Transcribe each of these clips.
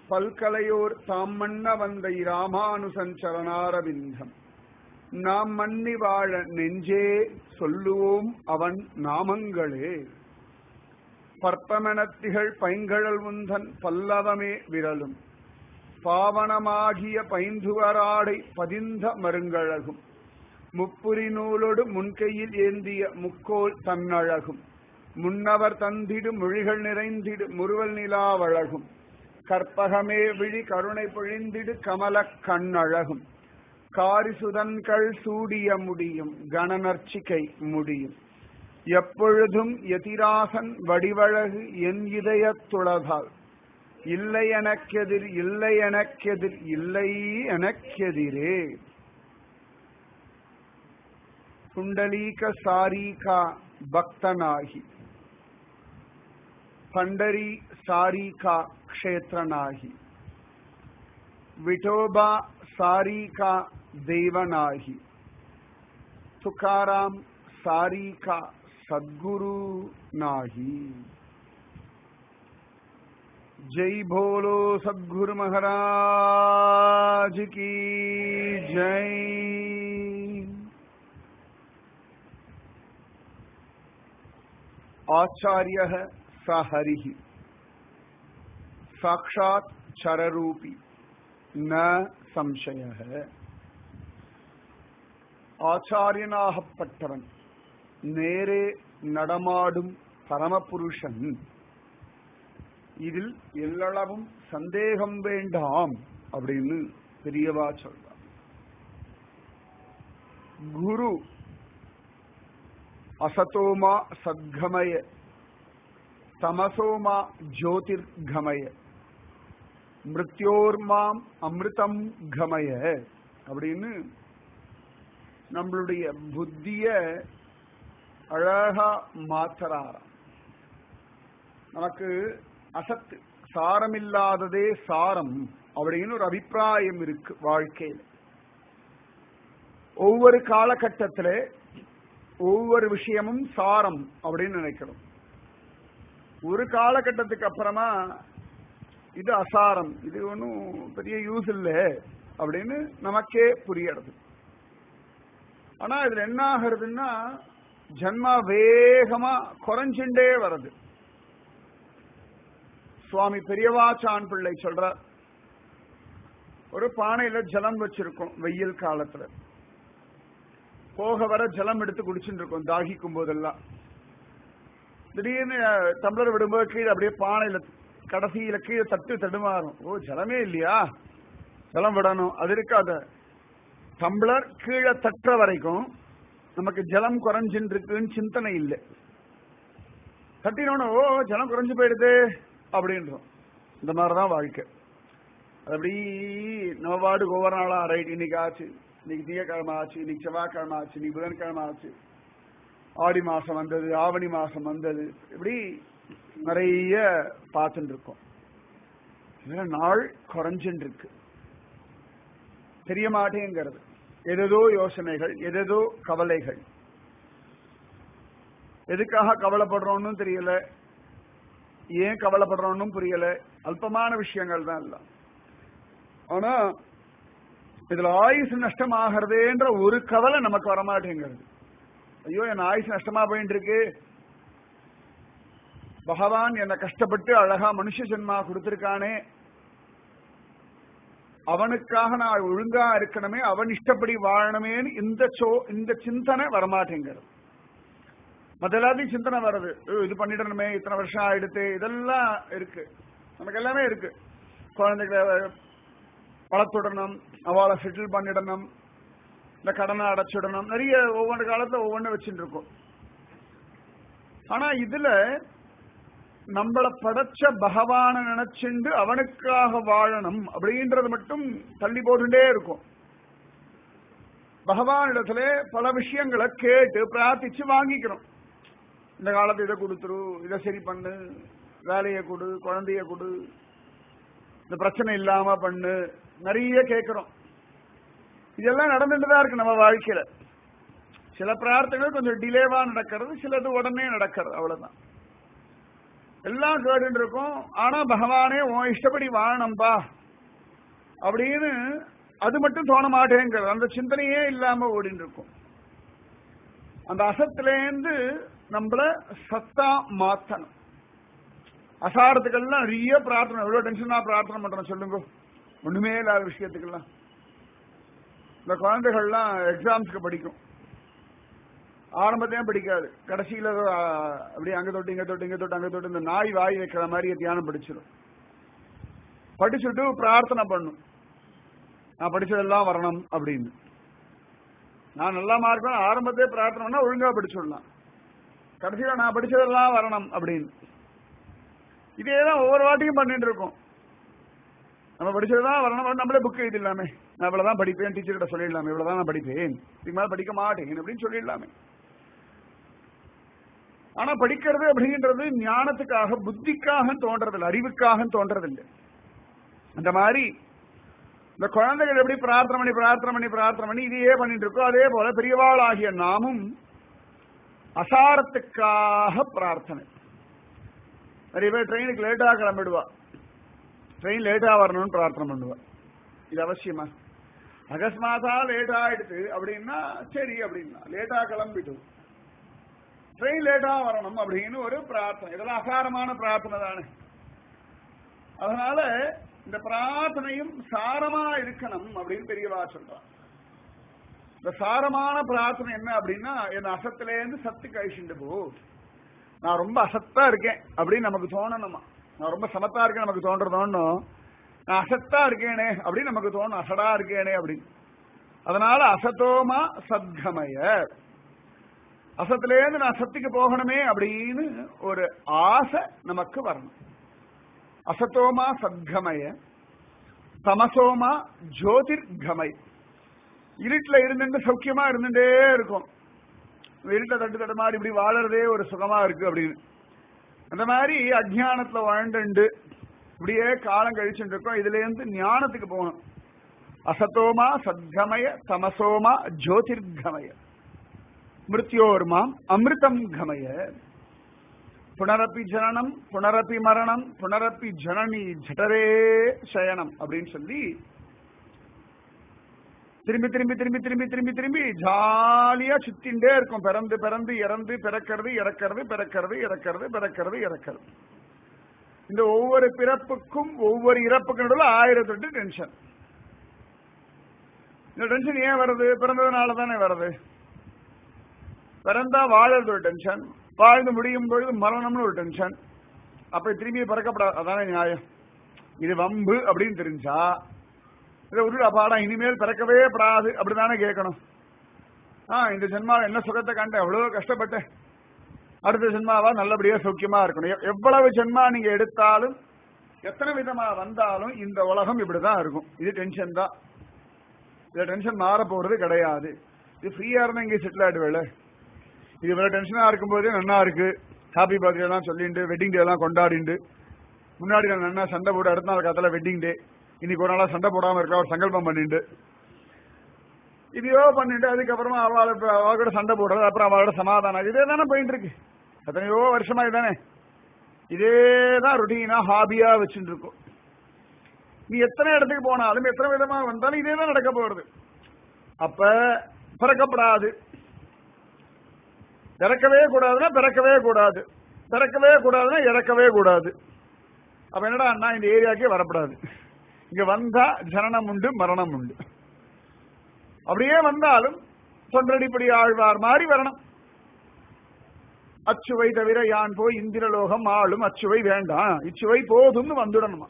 பல்கலையோர் தாம் மன்ன வந்த இராமானுசன் சரணாரவிந்தம் நாம் மன்னி வாழ நெஞ்சே சொல்லுவோம் அவன் நாமங்களே பற்பமெனத்திகள் பைங்கழல் உந்தன் பல்லவமே விரலும் பாவனமாகிய பைந்துவராடை பதிந்த மருங்கழகும் முப்புரி நூலோடு முன்கையில் ஏந்திய முக்கோல் தன்னழகும் முன்னவர் தந்திடு மொழிகள் நிறைந்திடு முறுவல் நிலாவழகும் கற்பகமே விழி கருணை பொழிந்திடு கமலக் கண்ணழகும் காரிசுதன்கள் சூடிய முடியும் கணநர்ச்சிகை முடியும் எப்பொழுதும் எதிராசன் வடிவழகு என் இதயத் துளதால் இல்லை எனக்கெதிர் இல்லை எனக்கெதிர் இல்லை எனக்கெதிரே புண்டலீக சாரீகா பக்தனாகி பண்டரி சாரீகா க்ஷேತ್ರನಾಗಿ ವಿಠೋಬಾ ಸಾರೀಕಾ ದೇವನಾಗಿ ತುಕಾರಾಮ್ ಸಾರೀಕಾ ಸದ್ಗುರು ನಾಹಿ ಜೈ ಭೋಲೋ ಸದ್ಗುರು ಮಹಾರಾಜ್ ಕಿ ಜೈ आचार्य स हरि साक्षात चररूपी न संशय ஆச்சாரியனாகப்பட்டவன் நேரே நடமாடும் பரமபுருஷன் இதில் எல்லளவும் சந்தேகம் வேண்டாம் அப்படின்னு பெரியவா சொல்றார் குரு அசதோமா சத்கமய தமசோமா ஜோதிர்கமய மிருத்யோர்மாம் அமிர்தம் கமய அப்படின்னு நம்மளுடைய புத்திய அழகா மாத்தறாராம் நமக்கு அசத்து சாரமில்லாததே சாரம் அப்படின்னு ஒரு அபிப்பிராயம் இருக்கு வாழ்க்கையில் ஒவ்வொரு காலகட்டத்திலே ஒவ்வொரு விஷயமும் சாரம் அப்படின்னு நினைக்கிறோம் ஒரு காலகட்டத்துக்கு அப்புறமா இது அசாரம் இது ஒன்றும் பெரிய யூஸ் இல்லை அப்படின்னு நமக்கே புரியறது ஆனா இதுல என்ன ஆகுறதுன்னா ஜன்மா வேகமா குறைஞ்சுட்டே வருது சுவாமி பெரியவாச்சான் பிள்ளை சொல்ற ஒரு பானையில ஜலம் வச்சிருக்கோம் வெயில் காலத்துல போக வர ஜலம் எடுத்து குடிச்சுட்டு இருக்கோம் தாகிக்கும் போதெல்லாம் திடீர்னு டம்ளர் விடும்போது கீழே அப்படியே பானையில கடைசியில கீழே தட்டு தடுமாறும் ஓ ஜலமே இல்லையா ஜலம் விடணும் அது இருக்காத டம்ளர் கீழே தட்டுற வரைக்கும் நமக்கு ஜலம் குறைஞ்சுட்டு இருக்குன்னு சிந்தனை இல்லை தட்டினோன்னு ஓ ஜலம் குறைஞ்சு போயிடுது அப்படின்றோம் இந்த மாதிரிதான் வாழ்க்கை அது அப்படி நம்ம பாட்டுக்கு ஒவ்வொரு நாளா ரைட் இன்னைக்கு ஆச்சு இன்னைக்கு திங்கக்கிழமை ஆச்சு இன்னைக்கு செவ்வாய்க்கிழமை ஆச்சு இன்னைக்கு புதன்கிழமை ஆச்சு ஆடி மாசம் வந்தது ஆவணி மாசம் வந்தது இப்படி நிறைய பார்த்துட்டு இருக்கோம் நாள் குறைஞ்சுட்டு இருக்கு தெரிய மாட்டேங்கிறது எதேதோ யோசனைகள் எதேதோ கவலைகள் எதுக்காக கவலைப்படுறோம்னு தெரியல ஏன் கவலைப்படுறோம்னு புரியல அல்பமான விஷயங்கள் தான் எல்லாம் ஆனா இதுல ஆயுசு நஷ்டமாகிறதேன்ற ஒரு கவலை நமக்கு வரமாட்டேங்கிறது ஐயோ என் ஆயுசு நஷ்டமா போயிட்டு இருக்கு பகவான் என்னை கஷ்டப்பட்டு அழகா மனுஷ ஜென்மா கொடுத்திருக்கானே அவனுக்காக நான் ஒழுங்கா இருக்கணுமே அவன் இஷ்டப்படி வாழணுமேன்னு இந்த சோ இந்த சிந்தனை வரமாட்டேங்கிறது மத்த எல்லாத்தையும் சிந்தனை வருது இது பண்ணிடணுமே இத்தனை வருஷம் ஆயிடுத்து இதெல்லாம் இருக்கு நமக்கு எல்லாமே இருக்கு குழந்தைகளை வளர்த்துடணும் அவளை செட்டில் பண்ணிடணும் இந்த கடனை அடைச்சிடணும் நிறைய ஒவ்வொரு காலத்துல ஒவ்வொன்று வச்சுட்டு இருக்கோம் ஆனா இதுல நம்மள படைச்ச பகவான நினைச்சுண்டு அவனுக்காக வாழணும் அப்படின்றது மட்டும் தள்ளி போட்டுட்டே இருக்கும் பகவானிடத்துல பல விஷயங்களை கேட்டு பிரார்த்திச்சு வாங்கிக்கிறோம் இந்த காலத்தை இதை கொடுத்துரு இதை சரி பண்ணு வேலையை கொடு குழந்தைய கொடு இந்த பிரச்சனை இல்லாம பண்ணு நிறைய கேட்கிறோம் இதெல்லாம் நடந்துட்டு தான் இருக்கு நம்ம வாழ்க்கையில சில பிரார்த்தனைகள் கொஞ்சம் டிலேவா நடக்கிறது சிலது உடனே நடக்கிறது அவ்வளவுதான் எல்லாம் கேட்டு இருக்கும் ஆனா பகவானே உன் இஷ்டப்படி வாழணும்பா அப்படின்னு அது மட்டும் தோண மாட்டேங்கிறது அந்த சிந்தனையே இல்லாம ஓடிட்டு இருக்கும் அந்த அசத்திலேருந்து நம்மள சத்தா மாத்தணும் அசாரத்துக்கெல்லாம் நிறைய பிரார்த்தனை எவ்வளவு டென்ஷனா பிரார்த்தனை பண்றோம் சொல்லுங்க ஒண்ணுமே இல்லாத விஷயத்துக்கெல்லாம் இந்த குழந்தைகள்லாம் எக்ஸாம்ஸ்க்கு படிக்கும் ஆரம்பத்தையும் படிக்காது கடைசியில ஏதோ, ஆ, அப்படியே அங்க தொட்டு இங்க தொட்டு இங்க தொட்டு அங்க தொட்டு இந்த நாய் வாய் வைக்கிற மாதிரி தியானம் படிச்சிடும் படிச்சுட்டு பிரார்த்தனை பண்ணும் நான் படிச்சதெல்லாம் வரணும் அப்படின்னு நான் நல்லா மார்க் ஆரம்பத்தே பிரார்த்தனை பண்ணா ஒழுங்கா படிச்சுடலாம் கடைசியில நான் படிச்சதெல்லாம் வரணும் அப்படின்னு இதேதான் ஒவ்வொரு வாட்டியும் பண்ணிட்டு இருக்கோம் நம்ம படிச்சதுதான் வரணும் நம்மளே புக் எழுதிடலாமே நான் இவ்வளவுதான் படிப்பேன் டீச்சர் கிட்ட சொல்லிடலாமே இவ்வளவுதான் நான் படிப்பேன் இதுக்கு மேல படிக்க மாட்டேன் அப்படின்னு சொல்லிடலாமே ஆனா படிக்கிறது அப்படின்றது ஞானத்துக்காக புத்திக்காக தோன்றதில்லை அறிவுக்காக தோன்றதில்லை அந்த மாதிரி இந்த குழந்தைகள் எப்படி பிரார்த்தனை பண்ணி பிரார்த்தனை பண்ணி பிரார்த்தனை பண்ணி இதையே பண்ணிட்டு இருக்கோ அதே போல பெரியவாள் ஆகிய நாமும் அசாரத்துக்காக பிரார்த்தனை நிறைய பேர் ட்ரெயினுக்கு லேட்டா கிளம்பிடுவா ட்ரெயின் லேட்டா வரணும்னு பிரார்த்தனை பண்ணுவா இது அவசியமா அகஸ்மாதா லேட் ஆயிடுது அப்படின்னா சரி அப்படின்னா லேட்டா கிளம்பிட்டு ட்ரெயின் லேட்டா வரணும் அப்படின்னு ஒரு பிரார்த்தனை இதெல்லாம் அசாரமான பிரார்த்தனை தானே அதனால இந்த பிரார்த்தனையும் சாரமா இருக்கணும் அப்படின்னு பெரியவா சொல்றான் இந்த சாரமான பிரார்த்தனை என்ன அப்படின்னா என் அசத்திலேருந்து சத்து கழிச்சுட்டு போ நான் ரொம்ப அசத்தா இருக்கேன் அப்படின்னு நமக்கு தோணணுமா நான் ரொம்ப சமத்தா இருக்கேன் நமக்கு தோன்றதோன்னு நான் அசத்தா இருக்கேனே அப்படின்னு நமக்கு தோணும் அசடா இருக்கேனே அப்படின்னு அதனால அசத்தோமா சத்கமய அசத்திலேருந்து நான் சத்துக்கு போகணுமே அப்படின்னு ஒரு ஆசை நமக்கு வரணும் அசத்தோமா சத்கமய தமசோமா ஜோதிர்கமய இருட்டுல இருந்துட்டு சௌக்கியமா இருந்துட்டே இருக்கும் இருட்ட தட்டு தட்டு மாதிரி இப்படி வாழறதே ஒரு சுகமா இருக்கு அப்படின்னு அந்த மாதிரி அஜ்ஞானத்துல வாழ்ந்துண்டு இப்படியே காலம் கழிச்சுட்டு இருக்கோம் இதுல இருந்து ஞானத்துக்கு போகணும் அசத்தோமா சத்கமய தமசோமா ஜோதிர்கமய மிருத்யோர்மாம் அமிர்தம் கமய புனரப்பி ஜனனம் புனரப்பி மரணம் புனரப்பி ஜனனி ஜடரே சயனம் அப்படின்னு சொல்லி திரும்பி திரும்பி திரும்பி திரும்பி திரும்பி திரும்பி ஜாலியா சுத்திண்டே இருக்கும் பிறந்து பிறந்து இறந்து பிறக்கிறது இறக்கிறது பிறக்கிறது இறக்கிறது பிறக்கிறது இறக்கிறது இந்த ஒவ்வொரு பிறப்புக்கும் ஒவ்வொரு இறப்புக்கு நடுவில் ஆயிரத்தி எட்டு டென்ஷன் இந்த டென்ஷன் ஏன் வருது பிறந்ததுனால தானே வருது பிறந்தா வாழறது ஒரு டென்ஷன் வாழ்ந்து முடியும் பொழுது மரணம்னு ஒரு டென்ஷன் அப்ப திரும்பி பிறக்கப்படாது அதானே நியாயம் இது வம்பு அப்படின்னு தெரிஞ்சா இதை விட்டு அப்பாடா இனிமேல் பிறக்கவே படாது அப்படிதானே கேட்கணும் ஆ இந்த ஜென்மா என்ன சுகத்தை கண்டேன் எவ்வளவு கஷ்டப்பட்டேன் அடுத்த ஜென்மாவா நல்லபடியா சௌக்கியமா இருக்கணும் எவ்- எவ்வளவு ஜென்மா நீங்க எடுத்தாலும் எத்தனை விதமா வந்தாலும் இந்த உலகம் இப்படிதான் இருக்கும் இது டென்ஷன் தான் இதுல டென்ஷன் மாற போறது கிடையாது இது ஃப்ரீயா இருந்தா இங்கே செட்டில் ஆயிடுவேல இது இவ்வளவு டென்ஷனா இருக்கும்போதே நன்னா இருக்கு ஹாப்பி பர்த்டே எல்லாம் சொல்லிட்டு வெட்டிங் டே எல்லாம் கொண்டாடிண்டு முன்னாடி நான் நன்னா சண்டை போட்டு அடுத்த நாள் காத்தால வெட்டிங் டே இன்னைக்கு ஒரு நாளா சண்டை போடாம இருக்க ஒரு சங்கல்பம் பண்ணிட்டு இதையோ பண்ணிட்டு அதுக்கப்புறமா அவளை அவ கூட சண்டை போடுறது அப்புறம் அவளோட சமாதானம் இதே தானே போயிட்டு இருக்கு எத்தனையோ வருஷமா இதுதானே இதே தான் ருட்டீனா ஹாபியா வச்சுட்டு இருக்கோம் நீ எத்தனை இடத்துக்கு போனாலும் எத்தனை விதமா வந்தாலும் இதே தான் நடக்க போறது அப்ப பிறக்கப்படாது இறக்கவே கூடாதுன்னா பிறக்கவே கூடாது பிறக்கவே கூடாதுன்னா இறக்கவே கூடாது அப்ப என்னடா அண்ணா இந்த ஏரியாக்கே வரக்கூடாது இங்க வந்தா ஜனனம் உண்டு மரணம் உண்டு அப்படியே வந்தாலும் தொன்றடிப்படி ஆழ்வார் மாதிரி வரணும் அச்சுவை தவிர யான் போய் இந்திரலோகம் ஆளும் அச்சுவை வேண்டாம் இச்சுவை போதும்னு வந்துடணுமா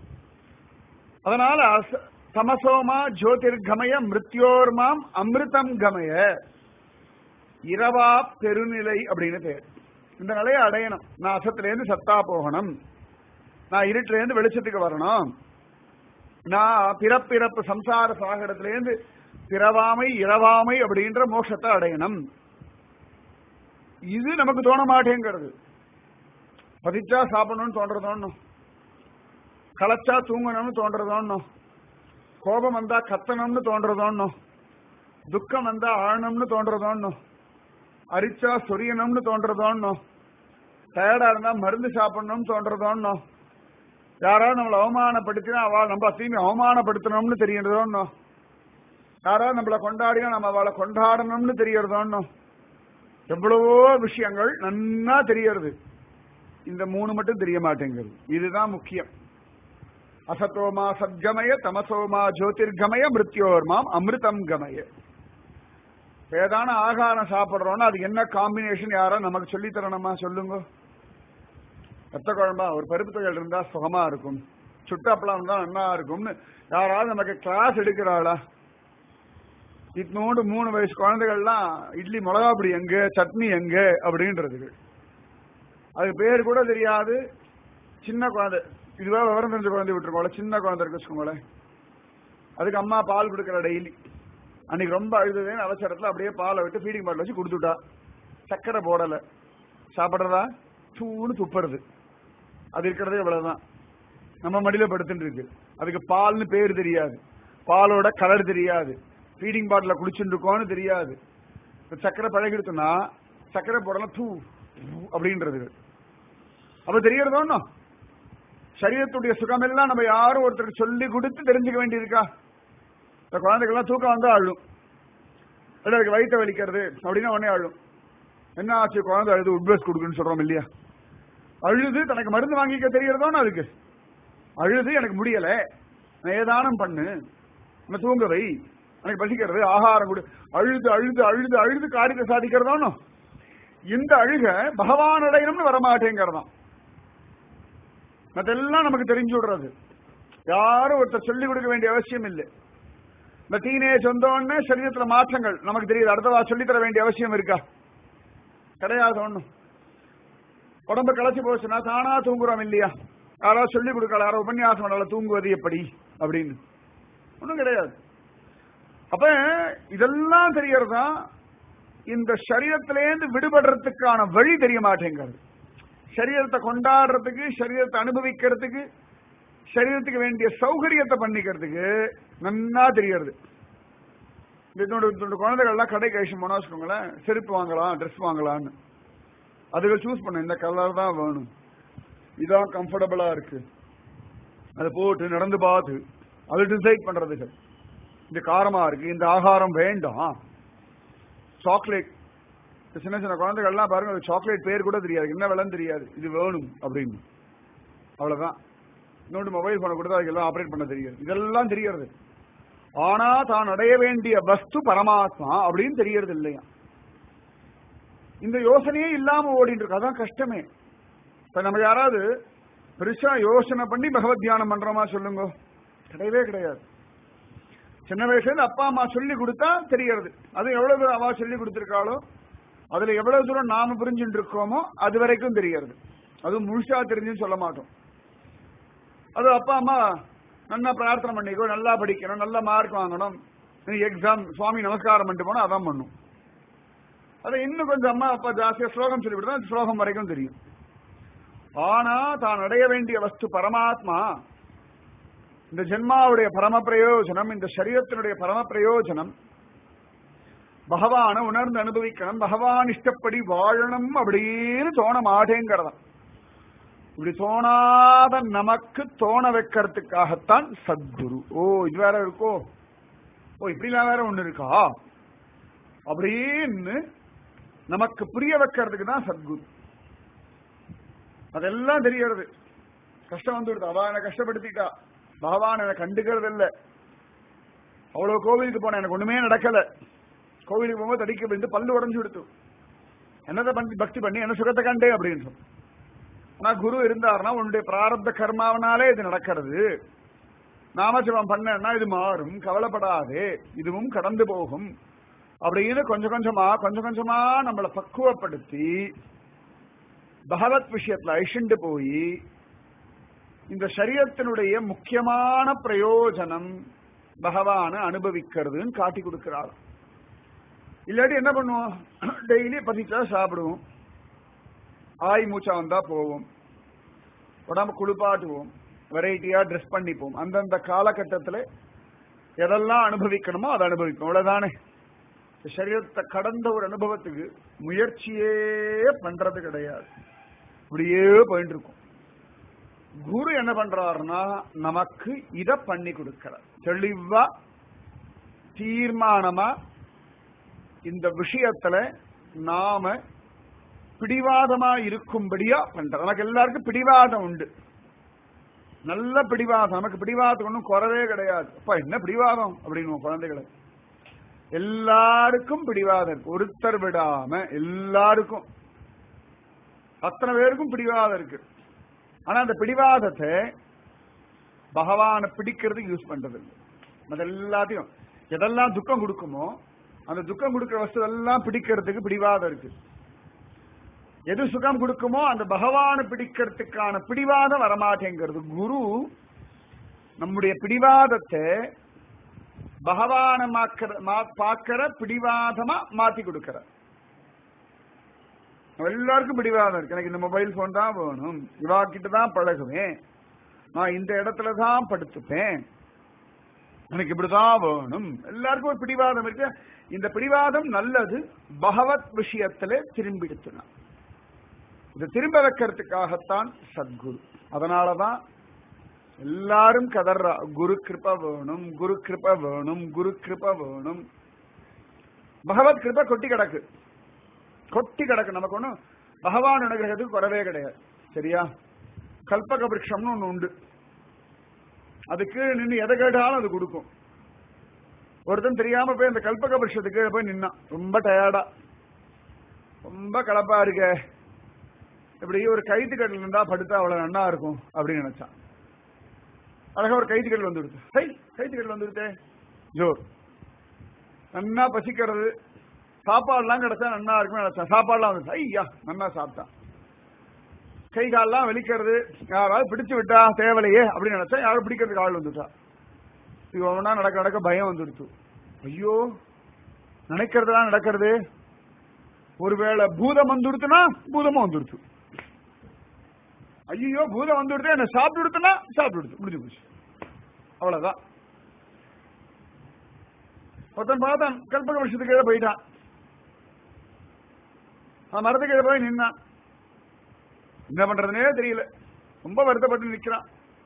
அதனால அச- தமசோமா ஜோதிர்கமய மிருத்யோர்மாம் அமிர்தம் கமய இரவா பெருநிலை அப்படின்னு பேர் இந்த நிலையை அடையணும் நான் அசத்திலேருந்து சத்தா போகணும் நான் இருட்டிலேருந்து வெளிச்சத்துக்கு வரணும் நான் பிறப்பிறப்பு சம்சார சாகரத்திலேருந்து பிறவாமை இரவாமை அப்படின்ற மோட்சத்தை அடையணும் இது நமக்கு தோண மாட்டேங்கிறது பதிச்சா சாப்பிடணும்னு தோன்றதோன்னும் களைச்சா தூங்கணும்னு தோன்றதோன்னும் கோபம் வந்தா கத்தணும்னு தோன்றதோன்னும் துக்கம் வந்தா ஆழணும்னு தோன்றதோன்னும் அரிச்சா சொரியணும்னு தோன்றதோன்னும் டயர்டா இருந்தா மருந்து சாப்பிடணும்னு தோன்றதோன்னோ யாராவது நம்மளை அவமானப்படுத்தினா அவள் நம்ம திரும்பி அவமானப்படுத்தணும்னு தெரியறதோன்னோ யாராவது நம்மளை கொண்டாடினா நம்ம அவளை கொண்டாடணும்னு தெரியறதோன்னோ எவ்வளவோ விஷயங்கள் நன்னா தெரியறது இந்த மூணு மட்டும் தெரிய மாட்டேங்குது இதுதான் முக்கியம் அசத்தோமா சத்கமய தமசோமா ஜோதிர்கமய மிருத்யோர்மாம் அமிர்தம் கமய ஏதான ஆகாரம் சாப்பிடுறோம்னா அது என்ன காம்பினேஷன் யாரோ நமக்கு சொல்லி தரணுமா சொல்லுங்க ரத்த குழம்பா ஒரு பருப்பு தொழில் இருந்தா சுகமா இருக்கும் சுட்டப்பளம் இருந்தா நல்லா இருக்கும்னு யாராவது நமக்கு கிளாஸ் எடுக்கிறாளா இத்தனோண்டு மூணு வயசு குழந்தைகள்லாம் இட்லி மிளகா பொடி எங்க சட்னி எங்க அப்படின்றதுக்கு அதுக்கு பேர் கூட தெரியாது சின்ன குழந்தை இதுவா விவரம் தெரிஞ்ச குழந்தை விட்டுருக்கோம்ல சின்ன குழந்தை இருக்கு வச்சுக்கோங்களேன் அதுக்கு அம்மா பால் கொடுக்குற டெய்லி அன்னைக்கு ரொம்ப அழுதுன்னு அவசரத்துல அப்படியே பாலை விட்டு ஃபீடிங் பாட்டில் வச்சு கொடுத்துட்டா சக்கரை போடல சாப்பிட்றதா தூன்னு துப்புறது அது இருக்கிறதே இவ்வளவுதான் நம்ம மடியில படுத்துட்டு இருக்கு அதுக்கு பால்னு பேர் தெரியாது பாலோட கலர் தெரியாது ஃபீடிங் பாட்டில குடிச்சுட்டு இருக்கோம்னு தெரியாது இப்ப சக்கரை பழகிடுத்துனா சக்கரை போடலாம் தூ அப்படின்றது அப்ப தெரியறதோ ஒண்ணும் சரீரத்துடைய சுகம் எல்லாம் நம்ம யாரும் ஒருத்தருக்கு சொல்லி கொடுத்து தெரிஞ்சுக்க வேண்டியிருக்கா இந்த குழந்தைகள்லாம் தூக்கம் வந்தா அழும் இல்லை அதுக்கு வயிற்ற வலிக்கிறது அப்படின்னா உடனே அழும் என்ன ஆச்சு குழந்தை அழுது உட்பேஸ் கொடுக்குன்னு சொல்றோம் இல்லையா அழுது தனக்கு மருந்து வாங்கிக்க தெரியறதோன்னு அதுக்கு அழுது எனக்கு முடியல நான் ஏதானம் பண்ணு நான் தூங்க வை எனக்கு பசிக்கிறது ஆகாரம் கொடு அழுது அழுது அழுது அழுது காரியத்தை சாதிக்கிறதோன்னு இந்த அழுக பகவான் அடையணும்னு வரமாட்டேங்கிறதாம் அதெல்லாம் நமக்கு தெரிஞ்சு விடுறது யாரும் ஒருத்தர் சொல்லிக் கொடுக்க வேண்டிய அவசியம் இல்லை இந்த டீனேஜ் வந்தோடனே சரீரத்துல மாற்றங்கள் நமக்கு தெரியுது அடுத்ததா சொல்லித் தர வேண்டிய அவசியம் இருக்கா கிடையாது ஒண்ணும் உடம்பு களைச்சு போச்சுன்னா தானா தூங்குறோம் இல்லையா யாராவது சொல்லிக் கொடுக்கல யாரோ உபன்யாசம் பண்ணல தூங்குவது எப்படி அப்படின்னு ஒண்ணும் கிடையாது அப்ப இதெல்லாம் தெரியறதா இந்த சரீரத்திலேருந்து விடுபடுறதுக்கான வழி தெரிய மாட்டேங்கிறது சரீரத்தை கொண்டாடுறதுக்கு சரீரத்தை அனுபவிக்கிறதுக்கு சரீரத்துக்கு வேண்டிய சௌகரியத்தை பண்ணிக்கிறதுக்கு நன்னா தெரியறது இதோட இதோட குழந்தைகள்லாம் கடை கழிச்சு போனா வச்சுக்கோங்களேன் செருப்பு வாங்கலாம் ட்ரெஸ் வாங்கலாம்னு அதுகள் சூஸ் பண்ண இந்த கலர் தான் வேணும் இதான் கம்ஃபர்டபுளா இருக்கு அதை போட்டு நடந்து பார்த்து அது டிசைட் பண்றதுகள் இந்த காரமா இருக்கு இந்த ஆகாரம் வேண்டாம் சாக்லேட் சின்ன சின்ன குழந்தைகள்லாம் பாருங்க சாக்லேட் பேர் கூட தெரியாது என்ன விலைன்னு தெரியாது இது வேணும் அப்படின்னு அவ்வளவுதான் இன்னொன்று மொபைல் போனை கொடுத்தா அதுக்கெல்லாம் ஆப்ரேட் பண்ண தெரியாது இதெல்லாம் தெரியறது ஆனா தான் அடைய வேண்டிய வஸ்து பரமாத்மா அப்படின்னு தெரியறது இல்லையா இந்த யோசனையே இல்லாம ஓடிட்டு இருக்கு அதான் கஷ்டமே இப்ப நம்ம யாராவது பெருசா யோசனை பண்ணி பகவத் தியானம் பண்றோமா சொல்லுங்க கிடையவே கிடையாது சின்ன வயசுல அப்பா அம்மா சொல்லி கொடுத்தா தெரியறது அது எவ்வளவு தூரம் அவா சொல்லி கொடுத்திருக்காளோ அதுல எவ்வளவு தூரம் நாம புரிஞ்சுட்டு இருக்கோமோ அது வரைக்கும் தெரியறது அது முழுசா தெரிஞ்சுன்னு சொல்ல மாட்டோம் அது அப்பா அம்மா நல்லா பிரார்த்தனை பண்ணிக்கோ நல்லா படிக்கணும் நல்ல மார்க் வாங்கணும் எக்ஸாம் சுவாமி நமஸ்காரம் பண்ணிட்டு போனா அதான் பண்ணும் அதை இன்னும் கொஞ்சம் அம்மா அப்பா ஜாஸ்தியா ஸ்லோகம் சொல்லிவிட்டு ஸ்லோகம் வரைக்கும் தெரியும் ஆனா தான் அடைய வேண்டிய வஸ்து பரமாத்மா இந்த ஜென்மாவுடைய பரம பிரயோஜனம் இந்த சரீரத்தினுடைய பரம பிரயோஜனம் பகவான உணர்ந்து அனுபவிக்கணும் பகவான் இஷ்டப்படி வாழணும் அப்படின்னு தோண மாட்டேங்கிறதாம் இப்படி தோணாத நமக்கு தோண வைக்கிறதுக்காகத்தான் சத்குரு ஓ இது வேற இருக்கோ ஓ இப்படிலாம் வேற ஒண்ணு இருக்கா அப்படின்னு நமக்கு புரிய வைக்கிறதுக்கு தான் சத்குரு அதெல்லாம் தெரியறது கஷ்டம் வந்துடுது அவ என்ன கஷ்டப்படுத்திட்டா பகவான் என்ன கண்டுக்கிறது இல்ல அவ்வளவு கோவிலுக்கு போன எனக்கு ஒண்ணுமே நடக்கல கோவிலுக்கு போகும்போது தடிக்க விழுந்து பல்லு உடஞ்சு விடுத்து என்னதை பண்ணி பக்தி பண்ணி என்ன சுகத்தை கண்டே அப்படின்னு சொன்ன ஆனா குரு இருந்தாருன்னா உன்னுடைய பிராரப்த கர்மாவனாலே இது நடக்கிறது நாமஜபம் பண்ணா இது மாறும் கவலைப்படாதே இதுவும் கடந்து போகும் அப்படின்னு கொஞ்சம் கொஞ்சமா கொஞ்சம் கொஞ்சமா நம்மளை பக்குவப்படுத்தி பகவத் விஷயத்துல ஐஷண்டு போய் இந்த சரீரத்தினுடைய முக்கியமான பிரயோஜனம் பகவான அனுபவிக்கிறதுன்னு காட்டி கொடுக்கிறாள் இல்லாட்டி என்ன பண்ணுவோம் டெய்லி பசிச்சா சாப்பிடுவோம் ஆய் மூச்சா வந்தா போவோம் உடம்பு குளிப்பாட்டுவோம் வெரைட்டியா ட்ரெஸ் பண்ணிப்போம் அந்தந்த காலகட்டத்தில் எதெல்லாம் அனுபவிக்கணுமோ அதை அனுபவிப்போம் அவ்வளவுதானே சரீரத்தை கடந்த ஒரு அனுபவத்துக்கு முயற்சியே பண்றது கிடையாது இப்படியே போயிட்டு இருக்கும் குரு என்ன பண்றாருன்னா நமக்கு இத பண்ணி கொடுக்கிறார் தெளிவா தீர்மானமா இந்த விஷயத்துல நாம பிடிவாதமா இருக்கும்படியா பண்ற நமக்கு எல்லாருக்கும் பிடிவாதம் உண்டு நல்ல பிடிவாதம் நமக்கு பிடிவாதம் ஒன்றும் குறவே கிடையாது அப்பா என்ன பிடிவாதம் அப்படின்னு குழந்தைகளை எல்லாருக்கும் பிடிவாதம் இருக்கு ஒருத்தர் விடாம எல்லாருக்கும் அத்தனை பேருக்கும் பிடிவாதம் இருக்கு ஆனா அந்த பிடிவாதத்தை பகவானை பிடிக்கிறதுக்கு யூஸ் பண்றது அது எல்லாத்தையும் எதெல்லாம் துக்கம் கொடுக்குமோ அந்த துக்கம் கொடுக்கிற வஸ்து எல்லாம் பிடிக்கிறதுக்கு பிடிவாதம் இருக்கு எது சுகம் கொடுக்குமோ அந்த பகவானை பிடிக்கிறதுக்கான பிடிவாதம் வரமாட்டேங்கிறது குரு நம்முடைய பிடிவாதத்தை பகவான பார்க்கிற பிடிவாதமா மாத்தி கொடுக்கிற எல்லாருக்கும் பிடிவாதம் இருக்கு எனக்கு இந்த மொபைல் போன் தான் வேணும் இவா கிட்ட தான் பழகுவேன் நான் இந்த இடத்துல தான் படுத்துப்பேன் எனக்கு இப்படிதான் வேணும் எல்லாருக்கும் ஒரு பிடிவாதம் இருக்கு இந்த பிடிவாதம் நல்லது பகவத் விஷயத்துல திரும்பிடுத்துனான் இதை திரும்ப வைக்கிறதுக்காகத்தான் சத்குரு அதனாலதான் எல்லாரும் கதர்றா குரு கிருப வேணும் குரு கிருப வேணும் குரு கிருப வேணும் பகவத் கிருப கொட்டி கிடக்கு கொட்டி கிடக்கு நமக்கு ஒண்ணும் பகவான் அனுகிரகத்துக்கு குறவே கிடையாது சரியா கல்பக விரக்ஷம்னு ஒண்ணு உண்டு அதுக்கு நின்று எதை கேட்டாலும் அது கொடுக்கும் ஒருத்தன் தெரியாம போய் அந்த கல்பக விரக்ஷத்துக்கு கீழே போய் நின்னான் ரொம்ப டயர்டா ரொம்ப கலப்பா இருக்க இப்படி ஒரு கைத்து கட்டில் இருந்தா படுத்தா அவ்வளவு நன்னா இருக்கும் அப்படின்னு நினைச்சான் அழகா ஒரு கைத்து கட்டில் வந்துடுது ஹை கைத்து கட்டில் வந்துடுதே ஜோர் நன்னா பசிக்கிறது சாப்பாடுலாம் கிடைச்சா நன்னா இருக்கும்னு நினைச்சான் சாப்பாடுலாம் வந்து ஐயா நன்னா சாப்பிட்டான் கை கால்லாம் வலிக்கிறது யாராவது பிடிச்சு விட்டா தேவலையே அப்படின்னு நினைச்சா யாரும் பிடிக்கிறதுக்கு ஆள் வந்துட்டா இது ஒவ்வொன்றா நடக்க நடக்க பயம் வந்துடுச்சு ஐயோ நினைக்கிறதுலாம் நடக்கிறது ஒருவேளை பூதம் வந்துடுத்துனா பூதமும் வந்துடுச்சு ஐயோ பூதம் வந்துடுது என்ன சாப்பிட்டு கொடுத்தனா சாப்பிட்டு கொடுத்து முடிஞ்சு போச்சு அவ்வளவுதான் ஒருத்தன் பார்த்தான் கல்பக வருஷத்துக்கு கீழே போயிட்டான் அவன் மரத்துக்கு கீழே போய் நின்னான் என்ன பண்றதுனே தெரியல ரொம்ப வருத்தப்பட்டு நிக்கிறான்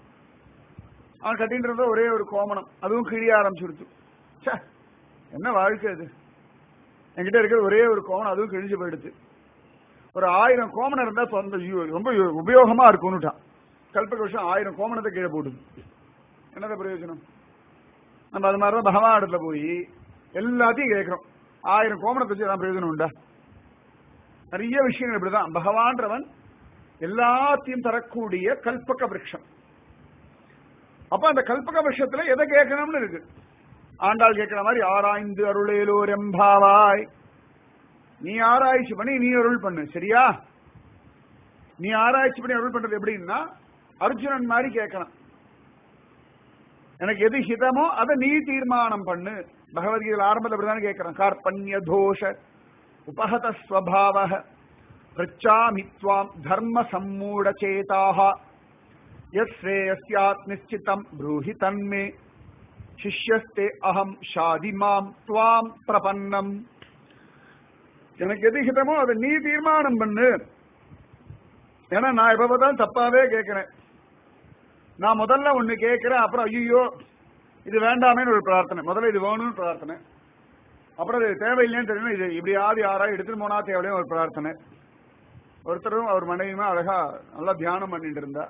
அவன் கட்டிட்டு இருந்த ஒரே ஒரு கோமணம் அதுவும் கிழிய ஆரம்பிச்சுடுச்சு ச்சே, என்ன வாழ்க்கை அது என்கிட்ட இருக்கிற ஒரே ஒரு கோமணம் அதுவும் கிழிஞ்சு போயிடுச்சு ஒரு ஆயிரம் கோமணம் இருந்தா சொந்த ஐயோ, ரொம்ப உபயோகமா இருக்கும்னுட்டான் கல்பக வருஷம் ஆயிரம் கோமணத்தை கீழே போடுது என்னது பிரயோஜனம் நம்ம அது மாதிரிதான் பகவான் இடத்துல போய் எல்லாத்தையும் கேட்கிறோம் ஆயிரம் கோமணத்தை வச்சு எல்லாம் பிரயோஜனம் உண்டா நிறைய விஷயங்கள் இப்படிதான் பகவான்றவன் எல்லாத்தையும் தரக்கூடிய கல்பக விரக்ஷம் அப்ப அந்த கல்பக விரக்ஷத்துல எதை கேட்கணும்னு இருக்கு ஆண்டாள் கேட்கிற மாதிரி ஆராய்ந்து அருளேலோர் எம்பாவாய் நீ ஆராய்ச்சி பண்ணி நீ அருள் பண்ணு சரியா நீ ஆராய்ச்சி பண்ணி அருள் பண்றது எப்படின்னா அர்ஜுனன் மாதிரி கேட்கணும் எனக்கு எது ஹிதமோ அதை நீ தீர்மானம் பண்ணு பகவத்கீதை ஆரம்பத்தில் அப்படிதான் கேட்கிறேன் கார்பண்ய தோஷ உபஹத ஸ்வபாவ பிரச்சாமி துவாம் தர்ம சம்மூட சேதாக யத் ஸ்ரேயஸ்யாத் நிச்சிதம் ப்ரூஹி தன்மே சிஷ்யஸ்தே அகம் ஷாதி மாம் துவாம் பிரபன்னம் எனக்கு எது ஹிதமோ அதை நீ தீர்மானம் பண்ணு ஏன்னா நான் எப்ப பார்த்தாலும் தப்பாவே கேட்கிறேன் நான் முதல்ல ஒண்ணு கேட்கிறேன் அப்புறம் ஐயோ இது வேண்டாமேன்னு ஒரு பிரார்த்தனை முதல்ல இது வேணும்னு பிரார்த்தனை அப்புறம் இது தேவையில்லைன்னு தெரியணும் இது இப்படியாவது யாராவது எடுத்துட்டு போனா தேவையில்லைன்னு ஒரு பிரார்த்தனை ஒருத்தரும் அவர் மனைவியுமே அழகா நல்லா தியானம் பண்ணிட்டு இருந்தா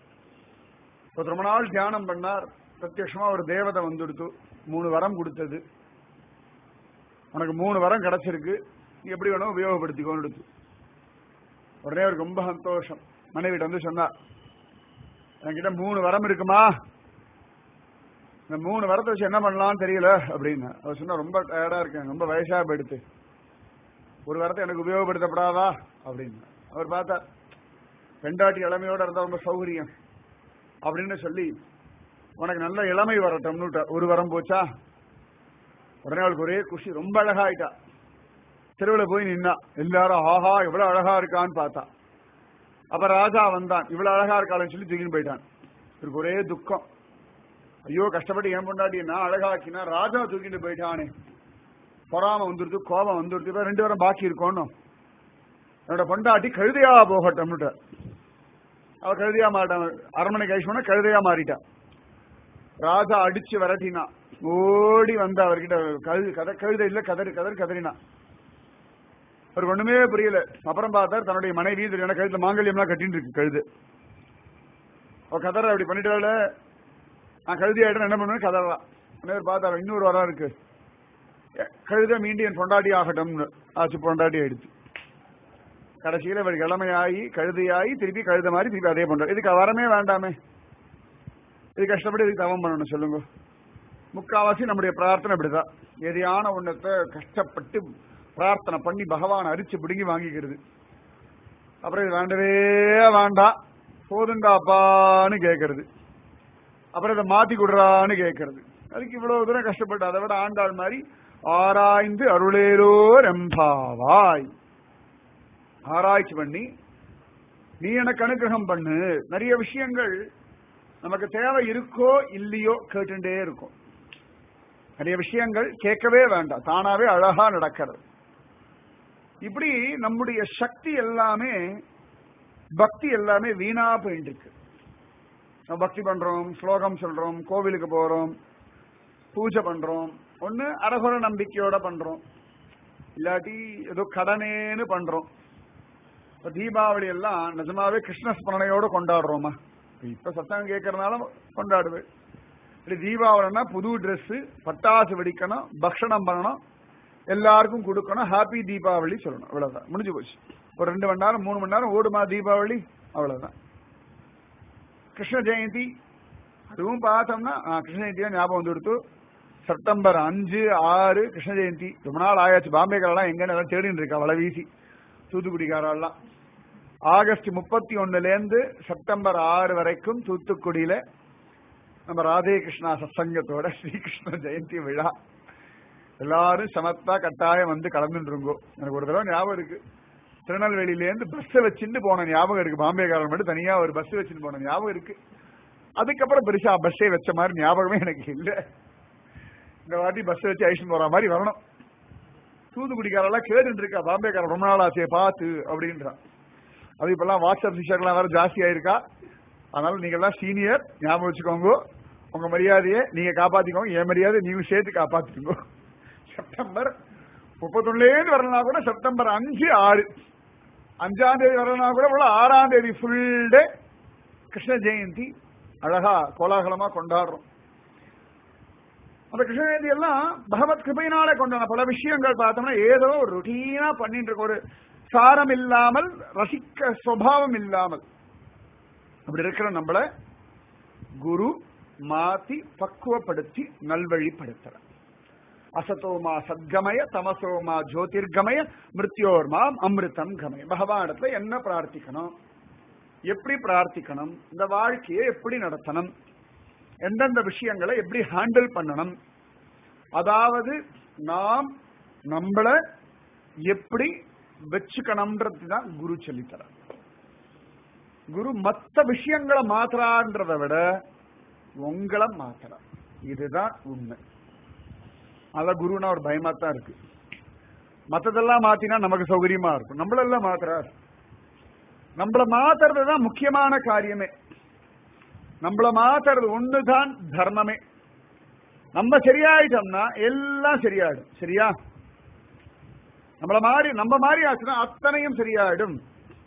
ஒரு ரொம்ப நாள் தியானம் பண்ணார் பிரத்யட்சமா ஒரு தேவதை வந்துடுத்து மூணு வரம் கொடுத்தது உனக்கு மூணு வரம் கிடைச்சிருக்கு நீ எப்படி வேணும் உபயோகப்படுத்திக்கோன்னு எடுத்து உடனே அவருக்கு ரொம்ப சந்தோஷம் மனைவிட்ட வந்து சொன்னார் என்கிட்ட மூணு வரம் இருக்குமா இந்த மூணு வரத்தை வச்சு என்ன பண்ணலாம்னு தெரியல அப்படின்னு அவர் சொன்னா ரொம்ப டயர்டா இருக்கேன் ரொம்ப வயசா போயிடுத்து ஒரு வரத்தை எனக்கு உபயோகப்படுத்தப்படாதா அப்படின்னு அவர் பார்த்தா பெண்டாட்டி இளமையோட இருந்தா ரொம்ப சௌகரியம் அப்படின்னு சொல்லி உனக்கு நல்ல இளமை வரட்டும்னு ஒரு வரம் போச்சா உடனே அவளுக்கு ஒரே குஷி ரொம்ப அழகாயிட்டா தெருவில் போய் நின்னா எல்லாரும் ஆஹா இவ்வளவு அழகா இருக்கான்னு பார்த்தா அப்ப ராஜா வந்தான் இவ்வளவு அழகா இருக்காளுன்னு சொல்லி தூக்கின்னு போயிட்டான் இவருக்கு ஒரே துக்கம் ஐயோ கஷ்டப்பட்டு ஏன் பொண்டாட்டி நான் அழகாக்கினா ராஜா தூக்கிட்டு போயிட்டானே பொறாம வந்துருது கோபம் வந்துருது இப்ப ரெண்டு பேரும் பாக்கி இருக்கணும் என்னோட பொண்டாட்டி கழுதையா போகட்டும்னுட்ட அவ கழுதையா மாட்டான் அரண்மனை கைஷ்மனா கழுதையா மாறிட்டான் ராஜா அடிச்சு விரட்டினா ஓடி வந்து அவர்கிட்ட கழுது கதை கழுதை இல்ல கதறி கதறி கதறினா அவருக்கு ஒண்ணுமே புரியல அப்புறம் பார்த்தார் தன்னுடைய மனைவி தெரியும் கழுத்துல மாங்கல்யம்லாம் கட்டின்னு இருக்கு கழுது அவ கதற அப்படி பண்ணிட்டால நான் கழுதி ஆயிட்டேன் என்ன பண்ணுவேன் கதறா இன்னொரு பார்த்தா இன்னொரு வரம் இருக்கு கழுத மீண்டும் என் பொண்டாட்டி ஆகட்டும்னு ஆச்சு பொண்டாட்டி ஆயிடுச்சு கடைசியில இவர் இளமையாகி கழுதையாகி திருப்பி கழுத மாதிரி திருப்பி அதே பண்றாரு இதுக்கு வரமே வேண்டாமே இது கஷ்டப்பட்டு இதுக்கு தவம் பண்ணணும் சொல்லுங்க முக்காவாசி நம்முடைய பிரார்த்தனை இப்படிதான் எதையான ஒண்ணத்தை கஷ்டப்பட்டு பிரார்த்தனை பண்ணி பகவான் அரிச்சு பிடுங்கி வாங்கிக்கிறது அப்புறம் இது வேண்டவே வேண்டாம் போதுண்டாப்பான்னு கேட்கறது அப்புறம் இதை மாத்தி கொடுறான்னு கேட்கறது அதுக்கு இவ்வளவு தூரம் கஷ்டப்பட்டு அதை விட ஆண்டாள் மாதிரி ஆராய்ந்து அருளேலோ ரெம்பாவாய் ஆராய்ச்சி பண்ணி நீ எனக்கு அனுகிரகம் பண்ணு நிறைய விஷயங்கள் நமக்கு தேவை இருக்கோ இல்லையோ கேட்டுட்டே இருக்கும் நிறைய விஷயங்கள் கேட்கவே வேண்டாம் தானாவே அழகா நடக்கிறது இப்படி நம்முடைய சக்தி எல்லாமே பக்தி எல்லாமே வீணா போயிட்டு இருக்கு நம்ம பக்தி பண்றோம் ஸ்லோகம் சொல்றோம் கோவிலுக்கு போறோம் பூஜை பண்றோம் ஒண்ணு அரகுர நம்பிக்கையோட பண்றோம் இல்லாட்டி ஏதோ கடனேன்னு பண்றோம் இப்ப தீபாவளி எல்லாம் நிஜமாவே கிருஷ்ண ஸ்மரணையோட கொண்டாடுறோமா இப்ப சத்தம் கேட்கறதுனால கொண்டாடுவேன் இப்படி தீபாவளினா புது Dress பட்டாசு வெடிக்கணும் பக்ஷணம் பண்ணணும் எல்லாருக்கும் கொடுக்கணும் ஹாப்பி தீபாவளி சொல்லணும் அவ்வளவுதான் முடிஞ்சு போச்சு ஒரு ரெண்டு மணி நேரம் மூணு மணி நேரம் ஓடுமா தீபாவளி அவ்வளவுதான் கிருஷ்ண ஜெயந்தி அதுவும் பார்த்தோம்னா ஆ, கிருஷ்ண ஜெயந்தியா ஞாபகம் வந்து கொடுத்து செப்டம்பர் அஞ்சு ஆறு கிருஷ்ண ஜெயந்தி ரொம்ப நாள் ஆயாச்சு பாம்பேக்காரெல்லாம் எங்கன்னு எல்லாம் தேடின்னு இருக்கா வள வீசி தூத்துக்குடிக்காரெல்லாம் ஆகஸ்ட் முப்பத்தி ஒண்ணுல இருந்து செப்டம்பர் ஆறு வரைக்கும் தூத்துக்குடியில நம்ம ராதே கிருஷ்ணா சத்சங்கத்தோட ஸ்ரீகிருஷ்ண ஜெயந்தி விழா எல்லாரும் சமத்தா கட்டாயம் வந்து கலந்துருங்கோ எனக்கு ஒரு தடவை ஞாபகம் இருக்கு திருநெல்வேலியில இருந்து பஸ் வச்சுட்டு போன ஞாபகம் இருக்கு பாம்பேக்காரன் மட்டும் தனியா ஒரு பஸ் வச்சுட்டு போன ஞாபகம் இருக்கு அதுக்கப்புறம் பெருசா பஸ்ஸே வச்ச மாதிரி ஞாபகமே எனக்கு இல்ல இந்த வாட்டி பஸ் வச்சு ஐஷன் போற மாதிரி வரணும் தூத்துக்குடிக்காரெல்லாம் கேட்டுட்டு இருக்கா பாம்பேக்காரன் ரொம்ப நாள் ஆச்சே பார்த்து அப்படின்றான் அது இப்பெல்லாம் வாட்ஸ்அப் சிஷர்லாம் வேற ஜாஸ்தி ஆயிருக்கா அதனால நீங்க எல்லாம் சீனியர் ஞாபகம் வச்சுக்கோங்க உங்க மரியாதையை நீங்க காப்பாத்திக்கோங்க என் மரியாதை நீங்க சேர்த்து காப்பாத்திக்கோங்க செப்டம்பர் முப்பத்தொன்னுலேருந்து வரலனா கூட செப்டம்பர் அஞ்சு ஆறு அஞ்சாம் தேதி வரலனா கூட உள்ள ஆறாம் தேதி ஃபுல் டே கிருஷ்ண ஜெயந்தி அழகா கோலாகலமா கொண்டாடுறோம் அந்த கிருஷ்ண ஜெயந்தி எல்லாம் பகவத் கிருபையினாலே கொண்டாட பல விஷயங்கள் பார்த்தோம்னா ஏதோ ஒரு ருட்டீனா பண்ணிட்டு இருக்க ஒரு சாரம் இல்லாமல் ரசிக்க சுவாவம் இல்லாமல் அப்படி இருக்கிற நம்மள குரு மாத்தி பக்குவப்படுத்தி நல்வழிப்படுத்துற அசதோமா சத்கமய தமசோமா ஜோதிர்கமய மிருத்யோர்மாம் அமிர்தம் கமய பகவானிடத்துல என்ன பிரார்த்திக்கணும் எப்படி பிரார்த்திக்கணும் இந்த வாழ்க்கையை எப்படி நடத்தணும் எந்தெந்த விஷயங்களை எப்படி ஹேண்டில் பண்ணணும் அதாவது நாம் நம்மள எப்படி வச்சுக்கணும்ன்றது தான் குரு சொல்லித்தர குரு மத்த விஷயங்களை மாத்துறான்றதை விட உங்களை மாத்துற இதுதான் உண்மை அதான் குருனா ஒரு பயமா தான் இருக்கு மத்ததெல்லாம் மாத்தினா நமக்கு சௌகரியமா இருக்கும் நம்மளெல்லாம் மாத்துறாரு நம்மள மாத்துறது தான் முக்கியமான காரியமே நம்மள மாத்துறது ஒண்ணுதான் தர்மமே நம்ம சரியாயிட்டோம்னா எல்லாம் சரியாயிடும் சரியா நம்மள மாதிரி நம்ம மாதிரி ஆச்சுன்னா அத்தனையும் சரியாயிடும்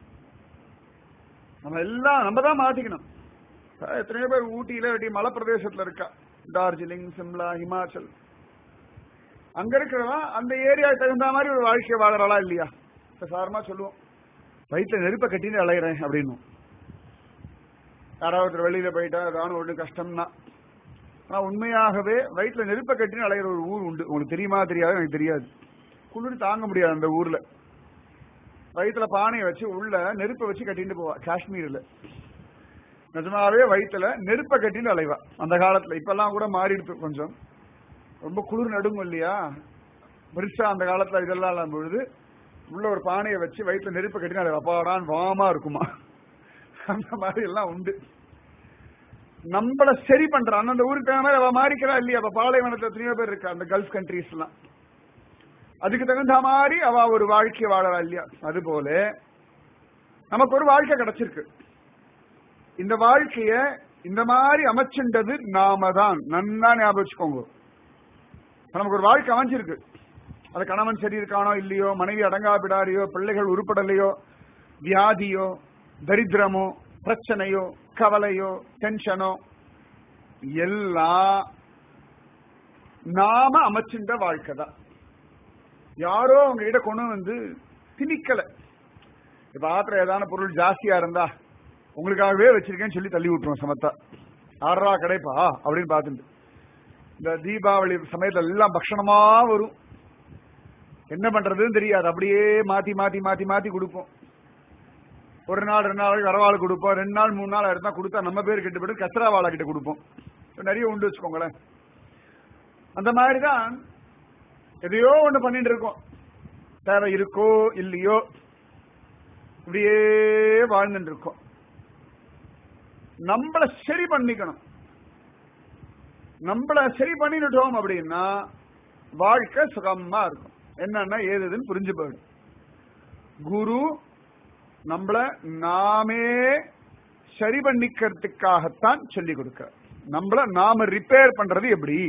நம்ம எல்லாம் நம்ம தான் மாத்திக்கணும் அஹ் எத்தனையோ பேர் ஊட்டியில வெட்டி மலை பிரதேசத்துல இருக்கா டார்ஜிலிங் சிம்லா ஹிமாச்சல் அங்க இருக்கிறவா அந்த ஏரியாவுக்கு தகுந்த மாதிரி ஒரு வாழ்க்கை வாழறாளா இல்லையா இப்ப சாரமா சொல்லுவோம் வயிற்றுல நெருப்ப கட்டின்னு அலையிறேன் அப்படின்னு யாராவது ஒருத்தர் வெளியில போயிட்டா ஏதாவது ஒண்ணு கஷ்டம்னா ஆனா உண்மையாகவே வயிற்றுல நெருப்ப கட்டின்னு அலையிற ஒரு ஊர் உண்டு உங்களுக்கு தெரியுமா தெரியாது எனக்கு தெரியாது குளிர் தாங்க முடியாது அந்த ஊர்ல வயிற்றுல பானையை வச்சு உள்ள நெருப்பை வச்சு கட்டிட்டு போவா காஷ்மீர்ல நிஜமாவே வயிற்றுல நெருப்ப கட்டின்னு அலைவா அந்த காலத்துல இப்பெல்லாம் கூட மாறிடுச்சு கொஞ்சம் ரொம்ப குளிர் நடுங்கும் இல்லையா பெருசா அந்த காலத்துல இதெல்லாம் இல்லாம பொழுது உள்ள ஒரு பானையை வச்சு வயிற்றுல நெருப்ப கட்டினா அது அப்பாடான் வாமா இருக்குமா அந்த மாதிரி எல்லாம் உண்டு நம்மள சரி பண்றான் அந்த ஊருக்கு தகுந்த மாதிரி அவ மாறிக்கிறா இல்லையா அப்ப பாலைவனத்துல எத்தனையோ பேர் இருக்கா அந்த கல்ஃப் கண்ட்ரீஸ் எல்லாம் அதுக்கு தகுந்த மாதிரி அவ ஒரு வாழ்க்கை வாழறா இல்லையா அது போல நமக்கு ஒரு வாழ்க்கை கிடைச்சிருக்கு இந்த வாழ்க்கைய இந்த மாதிரி அமைச்சுண்டது நாம தான் நன்னா ஞாபகம் வச்சுக்கோங்க இப்ப நமக்கு ஒரு வாழ்க்கை அமைஞ்சிருக்கு அது கணவன் சரி இருக்கானோ இல்லையோ மனைவி அடங்கா பிடாரியோ பிள்ளைகள் உருப்படலையோ வியாதியோ தரித்திரமோ பிரச்சனையோ கவலையோ டென்ஷனோ எல்லாம் நாம அமைச்சுண்ட வாழ்க்கை தான் யாரோ அவங்க கிட்ட கொண்டு வந்து திணிக்கல இப்ப ஆத்திர ஏதான பொருள் ஜாஸ்தியா இருந்தா உங்களுக்காகவே வச்சிருக்கேன்னு சொல்லி தள்ளி விட்டுருவோம் சமத்தா ஆறா கிடைப்பா அப்படின்னு பார்த்துட்டு இந்த தீபாவளி சமயத்துல எல்லாம் பக்ஷணமா வரும் என்ன பண்றதுன்னு தெரியாது அப்படியே மாத்தி மாத்தி மாத்தி மாத்தி கொடுப்போம் ஒரு நாள் ரெண்டு நாள் வரவாள் கொடுப்போம் ரெண்டு நாள் மூணு நாள் இருந்தா கொடுத்தா நம்ம பேர் கெட்டு போயிட்டு கசரா வாழை கிட்ட கொடுப்போம் நிறைய உண்டு வச்சுக்கோங்களேன் அந்த மாதிரி தான் எதையோ ஒண்ணு பண்ணிட்டு இருக்கோம் தேவை இருக்கோ இல்லையோ இப்படியே வாழ்ந்துட்டு இருக்கோம் நம்மள சரி பண்ணிக்கணும் நம்மள சரி பண்ணிட்டோம் அப்படின்னா வாழ்க்கை சுகமா இருக்கும் என்னன்னா ஏதுன்னு புரிஞ்சு போயிடும் குரு நம்மள நாமே சரி பண்ணிக்கிறதுக்காகத்தான் சொல்லி கொடுக்க நம்மள நாம ரிப்பேர் பண்றது எப்படி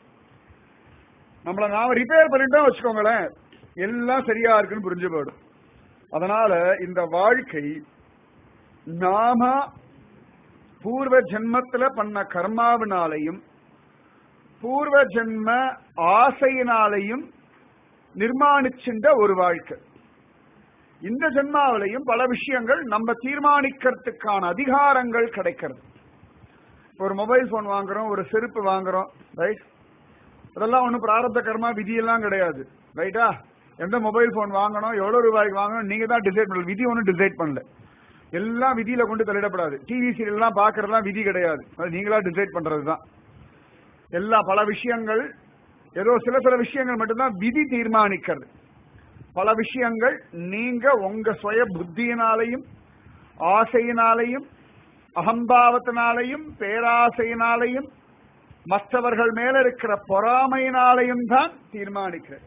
நம்மள நாம ரிப்பேர் பண்ணிட்டோம் வச்சுக்கோங்களேன் எல்லாம் சரியா இருக்குன்னு புரிஞ்சு போயிடும் அதனால இந்த வாழ்க்கை நாம பூர்வ ஜென்மத்துல பண்ண கர்மாவினாலையும் பூர்வ ஜென்ம ஆசையினாலையும் நிர்மாணிச்சின்ற ஒரு வாழ்க்கை இந்த ஜென்மாவிலையும் பல விஷயங்கள் நம்ம தீர்மானிக்கிறதுக்கான அதிகாரங்கள் கிடைக்கிறது ஒரு மொபைல் போன் வாங்குறோம் ஒரு செருப்பு வாங்குறோம் ரைட் அதெல்லாம் ஒன்றும் பிராரப்த கர்மா விதியெல்லாம் கிடையாது ரைட்டா எந்த மொபைல் போன் வாங்கணும் எவ்வளவு ரூபாய்க்கு வாங்கணும் நீங்க தான் டிசைட் பண்ணல விதி ஒன்றும் டிசைட் பண்ணல எல்லாம் விதியில கொண்டு தள்ளிடப்படாது டிவி சீரியல் எல்லாம் பாக்குறதுலாம் விதி கிடையாது அது நீங்களா டிசைட் பண்றதுதான் எல்லா பல விஷயங்கள் ஏதோ சில சில விஷயங்கள் மட்டும்தான் விதி தீர்மானிக்கிறது பல விஷயங்கள் நீங்க உங்க சுய புத்தியினாலையும் ஆசையினாலையும் அகம்பாவத்தினாலையும் பேராசையினாலையும் மற்றவர்கள் மேல இருக்கிற பொறாமையினாலையும் தான் தீர்மானிக்கிறது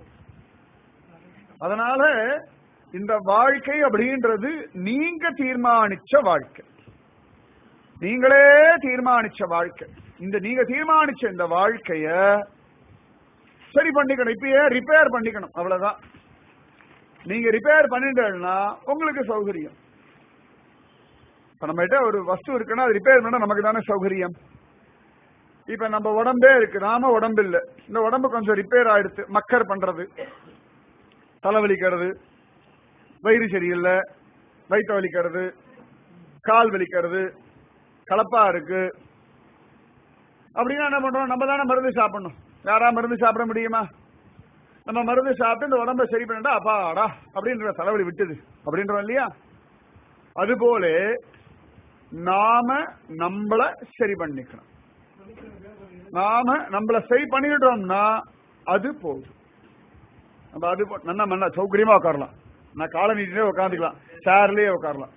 அதனால இந்த வாழ்க்கை அப்படின்றது நீங்க தீர்மானிச்ச வாழ்க்கை நீங்களே தீர்மானிச்ச வாழ்க்கை இந்த நீங்க தீர்மானிச்ச இந்த வாழ்க்கைய சரி பண்ணிக்கணும் இப்பயே ரிப்பேர் பண்ணிக்கணும் அவ்வளவுதான் நீங்க ரிப்பேர் பண்ணிட்டேன்னா உங்களுக்கு சௌகரியம் இப்ப நம்ம கிட்ட ஒரு வஸ்து இருக்குன்னா அது ரிப்பேர் பண்ணா நமக்கு தானே சௌகரியம் இப்ப நம்ம உடம்பே இருக்கு நாம உடம்பு இல்ல இந்த உடம்பு கொஞ்சம் ரிப்பேர் ஆயிடுச்சு மக்கர் பண்றது தலைவலிக்கிறது வயிறு சரியில்லை வயிற்று வலிக்கிறது கால் வலிக்கிறது கலப்பா இருக்கு அப்படின்னா என்ன பண்றோம் நம்ம தானே மருந்து சாப்பிடணும் யாரா மருந்து சாப்பிட முடியுமா நம்ம மருந்து சாப்பிட்டு இந்த உடம்ப சரி பண்ணிட்டா அப்பாடா அப்படின்ற தலைவலி விட்டுது அப்படின்றோம் இல்லையா அதுபோல நாம நம்மள சரி பண்ணிக்கணும் நாம நம்மள சரி பண்ணிட்டோம்னா அது போதும் நம்ம அது போ- நல்லா மண்ணா சௌகரியமா உட்காரலாம் நான் காலை நீட்டிலே உட்காந்துக்கலாம் சேர்லயே உட்காரலாம்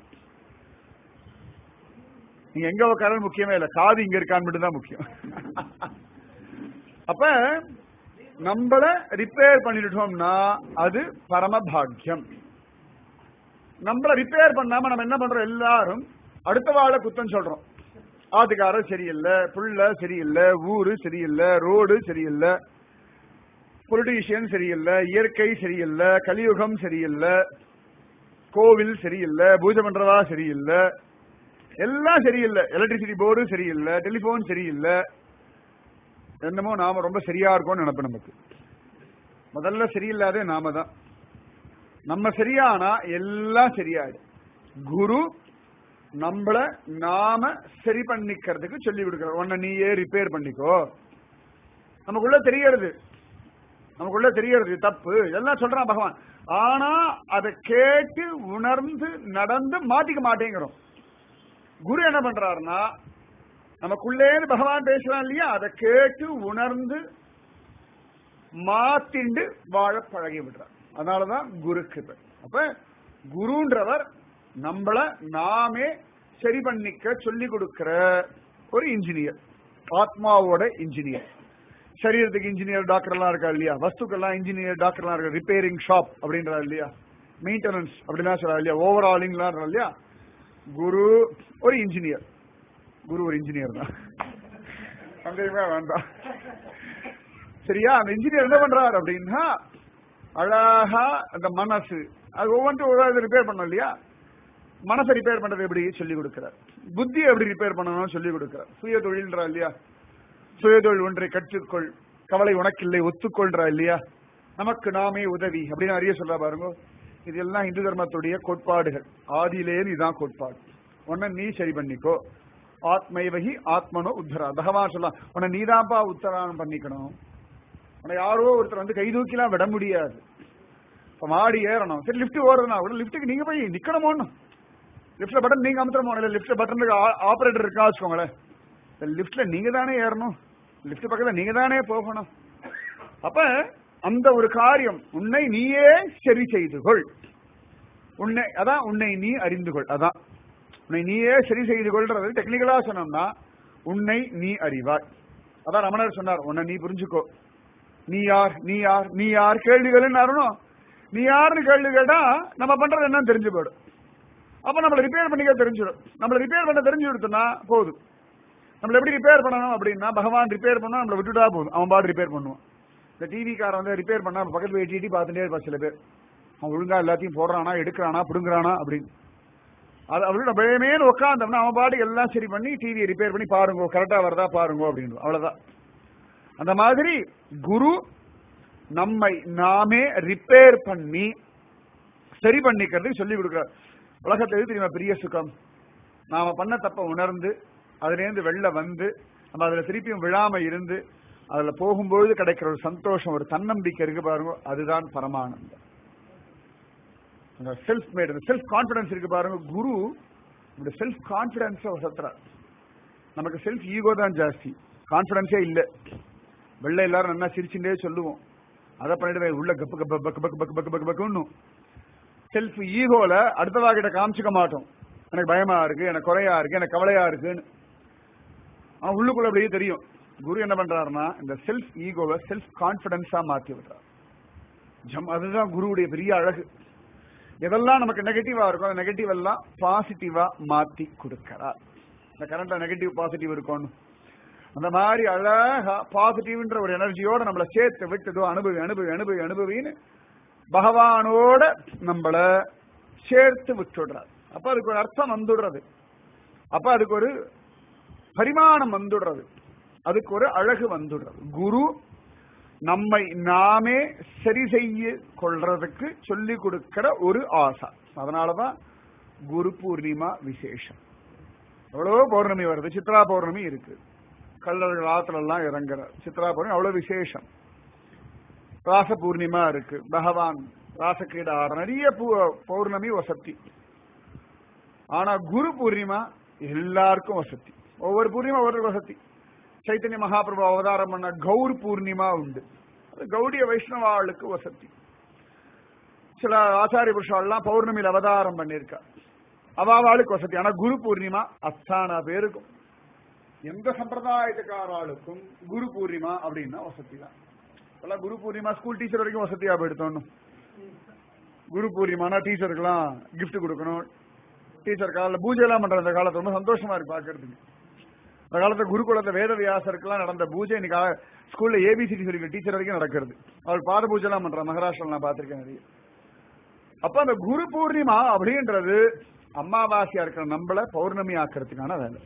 நீங்க எங்க உட்காரணும் முக்கியமே இல்ல காது இங்க இருக்கான்னு மட்டும் தான் முக்கியம் அப்ப நம்மள ரிப்பேர் பண்ணிட்டோம்னா அது பரம பாக்கியம் நம்மள ரிப்பேர் பண்ணாம நம்ம என்ன பண்றோம் எல்லாரும் அடுத்த வாழ குத்தம் சொல்றோம் ஆத்துக்காரர் சரியில்லை புள்ள சரியில்லை ஊரு சரியில்லை ரோடு சரியில்லை பொலிட்டீஷியன் சரியில்லை இயற்கை சரியில்லை கலியுகம் சரியில்லை கோவில் சரியில்லை பூஜை பண்றதா சரியில்லை எல்லாம் சரியில்லை எலக்ட்ரிசிட்டி போர்டு சரியில்லை டெலிபோன் சரியில்லை என்னமோ நாம ரொம்ப சரியா இருக்கோம்னு நினைப்பேன் நமக்கு முதல்ல சரியில்லாதே நாம தான் நம்ம சரியானா எல்லாம் சரியாயிடும் குரு நம்மள நாம சரி பண்ணிக்கிறதுக்கு சொல்லி கொடுக்கிற உன்னை நீயே ரிப்பேர் பண்ணிக்கோ நமக்குள்ள தெரியறது நமக்குள்ள தெரியறது இது தப்பு எல்லாம் சொல்றான் பகவான் ஆனா அதை கேட்டு உணர்ந்து நடந்து மாட்டிக்க மாட்டேங்கிறோம் குரு என்ன பண்றாருன்னா நமக்குள்ளேன்னு பகவான் பேசுறான் இல்லையா அதை கேட்டு உணர்ந்து மாத்திண்டு வாழ பழகி விடுறார் அதனாலதான் குரு கிருபை அப்ப குருன்றவர் நம்மள நாமே சரி பண்ணிக்க சொல்லி கொடுக்கிற ஒரு இன்ஜினியர் ஆத்மாவோட இன்ஜினியர் சரீரத்துக்கு இன்ஜினியர் டாக்டர் எல்லாம் இருக்கா இல்லையா வஸ்துக்கெல்லாம் இன்ஜினியர் டாக்டர் எல்லாம் இருக்கா ரிப்பேரிங் ஷாப் அப்படின்றா இல்லையா மெயின்டெனன்ஸ் அப்படிலாம் சொல்றா இல்லையா ஓவராலிங்லாம் இல்லையா குரு ஒரு இன்ஜினியர் குரு ஒரு இன்ஜினியர் தான் சந்தேகமே வேண்டாம் சரியா அந்த இன்ஜினியர் என்ன பண்றாரு அப்படின்னா அழகா அந்த மனசு அது ஒவ்வொன்றும் ஒரு ரிப்பேர் பண்ணோம் இல்லையா மனசை ரிப்பேர் பண்றது எப்படி சொல்லி கொடுக்கிறார் புத்தி எப்படி ரிப்பேர் பண்ணணும் சொல்லி கொடுக்கிறார் சுய தொழில்ன்றா இல்லையா சுய தொழில் ஒன்றை கற்றுக்கொள் கவலை உனக்கில்லை ஒத்துக்கொள்றா இல்லையா நமக்கு நாமே உதவி அப்படின்னு அறிய சொல்ல பாருங்க இது எல்லாம் இந்து தர்மத்துடைய கோட்பாடுகள் ஆதியிலே இதுதான் கோட்பாடு உன்னை நீ சரி பண்ணிக்கோ ஆத்மைவகி ஆத்மனோ உத்தரா பகவான் சொல்லலாம் உன்னை நீதான்ப்பா உத்தரானம் பண்ணிக்கணும் உன்னை யாரோ ஒருத்தர் வந்து கை தூக்கிலாம் விட முடியாது இப்ப மாடி ஏறணும் சரி லிஃப்ட் ஓடுறதுனா கூட லிஃப்ட்டுக்கு நீங்க போய் நிக்கணுமோன்னு லிஃப்ட்ல பட்டன் நீங்க அமுத்துறமோ இல்ல லிஃப்ட்ல பட்டன் ஆபரேட்டர் இருக்கா வச்சுக்கோங்களேன் லிஃப்ட்ல நீங்க தானே ஏறணும் லிஃப்ட் பக்கத்துல நீங்க தானே போகணும் அப்ப அந்த ஒரு காரியம் உன்னை நீயே சரி செய்து கொள் உன்னை அதான் உன்னை நீ அறிந்து கொள் அதான் உன்னை நீயே சரி செய்து கொள்றது டெக்னிக்கலா சொன்னோம்னா உன்னை நீ அறிவாய் அதான் ரமணர் சொன்னார் உன்னை நீ புரிஞ்சுக்கோ நீ யார் நீ யார் நீ யார் கேள்விகள் நீ யாருன்னு கேள்வி கேட்டா நம்ம பண்றது என்னன்னு தெரிஞ்சு போயிடும் அப்ப நம்மள ரிப்பேர் பண்ணிக்க தெரிஞ்சிடும் நம்மள ரிப்பேர் பண்ண தெரிஞ்சு கொடுத்தோம்னா போதும் நம்மள எப்படி ரிப்பேர் பண்ணணும் அப்படின்னா பகவான் ரிப்பேர் பண்ணா நம்மள விட்டுட்டா போதும் அவன் பாட்டு ரிப்பேர் பண்ணுவான் இந்த டிவி காரன் வந்து ரிப்பேர் பண்ணா பக்கத்துல போய் டிடி பார்த்துட்டே இருப்பா சில பேர் அவன் ஒழுங்கா எல்லாத்தையும் போடுறானா எடுக்கிறானா பிடுங்குறானா அப்படின்னு அது அவரு பயமேன்னு உட்காந்தோம்னா அவன் பாட்டுக்கு எல்லாம் சரி பண்ணி டிவியை ரிப்பேர் பண்ணி பாருங்க கரெக்டா வருதா பாருங்க அப்படின்னு அவ்வளவுதான் அந்த மாதிரி குரு நம்மை நாமே ரிப்பேர் பண்ணி சரி பண்ணிக்கிறதுக்கு சொல்லி கொடுக்கிறார் உலகத்துல எது தெரியுமா பெரிய சுகம் நாம பண்ண தப்ப உணர்ந்து அதுலேருந்து வெளில வந்து நம்ம அதுல திருப்பியும் விழாம இருந்து அதுல போகும்பொழுது கிடைக்கிற ஒரு சந்தோஷம் ஒரு தன்னம்பிக்கை இருக்கு பாருங்க அதுதான் பரமானந்தம் அந்த செல்ஃப் மேட் அந்த செல்ஃப் கான்பிடன்ஸ் இருக்கு பாருங்க குரு இந்த செல்ஃப் கான்பிடன்ஸ் சத்துறார் நமக்கு செல்ஃப் ஈகோ தான் ஜாஸ்தி கான்பிடன்ஸே இல்ல வெள்ள எல்லாரும் நல்லா சிரிச்சுட்டே சொல்லுவோம் அதை பண்ணிட்டு உள்ள கப்பு கப்பு பக்கு பக்கு பக்கு பக்கு பக்கு பக்குன்னு செல்ஃப் ஈகோல அடுத்தவா கிட்ட காமிச்சுக்க மாட்டோம் எனக்கு பயமா இருக்கு எனக்கு குறையா இருக்கு எனக்கு கவலையா இருக்குன்னு ஆனா உள்ளுக்குள்ள அப்படியே தெரியும் குரு என்ன பண்றாருன்னா இந்த செல்ஃப் ஈகோவை செல்ஃப் கான்பிடன்ஸா மாத்தி விடுறார் ஜம் அதுதான் குருவுடைய பெரிய அழகு எதெல்லாம் நமக்கு நெகட்டிவா இருக்கும் அந்த நெகட்டிவ் எல்லாம் பாசிட்டிவா மாத்தி கொடுக்கிறார் இந்த கரண்ட்ல நெகட்டிவ் பாசிட்டிவ் இருக்கும்னு அந்த மாதிரி அழகா பாசிட்டிவ்ன்ற ஒரு எனர்ஜியோட நம்மளை சேர்த்து விட்டுதோ அனுபவி அனுபவி அனுபவி அனுபவின்னு பகவானோட நம்மள சேர்த்து விட்டுடுறார் அப்ப அதுக்கு ஒரு அர்த்தம் வந்துடுறது அப்ப அதுக்கு ஒரு பரிமாணம் வந்துடுறது அதுக்கு ஒரு அழகு வந்துடுறது குரு நம்மை நாமே சரி செய்ய கொள்றதுக்கு சொல்லி கொடுக்கிற ஒரு ஆசை அதனாலதான் குரு பூர்ணிமா விசேஷம் எவ்வளவோ பௌர்ணமி வருது சித்ரா பௌர்ணமி இருக்கு கல்லர்கள் ஆத்துல எல்லாம் இறங்குற சித்ரா பௌர்ணமி அவ்வளவு விசேஷம் ராச பூர்ணிமா இருக்கு பகவான் ராசக்கிரீட ஆறு நிறைய பௌர்ணமி வசதி ஆனா குரு பூர்ணிமா எல்லாருக்கும் வசதி ஒவ்வொரு பூர்ணிமா ஒவ்வொரு வசதி சைத்தன்ய மகாபிரபு அவதாரம் பண்ண கௌர் பூர்ணிமா உண்டு அது கௌடிய வைஷ்ணவாளுக்கு வசதி சில ஆச்சாரிய புருஷாலாம் பௌர்ணமியில் அவதாரம் பண்ணியிருக்கா அவாவாளுக்கு வசதி ஆனா குரு பூர்ணிமா அஸ்தான பேருக்கும் எந்த சம்பிரதாயத்துக்காராளுக்கும் குரு பூர்ணிமா அப்படின்னா வசதி தான் இப்பெல்லாம் குரு பூர்ணிமா ஸ்கூல் டீச்சர் வரைக்கும் வசதியா போயிடுத்தோம் குரு பூர்ணிமானா டீச்சருக்குலாம் கிஃப்ட் கொடுக்கணும் டீச்சர் காலில் பூஜை எல்லாம் பண்ற அந்த காலத்துல ரொம்ப சந்தோஷமா இருக்கு பாக்குறதுக்கு அந்த காலத்துல குருகுலத்துல வேத வியாசருக்குலாம் நடந்த பூஜை இன்னைக்கு ஸ்கூல்ல ஏபிசிடி சொல்லி டீச்சர் வரைக்கும் நடக்கிறது அவள் பாத பூஜை எல்லாம் பண்றா மகாராஷ்டிரா நான் பார்த்திருக்கேன் நிறைய அப்ப அந்த குரு பூர்ணிமா அப்படின்றது அமாவாசையா இருக்கிற நம்மள பௌர்ணமி ஆக்கிறதுக்கான வேலை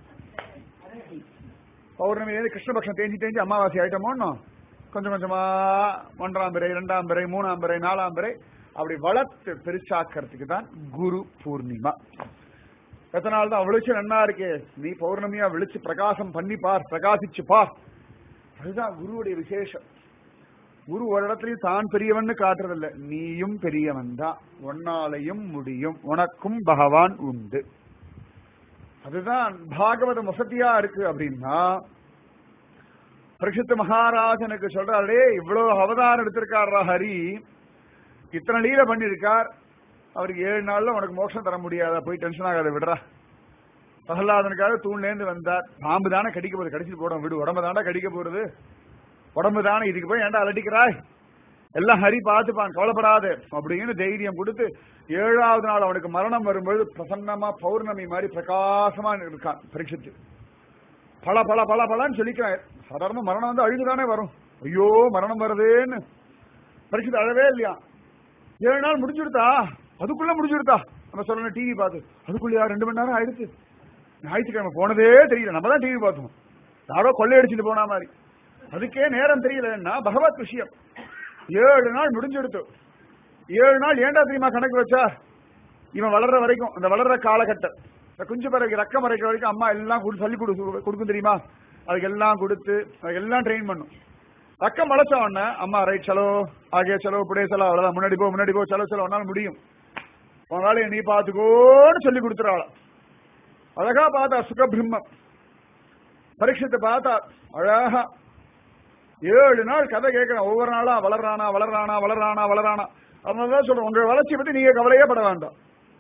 பௌர்ணமி கிருஷ்ணபக்ஷம் தேஞ்சி தேஞ்சி அமாவாசை ஆயிட்டோமோன்னு கொஞ்சம் கொஞ்சமா ஒன்றாம் பிறை இரண்டாம் பிறை மூணாம் பிறை நாலாம் பிறை அப்படி வளர்த்து பெருசாக்கிறதுக்கு தான் குரு பூர்ணிமா எத்தனை நாள் தான் விழிச்சு நன்னா இருக்கே நீ பௌர்ணமியா விழிச்சு பிரகாசம் பண்ணி பார் பிரகாசிச்சு பார் அதுதான் குருவுடைய விசேஷம் குரு ஒரு இடத்துலயும் தான் பெரியவன் காட்டுறதில்ல நீயும் பெரியவன் தான் உன்னாலையும் முடியும் உனக்கும் பகவான் உண்டு அதுதான் பாகவதம் வசதியா இருக்கு அப்படின்னா பரிசுத்த மகாராஜனுக்கு சொல்றாரு இவ்வளவு அவதாரம் எடுத்திருக்காரா ஹரி இத்தனை லீல பண்ணிருக்கார் அவருக்கு ஏழு நாள்ல உனக்கு மோட்சம் தர முடியாதா போய் டென்ஷன் ஆகாத விடுறா பிரகலாதனுக்காக தூண்லேருந்து வந்தார் பாம்பு தானே கடிக்க போகுது கடிச்சிட்டு போடும் விடு உடம்பு தானே கடிக்க போறது உடம்பு தானே இதுக்கு போய் ஏன்டா அலட்டிக்கிறாய் எல்லாம் ஹரி பார்த்துப்பான் கவலைப்படாது அப்படின்னு தைரியம் கொடுத்து ஏழாவது நாள் அவனுக்கு மரணம் வரும்பொழுது பிரசன்னமா பௌர்ணமி மாதிரி பிரகாசமா இருக்கான் பரீட்சித்து பல பல பல பலன்னு சொல்லிக்கிறேன் சாதாரண மரணம் வந்து அழுகுதானே வரும் ஐயோ மரணம் வருதேன்னு பரிசுத்த அழவே இல்லையா ஏழு நாள் முடிஞ்சுடுதா அதுக்குள்ள முடிஞ்சுடுதா நம்ம சொல்லணும் டிவி பார்த்து அதுக்குள்ளயா ரெண்டு மணி நேரம் ஆயிடுச்சு ஞாயிற்றுக்கிழமை போனதே தெரியல நம்ம தான் டிவி பார்த்தோம் யாரோ கொள்ளையடிச்சுட்டு போன மாதிரி அதுக்கே நேரம் தெரியலன்னா பகவத் விஷயம் ஏழு நாள் முடிஞ்செடுத்து ஏழு நாள் ஏண்டா தெரியுமா கணக்கு வச்சா இவன் வளர்ற வரைக்கும் அந்த வளர்ற காலகட்டம் இந்த குஞ்சு பிறகு ரக்கம் வரைக்கிற வரைக்கும் அம்மா எல்லாம் கொடு சொல்லி கொடு கொடுக்கும் தெரியுமா அதுக்கு எல்லாம் கொடுத்து அதுக்கு எல்லாம் ட்ரெயின் பண்ணும் ரக்கம் வளர்ச்ச உடனே அம்மா ரைட் சலோ ஆகிய செலவு இப்படியே செலவு அவ்வளவுதான் முன்னாடி போ முன்னாடி போ செலவு செலவு உன்னால முடியும் உன் வேலையை நீ பாத்துக்கோன்னு சொல்லி கொடுத்துறாள அழகா பார்த்தா சுகபிரம்மம் பரீட்சத்தை பார்த்தா அழகா ஏழு நாள் கதை கேட்கிறேன் ஒவ்வொரு நாளா வளர்றானா வளர்றானா வளர்றானா வளர்றானா அதனாலதான் சொல்றேன் உங்க வளர்ச்சியை பத்தி நீங்க கவலையே பட வேண்டாம்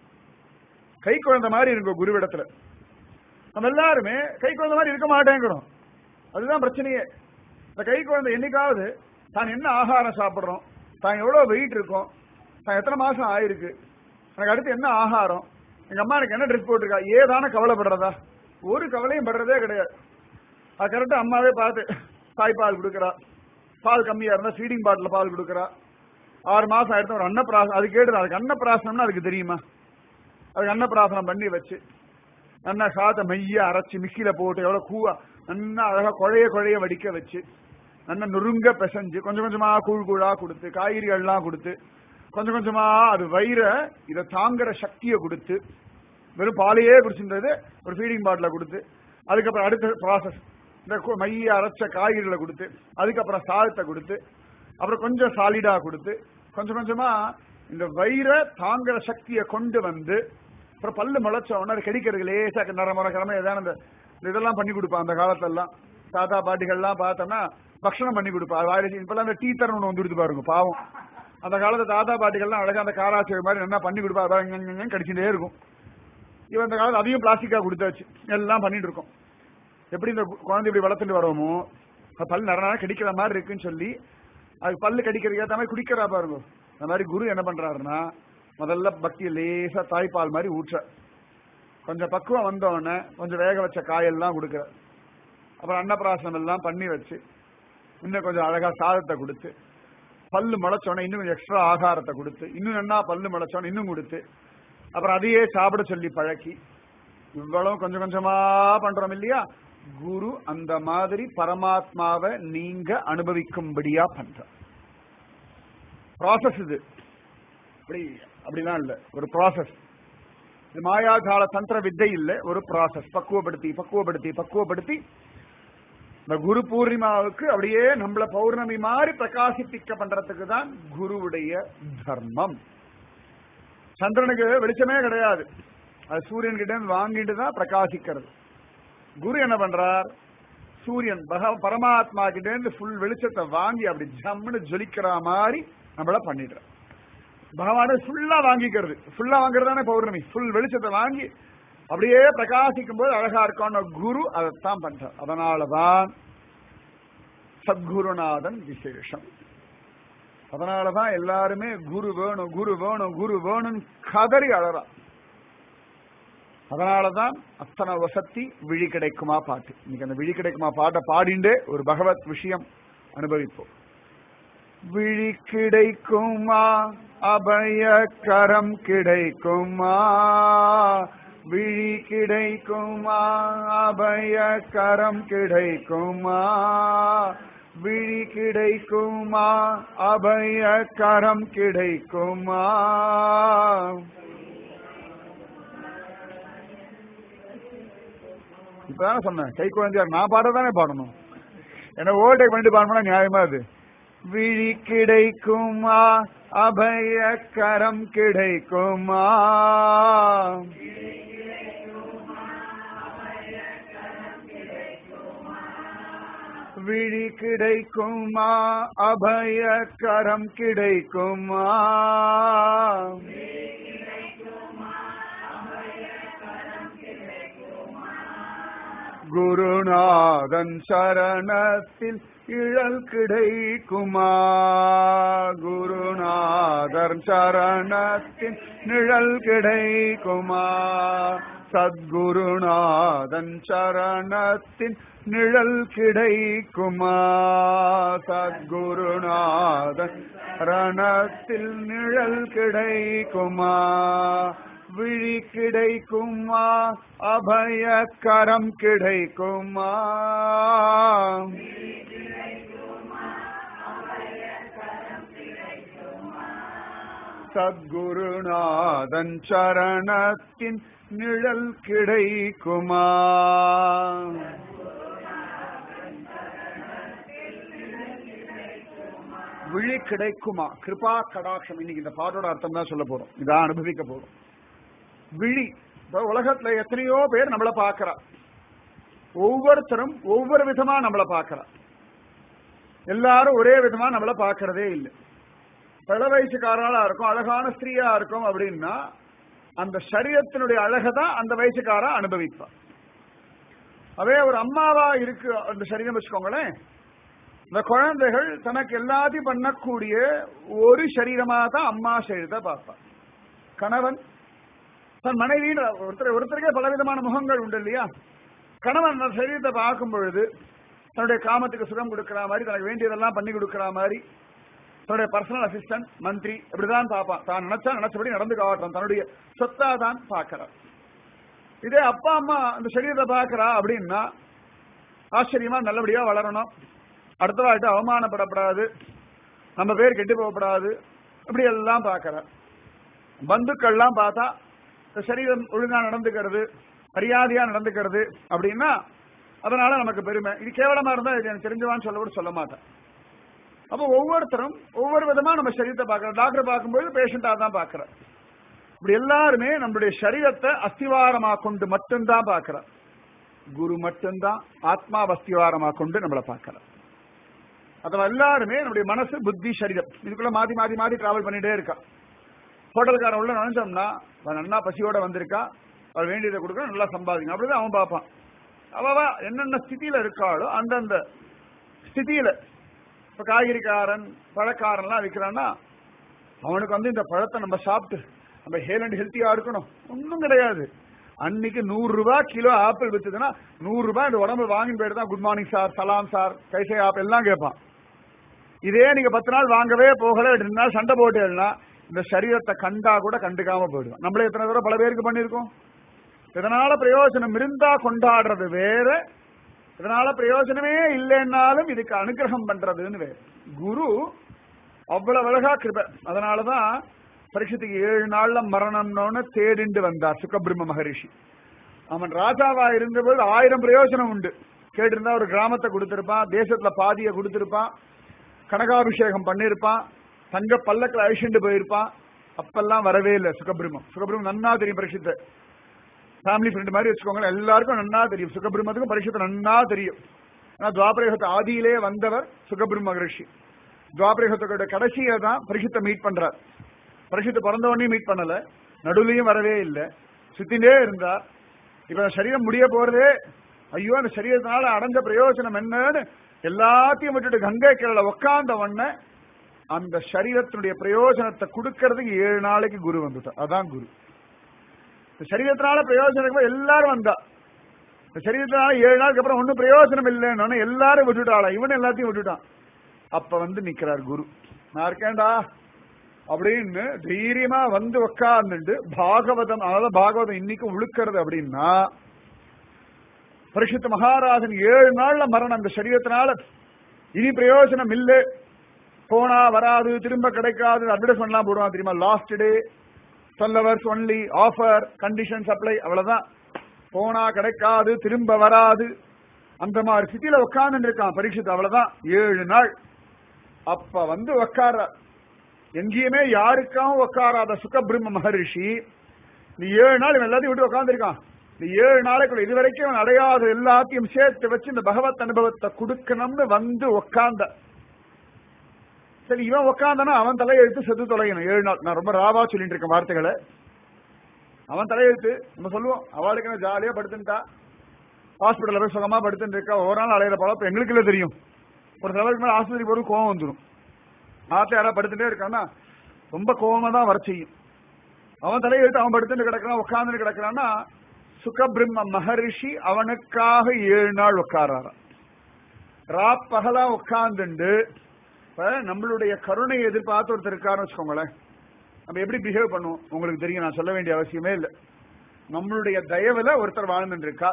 கை குழந்தை மாதிரி இருக்கும் குருவிடத்துல நம்ம எல்லாருமே கை குழந்தை மாதிரி இருக்க மாட்டேங்கிறோம் அதுதான் பிரச்சனையே இந்த கை குழந்தை என்னைக்காவது தான் என்ன ஆகாரம் சாப்பிடுறோம் தான் எவ்வளவு வெயிட் இருக்கும் தான் எத்தனை மாசம் ஆயிருக்கு எனக்கு அடுத்து என்ன ஆகாரம் எங்க அம்மா எனக்கு என்ன ட்ரெஸ் போட்டிருக்கா ஏதான கவலைப்படுறதா ஒரு கவலையும் படுறதே கிடையாது அது கரெக்டா அம்மாவே பார்த்து தாய்ப்பால் கொடுக்குறா பால் கம்மியா இருந்தா ஃபீடிங் பாட்டில் பால் கொடுக்குறா ஆறு மாசம் ஆயிடுத்து ஒரு அன்னப்பிராசனம் அது கேட்டு அதுக்கு அன்னப்பிராசனம்னு அதுக்கு தெரியுமா அதுக்கு அன்னப்பிராசனம் பண்ணி வச்சு நல்லா சாதத்தை மைய அரைச்சு மிக்சியில போட்டு எவ்வளவு கூவா நல்லா அழகா குழைய குழைய வடிக்க வச்சு நல்லா நொறுங்க பிசைஞ்சு கொஞ்சம் கொஞ்சமா கூழ் கூழா கொடுத்து காய்கறிகள்லாம் கொடுத்து கொஞ்சம் கொஞ்சமா அது வயிற இதை தாங்குற சக்தியை கொடுத்து வெறும் பாலையே குடிச்சுன்றது ஒரு ஃபீடிங் பாட்டில கொடுத்து அதுக்கப்புறம் அடுத்த ப்ராசஸ் இந்த கு- மைய அரைச்ச காய்கறிகளை கொடுத்து அதுக்கப்புறம் சாதத்தை கொடுத்து அப்புறம் கொஞ்சம் சாலிடா கொடுத்து கொஞ்சம் கொஞ்சமா இந்த வயிற தாங்குற சக்தியை கொண்டு வந்து அப்புறம் பல்லு முளைச்ச உடனே அது கடிக்கிறதுக்கு லேசா நரமுறை கிழமை ஏதாவது இந்த இந்த இதெல்லாம் பண்ணி கொடுப்பா அந்த காலத்தெல்லாம் தாத்தா பாட்டிகள்லாம் பார்த்தோம்னா பக்ஷணம் பண்ணி கொடுப்பா அது வாயில இப்பெல்லாம் அந்த டீத்தர்னு ஒன்று வந்துடுது பாருங்க பாவம் அந்த காலத்து தாத்தா பாட்டிகள்லாம் அழகா அந்த காராச்சி மாதிரி என்ன பண்ணி கொடுப்பா அதான் இங்க, இங்க, இங்க கடிச்சுட்டே இருக்கும் இவன் இந்த காலத்து அதையும் பிளாஸ்டிக்கா கொடுத்தாச்சு எல்லாம் பண்ணிட்டு இருக்கோம் எப்படி இந்த குழந்தை இப்படி வளர்த்துட்டு வரோமோ அது பல் நரனா கடிக்கிற மாதிரி இருக்குன்னு சொல்லி அது பல்லு கடிக்கிறதுக்கு ஏத்த மாதிரி குடிக்கிறா பாருங்க அந்த மாதிரி குரு என்ன பண்றாருன்னா முதல்ல பக்தியை லேசா தாய்ப்பால் மாதிரி ஊற்ற கொஞ்சம் பக்குவம் வந்த உடனே கொஞ்சம் வேக வச்ச காயெல்லாம் கொடுக்குற அப்புறம் அன்னப்பிராசனம் எல்லாம் பண்ணி வச்சு இன்னும் கொஞ்சம் அழகா சாதத்தை கொடுத்து பல்லு முளைச்சோன்னே இன்னும் கொஞ்சம் எக்ஸ்ட்ரா ஆகாரத்தை கொடுத்து இன்னும் என்ன பல்லு முளைச்சோன்னே இன்னும் கொடுத்து அப்புறம் அதையே சாப்பிட சொல்லி பழக்கி இவ்வளவு கொஞ்சம் கொஞ்சமா பண்றோம் இல்லையா குரு அந்த மாதிரி பரமாத்மாவை நீங்க அனுபவிக்கும்படியா பண்ற ப்ராசஸ் இது அப்படி அப்படிலாம் இல்ல ஒரு ப்ராசஸ் இது மாயாஜால தந்திர வித்தை இல்ல ஒரு ப்ராசஸ் பக்குவப்படுத்தி பக்குவப்படுத்தி பக்குவப்படுத்தி இந்த குரு பூர்ணிமாவுக்கு அப்படியே நம்மள பௌர்ணமி மாதிரி பிரகாசிப்பிக்க பண்றதுக்கு தான் குருவுடைய தர்மம் சந்திரனுக்கு வெளிச்சமே கிடையாது அது சூரியன் கிட்ட இருந்து வாங்கிட்டு தான் பிரகாசிக்கிறது குரு என்ன பண்றார் சூரியன் பக பரமாத்மா கிட்ட இருந்து ஃபுல் வெளிச்சத்தை வாங்கி அப்படி ஜம்முன்னு ஜொலிக்கிற மாதிரி நம்மள பண்ணிடுறார் பகவானை ஃபுல்லா வாங்கிக்கிறது ஃபுல்லா வாங்குறது தானே பௌர்ணமி ஃபுல் வெளிச்சத்தை வாங்கி அப்படியே பிரகாசிக்கும் போது அழகா இருக்கான குரு அதைத்தான் பண்றார் அதனாலதான் சத்குருநாதன் விசேஷம் அதனாலதான் எல்லாருமே குரு வேணும் குரு வேணும் குரு வேணும் கதறி அழறா அதனாலதான் அத்தனை வசத்தி விழி கிடைக்குமா பாட்டு இன்னைக்கு அந்த விழி கிடைக்குமா பாட்டை பாடிண்டே ஒரு பகவத் விஷயம் அனுபவிப்போம் விழி கிடைக்குமா அபய கரம் கிடைக்குமா விழி கிடைக்குமா அபய கரம் கிடைக்குமா விழி கிடைக்குமா அபய கரம் கிடைக்குமா இப்பதானே சொன்னேன் கை குழந்தையார் நான் பாடத்தானே பாடணும் என்ன ஓவர்டேக் பண்ணிட்டு பாடணும்னா நியாயமா அது விழி கிடைக்குமா அபய கரம் கிடைக்குமா விழி கிடைக்குமா அபய கரம் கிடைக்குமா குருநாதன் சரணத்தில் இழல் கிடைக்குமா குருநாதர் சரணத்தின் நிழல் கிடைக்குமா சத்குருநாதன் சரணத்தின் நிழல் கிடைக்குமா சத்குருநாதன் ரணத்தில் நிழல் கிடைக்குமா விழி கிடைக்குமா அபயக்கரம் கிடைக்குமா சத்குருநாதன் சரணத்தின் நிழல் கிடைக்குமா விழி கிடைக்குமா கிருபா கடாட்சம் இன்னைக்கு இந்த பாட்டோட அர்த்தம் தான் சொல்ல போறோம் இதான் அனுபவிக்க போறோம் விழி இப்ப உலகத்துல எத்தனையோ பேர் நம்மள பாக்குறா ஒவ்வொருத்தரும் ஒவ்வொரு விதமா நம்மள பாக்குறா எல்லாரும் ஒரே விதமா நம்மள பாக்குறதே இல்லை பல வயசுக்காரங்களா இருக்கும் அழகான ஸ்திரீயா இருக்கும் அப்படின்னா அந்த சரீரத்தினுடைய அழகை தான் அந்த வயசுக்காரா அனுபவிப்பா அதே ஒரு அம்மாவா இருக்கு அந்த சரீரம் வச்சுக்கோங்களேன் இந்த குழந்தைகள் தனக்கு எல்லாத்தையும் பண்ணக்கூடிய ஒரு சரீரமா தான் அம்மா சரீரத்தை பார்ப்பா கணவன் தன் மனைவியின் ஒருத்தர் ஒருத்தருக்கே பலவிதமான முகங்கள் உண்டு இல்லையா கணவன் அந்த சரீரத்தை பார்க்கும் பொழுது தன்னுடைய காமத்துக்கு சுகம் கொடுக்கிற மாதிரி தனக்கு வேண்டியதெல்லாம் பண்ணி கொடுக்கிற மாதிரி தன்னுடைய பர்சனல் அசிஸ்டன்ட் மந்திரி இப்படிதான் பார்ப்பான் தான் நினைச்சா நினைச்சபடி நடந்து காட்டும் தன்னுடைய சொத்தா தான் பார்க்கிறார் இதே அப்பா அம்மா அந்த சரீரத்தை பார்க்கறா அப்படின்னா ஆச்சரியமா நல்லபடியா வளரணும் அடுத்த வாழ்க்கை அவமானப்படப்படாது நம்ம பேர் கெட்டு போகப்படாது இப்படி எல்லாம் பார்க்கறார் பந்துக்கள்லாம் பார்த்தா இந்த சரீரம் ஒழுங்கா நடந்துக்கிறது மரியாதையா நடந்துக்கிறது அப்படின்னா அதனால நமக்கு பெருமை இது கேவலமா இருந்தா இது எனக்கு தெரிஞ்சவான்னு சொல்ல கூட சொல்ல மாட்டேன் அப்போ ஒவ்வொருத்தரும் ஒவ்வொரு விதமா நம்ம சரீரத்தை பார்க்கறோம் டாக்டர் பார்க்கும்போது பேஷண்டா தான் பார்க்கிறோம் இப்படி எல்லாருமே நம்மளுடைய சரீரத்தை அஸ்திவாரமா கொண்டு மட்டும்தான் பார்க்கிறோம் குரு மட்டும்தான் ஆத்மா அஸ்திவாரமா கொண்டு நம்மளை பார்க்கிறோம் அதுவா எல்லாருமே நம்முடைய மனசு புத்தி சரீரம் இதுக்குள்ள மாத்தி மாத்தி மாத்தி டிராவல் பண்ணிட்டே இருக்கா ஹோட்டல்காரன் உள்ள நினைச்சோம்னா அவன் நல்லா பசியோட வந்திருக்கா அவள் வேண்டியதை கொடுக்க நல்லா சம்பாதிக்கணும் அப்படிதான் அவன் பார்ப்பான் அவ என்னென்ன ஸ்திதியில இருக்காளோ அந்தந்த ஸ்திதியில இப்ப காய்கறிக்காரன் பழக்காரன்லாம் விற்கிறான்னா அவனுக்கு வந்து இந்த பழத்தை நம்ம சாப்பிட்டு நம்ம ஹேல் அண்ட் ஹெல்த்தியா இருக்கணும் ஒன்றும் கிடையாது அன்னைக்கு நூறு ரூபாய் கிலோ ஆப்பிள் வித்துதுன்னா நூறு ரூபாய் இந்த உடம்பு வாங்கிட்டு போயிட்டு தான் குட் மார்னிங் சார் சலாம் சார் கைசை ஆப் எல்லாம் கேட்பான் இதே நீங்க பத்து நாள் வாங்கவே போகல ரெண்டு நாள் சண்டை போட்டேன்னா இந்த சரீரத்தை கண்டா கூட கண்டுக்காம போயிடுவோம் நம்மளே எத்தனை தடவை பல பேருக்கு பண்ணிருக்கோம் இதனால பிரயோஜனம் இருந்தா கொண்டாடுறது வேற இதனால பிரயோஜனமே இல்லைன்னாலும் இதுக்கு அனுகிரகம் பண்றதுன்னு வேற குரு அவ்வளவு அழகா கிருப அதனாலதான் பரீட்சத்துக்கு ஏழு நாள்ல மரணம்னு தேடிண்டு வந்தார் சுக்கபிரம்ம மகரிஷி அவன் ராஜாவா இருந்தபோது ஆயிரம் பிரயோஜனம் உண்டு கேட்டிருந்தா ஒரு கிராமத்தை கொடுத்திருப்பான் தேசத்துல பாதியை கொடுத்திருப்பான் கனகாபிஷேகம் பண்ணிருப்பான் தங்க பல்லக்கில் அழிச்சுட்டு போயிருப்பான் அப்பெல்லாம் வரவே இல்லை சுகபிரம்மம் சுகபிரம்மம் நன்னா தெரியும் பரிசுத்த ஃபேமிலி ஃப்ரெண்ட் மாதிரி வச்சுக்கோங்களேன் எல்லாருக்கும் நன்னா தெரியும் சுகபிரம்மத்துக்கும் பரிசுத்த நன்னா தெரியும் ஆனா துவாபரேகத்து ஆதியிலே வந்தவர் சுகபிரம்ம மகரிஷி துவாபரேகத்தோட கடைசியில தான் பரிசுத்த மீட் பண்றார் பரிசுத்த பிறந்த உடனே மீட் பண்ணல நடுவுலயும் வரவே இல்லை சுத்தினே இருந்தார் இப்ப சரீரம் முடிய போறதே ஐயோ அந்த சரீரத்தினால அடைஞ்ச பிரயோஜனம் என்னன்னு எல்லாத்தையும் விட்டுட்டு கங்கை கிழல உக்காந்த உடனே அந்த சரீரத்தினுடைய பிரயோஜனத்தை கொடுக்கறதுக்கு ஏழு நாளைக்கு குரு வந்துட்டார் அதான் குரு இந்த சரீரத்தினால பிரயோஜனம் எல்லாரும் வந்தா இந்த சரீரத்தினால ஏழு நாளுக்கு அப்புறம் ஒன்னும் பிரயோஜனம் இல்லைன்னு எல்லாரும் விட்டுட்டாளா இவன் எல்லாத்தையும் விட்டுட்டான் அப்ப வந்து நிக்கிறார் குரு நான் இருக்கேன்டா அப்படின்னு தைரியமா வந்து உட்கார்ந்துட்டு பாகவதம் அதாவது பாகவதம் இன்னைக்கு உழுக்கிறது அப்படின்னா பரிசுத்த மகாராஜன் ஏழு நாள்ல மரணம் அந்த சரீரத்தினால இனி பிரயோஜனம் இல்லை போனா வராது திரும்ப கிடைக்காது அட்வர்டைஸ்மெண்ட்லாம் போடுவான் தெரியுமா last day twelve hours only offer condition supply அவ்வளவுதான் போனா கிடைக்காது திரும்ப வராது அந்த மாதிரி ஸ்திதியில உட்கார்ந்து இருக்கான் பரீட்சித்து அவ்வளவுதான் ஏழு நாள் அப்ப வந்து உட்கார எங்கேயுமே யாருக்காகவும் உட்காராத சுகபிரம்ம மகரிஷி நீ ஏழு நாள் இவன் எல்லாத்தையும் விட்டு உட்காந்துருக்கான் நீ ஏழு நாளைக்குள்ள இதுவரைக்கும் அவன் அடையாத எல்லாத்தையும் சேர்த்து வச்சு இந்த பகவத் அனுபவத்தை கொடுக்கணும்னு வந்து உட்கார்ந்த சரி இவன் உட்காந்தானா அவன் தலையெழுத்து செத்து தொலையணும் ஏழு நாள் நான் ரொம்ப ராவா சொல்லிட்டு இருக்கேன் வார்த்தைகளை அவன் தலையெழுத்து நம்ம சொல்லுவோம் அவளுக்கு என்ன ஜாலியா படுத்துட்டா ஹாஸ்பிட்டல்ல போய் சுகமா படுத்துட்டு இருக்கா ஒரு நாள் அலையிற பழப்பம் எங்களுக்கு இல்ல தெரியும் ஒரு சிலருக்கு மேல ஆஸ்பத்திரி போறது கோவம் வந்துடும் ஆத்த யாரா படுத்துட்டே இருக்கான்னா ரொம்ப கோவமா தான் வர செய்யும் அவன் தலையெழுத்து அவன் படுத்துட்டு கிடக்கிறான் உட்காந்துட்டு கிடக்கிறான்னா சுகபிரம்ம மகரிஷி அவனுக்காக ஏழு நாள் உட்காராராம் ராப்பகலா உட்கார்ந்துண்டு இப்ப நம்மளுடைய கருணை எதிர்பார்த்து ஒருத்தர் இருக்காருன்னு வச்சுக்கோங்களேன் நம்ம எப்படி பிஹேவ் பண்ணுவோம் உங்களுக்கு தெரியும் நான் சொல்ல வேண்டிய அவசியமே இல்லை நம்மளுடைய தயவுல ஒருத்தர் வாழ்ந்துட்டு இருக்கா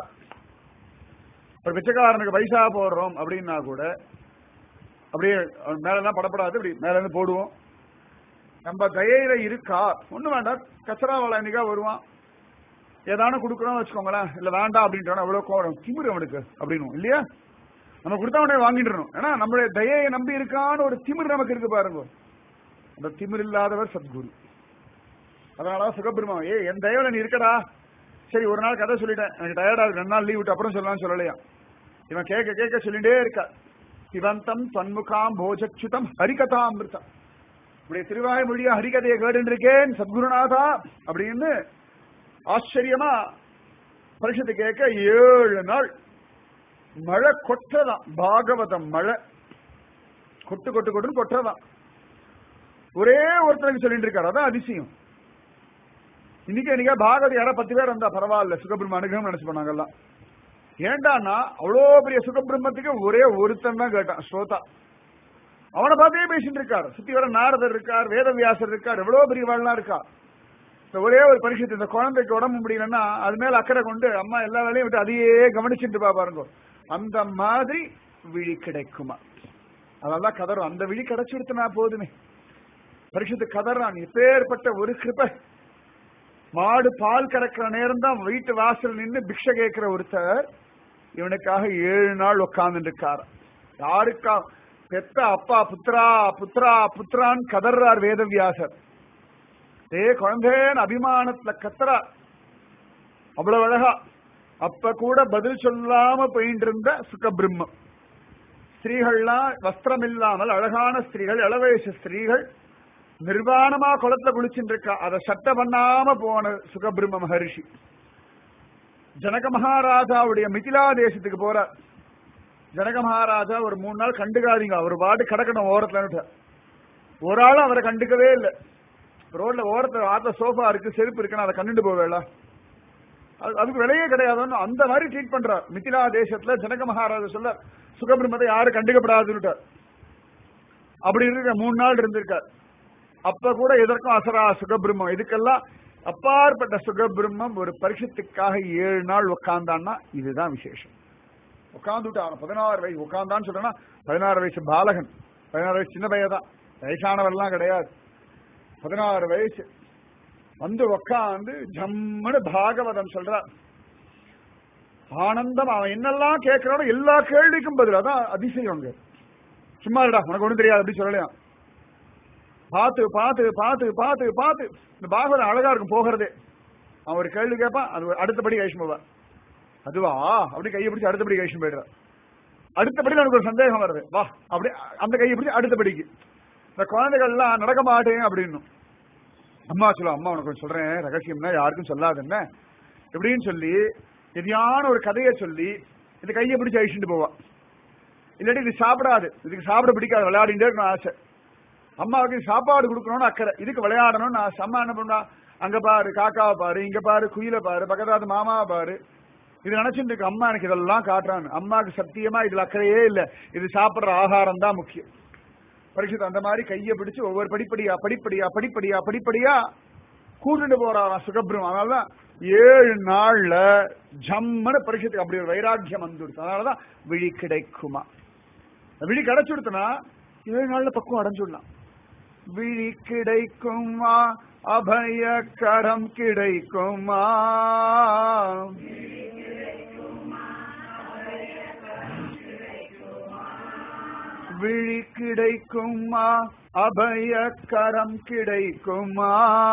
ஒரு பிச்சைக்காரனுக்கு பைசா போடுறோம் அப்படின்னா கூட அப்படியே அவன் மேலெல்லாம் படப்படாது இப்படி மேல இருந்து போடுவோம் நம்ம தயையில இருக்கா ஒண்ணு வேண்டாம் கச்சரா வாழனிக்கா வருவான் ஏதானு கொடுக்கறோம் வச்சுக்கோங்களேன் இல்ல வேண்டாம் அப்படின்றான் அவ்வளவு கோரம் திமிரு அவனுக்கு அப்படின்னு இல்லையா நம்ம கொடுத்தா உடனே வாங்கிடணும் ஏன்னா நம்மளுடைய தயையை நம்பி இருக்கான்னு ஒரு திமிர் நமக்கு இருக்கு பாருங்க அந்த திமிர் இல்லாதவர் சத்குரு அதனால சுகபிரமா ஏ என் தயவுல நீ இருக்கடா சரி ஒரு நாள் கதை சொல்லிட்டேன் எனக்கு டயர்டா இருக்கு ரெண்டு நாள் லீவ் விட்டு அப்புறம் சொல்லலாம் சொல்லலையா இவன் கேட்க கேட்க சொல்லிட்டே இருக்கா சிவந்தம் தன்முகாம் போஜச்சுதம் ஹரிகதாமிருத்தம் இப்படி திருவாய் மொழியா ஹரிகதையை கேட்டு இருக்கேன் சத்குருநாதா அப்படின்னு ஆச்சரியமா பரிசத்து கேட்க ஏழு நாள் மழை கொட்டதான் பாகவதம் மழை கொட்டு கொட்டு கொட்டுன்னு கொட்டதான் ஒரே ஒருத்தருக்கு சொல்லிட்டு இருக்காரு அதான் அதிசயம் இன்னைக்கு என்னைக்கா பாகவத யாரா பத்து பேர் வந்தா பரவாயில்ல சுகபிரம்ம அனுகிரகம் நினைச்சு பண்ணாங்கல்லாம் ஏண்டான்னா அவ்வளோ பெரிய சுகபிரம்மத்துக்கு ஒரே ஒருத்தன் தான் கேட்டான் ஸ்ரோதா அவனை பார்த்தே பேசிட்டு இருக்கார் சுத்தி வர நாரதர் இருக்கார் வேதவியாசர் இருக்கார் எவ்வளவு பெரியவாள்லாம் இருக்கா இந்த ஒரே ஒரு பரிசுத்து இந்த குழந்தைக்கு உடம்பு முடியலன்னா அது மேல அக்கறை கொண்டு அம்மா எல்லா வேலையும் விட்டு அதையே கவனிச்சுட்டு பா பாருங்க அந்த மாதிரி விழி கிடைக்குமா அதெல்லாம் கதறும் அந்த விழி கிடைச்சுடுத்துனா போதுமே பரிசுத்து கதறான் எப்பேற்பட்ட ஒரு கிருபை மாடு பால் கறக்கிற நேரம் தான் வீட்டு வாசல் நின்று பிக்ஷை கேட்கிற ஒருத்தர் இவனுக்காக ஏழு நாள் உட்கார்ந்து இருக்கார் யாருக்கா பெத்த அப்பா புத்ரா புத்ரா புத்ரான்னு கதறார் வேதவியாசர் ஏ குழந்தைன்னு அபிமானத்துல கத்துறா அவ்வளவு அழகா அப்ப கூட பதில் சொல்லாம போயிட்டு இருந்த சுகபிரம்மம் ஸ்திரீகள்லாம் வஸ்திரம் இல்லாமல் அழகான ஸ்திரீகள் இளவயசு ஸ்திரீகள் நிர்வாணமா குளத்துல குளிச்சுட்டு இருக்கா அதை சட்ட பண்ணாம போன சுகபிரம்ம மகரிஷி ஜனக மகாராஜாவுடைய மிதிலா தேசத்துக்கு போறார் ஜனக மகாராஜா ஒரு மூணு நாள் கண்டுக்காதீங்க அவர் பாட்டு கிடக்கணும் ஓரத்துல ஒரு ஆளும் அவரை கண்டுக்கவே இல்லை ரோட்ல ஓரத்துல ஆத்த சோஃபா இருக்கு செருப்பு இருக்குன்னு அதை கண்டுட்டு போவேல அதுக்கு விலையே கிடையாதுன்னு அந்த மாதிரி ட்ரீட் பண்றார் மிதிலா தேசத்துல ஜனக மகாராஜா சொல்ல சுகபிரம்மத்தை யாரும் கண்டுக்கப்படாதுன்னு அப்படி இருக்க மூணு நாள் இருந்திருக்கார் அப்ப கூட எதற்கும் அசரா சுகபிரம்மம் இதுக்கெல்லாம் அப்பாற்பட்ட சுகபிரம்மம் ஒரு பரிசத்துக்காக ஏழு நாள் உட்கார்ந்தான்னா இதுதான் விசேஷம் உட்காந்துட்டான் பதினாறு வயசு உட்கார்ந்தான்னு சொல்றேன்னா பதினாறு வயசு பாலகன் பதினாறு வயசு சின்ன பையன் தான் வயசானவர்லாம் கிடையாது பதினாறு வயசு வந்து உக்காந்து ஜம்முன்னு பாகவதம் சொல்றார் ஆனந்தம் அவன் என்னெல்லாம் கேட்கிறானோ எல்லா கேள்விக்கும் பதில் அதான் அதிசயம் அங்க சும்மா இருடா உனக்கு ஒண்ணும் தெரியாது அப்படி சொல்லலையா பார்த்து பார்த்து பார்த்து பார்த்து பார்த்து இந்த பாகவதம் அழகா இருக்கும் போகிறதே அவன் ஒரு கேள்வி கேட்பான் அது அடுத்தபடி கைஷ் போவான் அதுவா அப்படி கையை பிடிச்சி அடுத்தபடி கைஷ் போயிடுற அடுத்தபடி எனக்கு ஒரு சந்தேகம் வருது வா அப்படி அந்த கையை பிடிச்சி அடுத்தபடிக்கு இந்த குழந்தைகள்லாம் நடக்க மாட்டேன் அப்படின்னும் அம்மா சொல்லுவா அம்மா உனக்கு சொல்றேன் ரகசியம்னா யாருக்கும் சொல்லாது என்ன எப்படின்னு சொல்லி எதையான ஒரு கதையை சொல்லி இந்த கையை பிடிச்சி அழிச்சுட்டு போவா இல்லாட்டி இது சாப்பிடாது இதுக்கு சாப்பிட பிடிக்காது விளையாடிட்டே இருக்கணும் ஆசை அம்மாவுக்கு சாப்பாடு கொடுக்கணும்னு அக்கறை இதுக்கு விளையாடணும்னு ஆசை அம்மா என்ன பண்ணா அங்க பாரு காக்காவை பாரு இங்க பாரு குயில பாரு பக்கத்தாது மாமாவை பாரு இது நினைச்சிட்டு இருக்கு அம்மா எனக்கு இதெல்லாம் காட்டுறான்னு அம்மாவுக்கு சத்தியமா இதுல அக்கறையே இல்ல இது சாப்பிடுற ஆகாரம் தான் முக்கியம் பரிசுத்த அந்த மாதிரி கையை பிடிச்சு ஒவ்வொரு படிப்படியா படிப்படியா படிப்படியா படிப்படியா கூட்டுட்டு போறாராம் சுகபிரம் அதனாலதான் ஏழு நாள்ல ஜம்மன பரிசுத்துக்கு அப்படி ஒரு வைராக்கியம் வந்துடுச்சு அதனாலதான் விழி கிடைக்குமா விழி கிடைச்சுடுத்துனா ஏழு நாள்ல பக்குவம் அடைஞ்சுடலாம் விழி கிடைக்குமா அபய கரம் கிடைக்குமா விழி கிடைக்குமா அபய கரம் கிடைக்குமா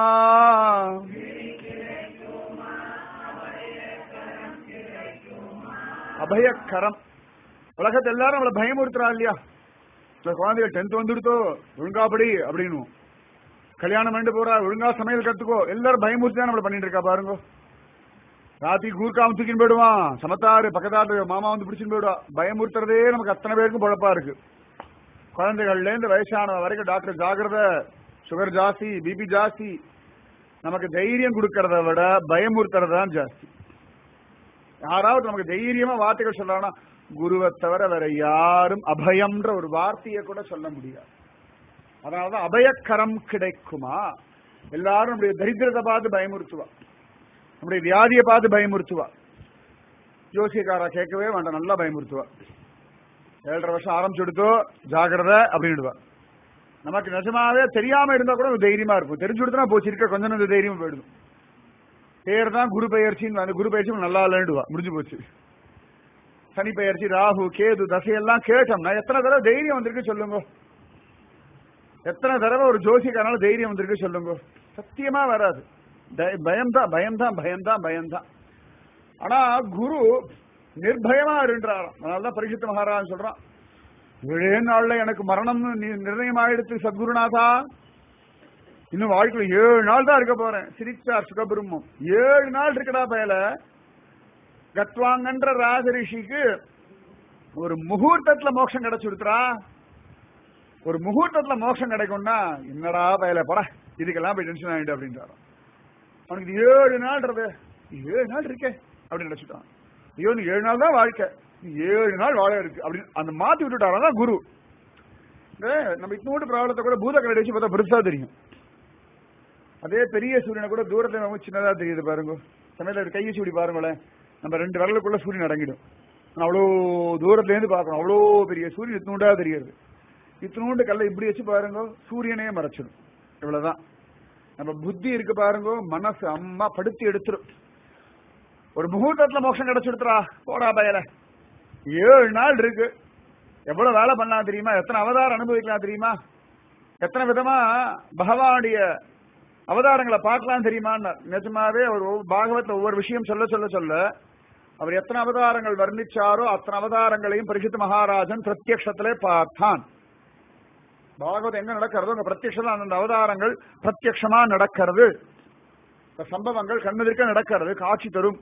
அபயக்கரம் உலகத்தை எல்லாரும் நம்மளை பயமுறுத்துறா இல்லையா இந்த குழந்தைகள் டென்த் வந்துடுத்தோ ஒழுங்கா படி அப்படின்னு கல்யாணம் பண்ணிட்டு போறா ஒழுங்கா சமையல் கத்துக்கோ எல்லாரும் பயமுறுத்தி தான் நம்மள பண்ணிட்டு இருக்கா பாருங்க ராத்திரி கூர்க்காம தூக்கின்னு போயிடுவான் சமத்தாரு பக்கத்தாரு மாமா வந்து பிடிச்சின்னு போயிடுவா பயமுறுத்துறதே நமக்கு அத்தனை பேருக்கும் பொழப்பா இருக்கு குழந்தைகள்ல இருந்து வயசான வரைக்கும் டாக்டர் ஜாகிரத சுகர் ஜாஸ்தி பிபி ஜாஸ்தி நமக்கு தைரியம் கொடுக்கறத விட பயமுறுத்துறது தான் ஜாஸ்தி யாராவது நமக்கு தைரியமா வார்த்தைகள் சொல்றாங்கன்னா குருவை தவிர வேற யாரும் அபயம்ன்ற ஒரு வார்த்தையை கூட சொல்ல முடியாது அதனாலதான் அபயக்கரம் கிடைக்குமா எல்லாரும் நம்முடைய தரித்திரத்தை பார்த்து பயமுறுத்துவா நம்முடைய வியாதியை பார்த்து பயமுறுத்துவா ஜோசியக்காரா கேட்கவே வேண்டாம் நல்லா பயமுறுத்துவா ஏழரை வருஷம் ஆரம்பிச்சுடுத்தோ ஜாகிரதை அப்படின்னுடுவா நமக்கு நிஜமாவே தெரியாம இருந்தா கூட ஒரு தைரியமா இருக்கும் தெரிஞ்சு கொடுத்தா போச்சு இருக்க கொஞ்சம் கொஞ்சம் தைரியமா போயிடும் பேர் தான் குரு பெயர்ச்சின்னு அந்த குரு பெயர்ச்சி நல்லா இல்லைன்னுடுவா முடிஞ்சு போச்சு சனி பெயர்ச்சி ராகு கேது தசையெல்லாம் கேட்டோம்னா எத்தனை தடவை தைரியம் வந்திருக்கு சொல்லுங்க எத்தனை தடவை ஒரு ஜோசிக்காரனால தைரியம் வந்திருக்கு சொல்லுங்க சத்தியமா வராது பயம்தான் பயம்தான் பயம்தான் பயம்தான் ஆனா குரு நிர்பயமா இருன்றாராம் அதனாலதான் பரிசுத்த மகாராஜ் சொல்றான் ஏழே நாள்ல எனக்கு மரணம்னு நிர்ணயம் ஆயிடுத்து சத்குருநாதா இன்னும் வாழ்க்கையில் ஏழு நாள் தான் இருக்க போறேன் சிரிச்சார் சுகபிரம்மம் ஏழு நாள் இருக்கடா பயல கத்வாங்கன்ற ராஜரிஷிக்கு ஒரு முகூர்த்தத்துல மோட்சம் கிடைச்சுடுத்துறா ஒரு முகூர்த்தத்துல மோட்சம் கிடைக்கும்னா என்னடா பயல பட இதுக்கெல்லாம் போய் டென்ஷன் ஆயிட்டு அப்படின்றாரு அவனுக்கு இது ஏழு நாள்ன்றது ஏழு நாள் இருக்கே அப்படின்னு நினைச்சுட்டான் ஐயோ நீ ஏழு நாள் தான் வாழ்க்கை நீ ஏழு நாள் வாழ இருக்கு அப்படின்னு அந்த மாத்தி விட்டுட்டாரா குரு நம்ம இத்தோடு பிராபலத்தை கூட பூத கடை வச்சு பார்த்தா பெருசா தெரியும் அதே பெரிய சூரியனை கூட தூரத்துல ரொம்ப சின்னதா தெரியுது பாருங்க சமயத்துல ஒரு கையை சூடி பாருங்களேன் நம்ம ரெண்டு விரலுக்குள்ள சூரியன் அடங்கிடும் அவ்வளோ தூரத்துல இருந்து பார்க்கணும் அவ்வளோ பெரிய சூரியன் இத்தினூண்டா தெரியுது இத்தினூண்டு கல்ல இப்படி வச்சு பாருங்க சூரியனையே மறைச்சிடும் இவ்வளவுதான் நம்ம புத்தி இருக்கு பாருங்க மனசு அம்மா படுத்தி எடுத்துரும் ஒரு முகூர்த்தத்துல மோட்சம் கிடைச்சுடுத்துறா போடா பயல ஏழு நாள் இருக்கு எவ்வளவு வேலை பண்ணலாம் தெரியுமா எத்தனை அவதாரம் அனுபவிக்கலாம் தெரியுமா எத்தனை விதமா பகவானுடைய அவதாரங்களை பார்க்கலாம் தெரியுமா நிஜமாவே ஒரு பாகவத்துல ஒவ்வொரு விஷயம் சொல்ல சொல்ல சொல்ல அவர் எத்தனை அவதாரங்கள் வர்ணிச்சாரோ அத்தனை அவதாரங்களையும் பரிசுத்த மகாராஜன் பிரத்யக்ஷத்திலே பார்த்தான் பாகவதம் எங்க நடக்கிறதோ அங்க பிரத்யக்ஷம் அந்த அவதாரங்கள் பிரத்யக்ஷமா நடக்கிறது சம்பவங்கள் கண்ணெதிர்க்க நடக்கிறது காட்சி தரும்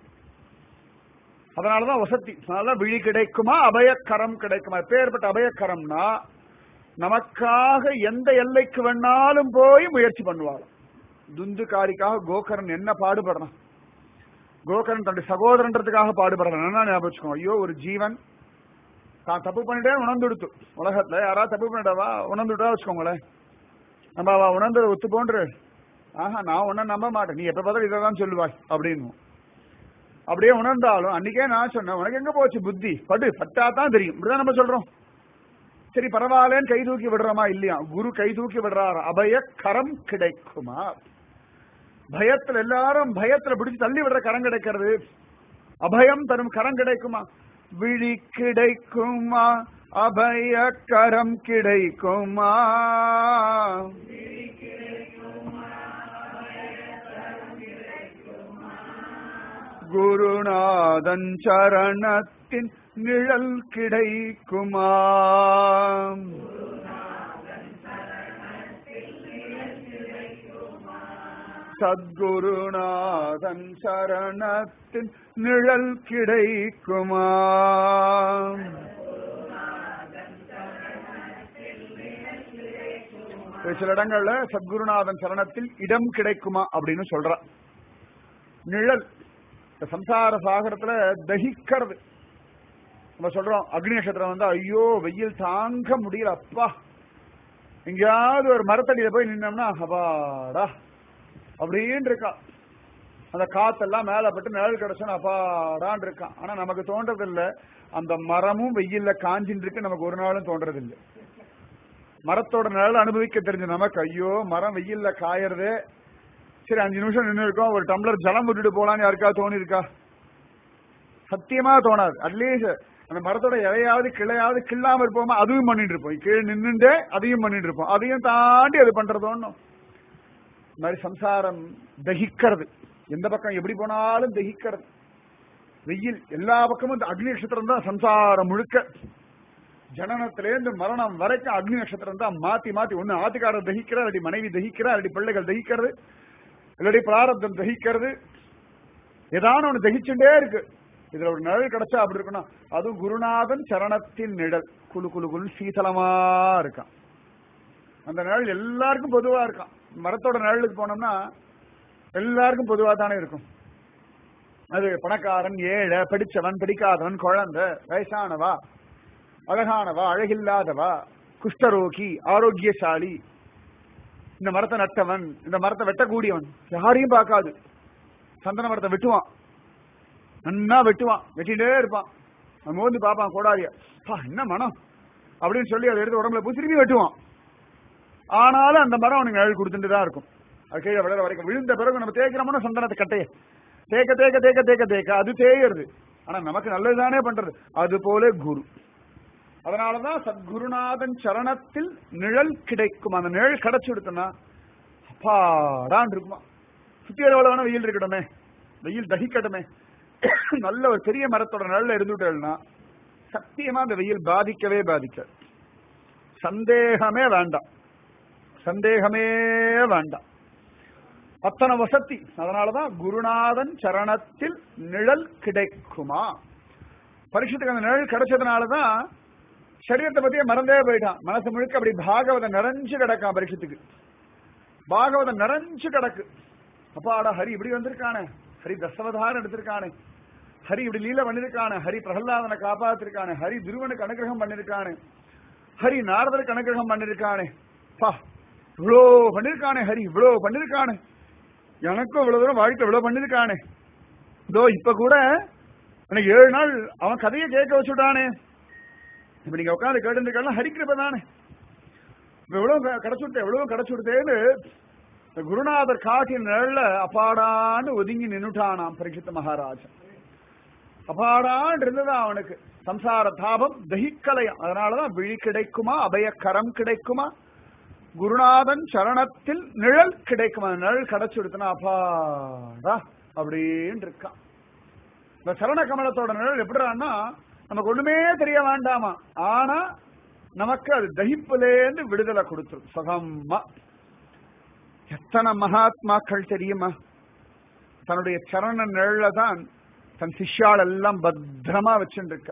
அதனாலதான் வசதி அதனாலதான் விழி கிடைக்குமா அபயக்கரம் கிடைக்குமா பேர்பட்ட அபயக்கரம்னா நமக்காக எந்த எல்லைக்கு வேணாலும் போய் முயற்சி பண்ணுவாள் துந்துகாரிக்காக கோகரன் என்ன பாடுபடணும் கோகரன் தன்னுடைய சகோதரன்றதுக்காக பாடுபடுறான் என்ன ஞாபகம் வச்சுக்கோ ஐயோ ஒரு ஜீவன் தான் தப்பு பண்ணிட்டே உணர்ந்துடுத்து உலகத்துல யாராவது தப்பு பண்ணிட்டவா உணர்ந்துட்டா வச்சுக்கோங்களேன் நம்ம அவ உணர்ந்ததை ஒத்து போன்று ஆஹா நான் உன்ன நம்ப மாட்டேன் நீ எப்ப பார்த்தாலும் இதை தான் சொல்லுவாய் அப்படின்னு அப்படியே உணர்ந்தாலும் அன்னைக்கே நான் சொன்னேன் உனக்கு எங்க போச்சு புத்தி படு பட்டா தான் தெரியும் இப்படிதான் நம்ம சொல்றோம் சரி பரவாயில்லன்னு கை தூக்கி விடுறோமா இல்லையா குரு கை தூக்கி விடுறாரு அபய கரம் கிடைக்குமா பயத்துல எல்லாரும் பயத்துல பிடிச்சு தள்ளி விடுற கரம் கிடைக்கிறது அபயம் தரும் கரம் கிடைக்குமா விழி கிடைக்குமா அபய கரம் கிடைக்குமா குருநாதன் சரணத்தின் நிழல் கிடைக்குமா சத்குருநாதன் சரணத்தின் நிழல் கிடைக்குமா சில இடங்கள்ல சத்குருநாதன் சரணத்தில் இடம் கிடைக்குமா அப்படின்னு சொல்ற நிழல் இந்த சம்சார சாகரத்துல தகிக்கிறது நம்ம சொல்றோம் அக்னி நட்சத்திரம் வந்து ஐயோ வெயில் தாங்க முடியல அப்பா எங்கேயாவது ஒரு மரத்தடியில போய் நின்னோம்னா அப்பாடா அப்படின்னு இருக்கா அந்த காத்தெல்லாம் மேல பட்டு நிழல் கிடைச்சோன்னு அப்பாடான் இருக்கான் ஆனா நமக்கு தோன்றது இல்ல அந்த மரமும் வெயில்ல காஞ்சின்னு இருக்கு நமக்கு ஒரு நாளும் தோன்றது இல்லை மரத்தோட நிழல் அனுபவிக்க தெரிஞ்ச நமக்கு ஐயோ மரம் வெயில்ல காயறது சரி அஞ்சு நிமிஷம் நின்று இருக்கோம் ஒரு டம்ளர் ஜலம் விட்டுட்டு போலான்னு யாருக்கா தோணி இருக்கா சத்தியமா தோணாது அட்லீஸ்ட் அந்த மரத்தோட இலையாவது கிளையாவது கிள்ளாம இருப்போமா அதுவும் பண்ணிட்டு இருப்போம் கீழே நின்னுட்டே அதையும் பண்ணிட்டு இருப்போம் அதையும் தாண்டி அது பண்றதோன்னு இந்த மாதிரி சம்சாரம் தகிக்கிறது எந்த பக்கம் எப்படி போனாலும் தகிக்கிறது வெயில் எல்லா பக்கமும் இந்த அக்னி நட்சத்திரம் தான் சம்சாரம் முழுக்க ஜனனத்திலேருந்து மரணம் வரைக்கும் அக்னி நட்சத்திரம் தான் மாத்தி மாத்தி ஒண்ணு ஆத்துக்காரர் தகிக்கிறார் இல்லாட்டி மனைவி தகிக்கிறார் இல்லாட்டி பிள்ளைகள் தகிக்கிறது இல்லாட்டி பிராரப்தம் தகிக்கிறது ஏதான ஒண்ணு தகிச்சுட்டே இருக்கு இதுல ஒரு நிழல் கிடைச்சா அப்படி இருக்கணும் அதுவும் குருநாதன் சரணத்தின் நிழல் குழு குழு குழு சீதளமா இருக்கான் அந்த நிழல் எல்லாருக்கும் பொதுவா இருக்கான் மரத்தோட நிழலுக்கு போனோம்னா எல்லாருக்கும் பொதுவா தானே இருக்கும் அது பணக்காரன் ஏழை படிச்சவன் படிக்காதவன் குழந்தை வயசானவா அழகானவா அழகில்லாதவா குஷ்டரோகி ஆரோக்கியசாலி இந்த மரத்தை நட்டவன் இந்த மரத்தை வெட்டக்கூடியவன் யாரையும் பார்க்காது சந்தன மரத்தை வெட்டுவான் நன்னா வெட்டுவான் வெட்டிட்டே இருப்பான் அவன் மோந்து பார்ப்பான் கோடாரியா பா என்ன மனம் அப்படின்னு சொல்லி அதை எடுத்து உடம்புல பூசி திரும்பி வெட்டுவான் ஆனாலும் அந்த மரம் அவனுக்கு நிழல் கொடுத்துட்டு தான் இருக்கும் அது கீழே விழற வரைக்கும் விழுந்த பிறகு நம்ம தேய்க்கிறோம்னா சந்தனத்தை கட்டைய தேக்க தேக்க தேக்க தேக்க தேக்க அது தேயறது ஆனா நமக்கு நல்லதுதானே பண்றது அது போல குரு அதனாலதான் சத்குருநாதன் சரணத்தில் நிழல் கிடைக்கும் அந்த நிழல் கிடைச்சு விடுத்தனா அப்பாடான் இருக்குமா சுத்தி எவ்வளவு வேணா வெயில் இருக்கட்டுமே வெயில் தகிக்கட்டுமே நல்ல ஒரு பெரிய மரத்தோட நிழல்ல இருந்துட்டேன்னா சத்தியமா அந்த வெயில் பாதிக்கவே பாதிக்க சந்தேகமே வேண்டாம் சந்தேகமே வேண்டாம் அத்தனை வசதி அதனாலதான் குருநாதன் சரணத்தில் நிழல் கிடைக்குமா பரிசுத்துக்கு அந்த நிழல் கிடைச்சதுனாலதான் சரீரத்தை பத்தியே மறந்தே போயிட்டான் மனசு முழுக்க அப்படி பாகவதம் நிறைஞ்சு கிடக்கான் பரிசுத்துக்கு பாகவதம் நிறைஞ்சு கிடக்கு அப்பாடா ஹரி இப்படி வந்திருக்கானே ஹரி தசவதாரம் எடுத்திருக்கானே ஹரி இப்படி லீல பண்ணிருக்கானே ஹரி பிரகலாதனை காப்பாத்திருக்கானே ஹரி துருவனுக்கு அனுகிரகம் பண்ணிருக்கானே ஹரி நாரதருக்கு அனுகிரகம் பண்ணிருக்கானே பா இவ்வளோ பண்ணிருக்கானே ஹரி இவ்வளோ பண்ணிருக்கானே எனக்கும் இவ்வளவு தூரம் வாழ்க்கை இவ்வளவு பண்ணிருக்கானே இதோ இப்ப கூட எனக்கு ஏழு நாள் அவன் கதையை கேட்க வச்சுட்டானே இப்ப நீங்க உட்காந்து கேட்டு ஹரிக்கிருப்ப தானே இப்ப எவ்வளவு கிடைச்சுட்டு எவ்வளவு கிடைச்சுட்டேன்னு குருநாதர் காட்டின் நிழல்ல அப்பாடான்னு ஒதுங்கி நின்னுட்டானாம் பரீட்சித்த மகாராஜன் அப்பாடான் இருந்ததா அவனுக்கு சம்சார தாபம் தகிக்கலையம் அதனாலதான் விழி கிடைக்குமா அபயக்கரம் கிடைக்குமா குருநாதன் சரணத்தில் நிழல் கிடைக்கும் அந்த நிழல் கிடைச்சு விடுத்தனா அப்பாடா அப்படின்னு இருக்கான் இந்த சரண கமலத்தோட நிழல் எப்படிறான்னா நமக்கு ஒண்ணுமே தெரிய வேண்டாமா ஆனா நமக்கு அது தகிப்புலேருந்து விடுதலை கொடுத்துரும் சுகமா எத்தனை மகாத்மாக்கள் தெரியுமா தன்னுடைய சரண நிழல தான் தன் சிஷ்யாள் எல்லாம் பத்திரமா வச்சுட்டு இருக்க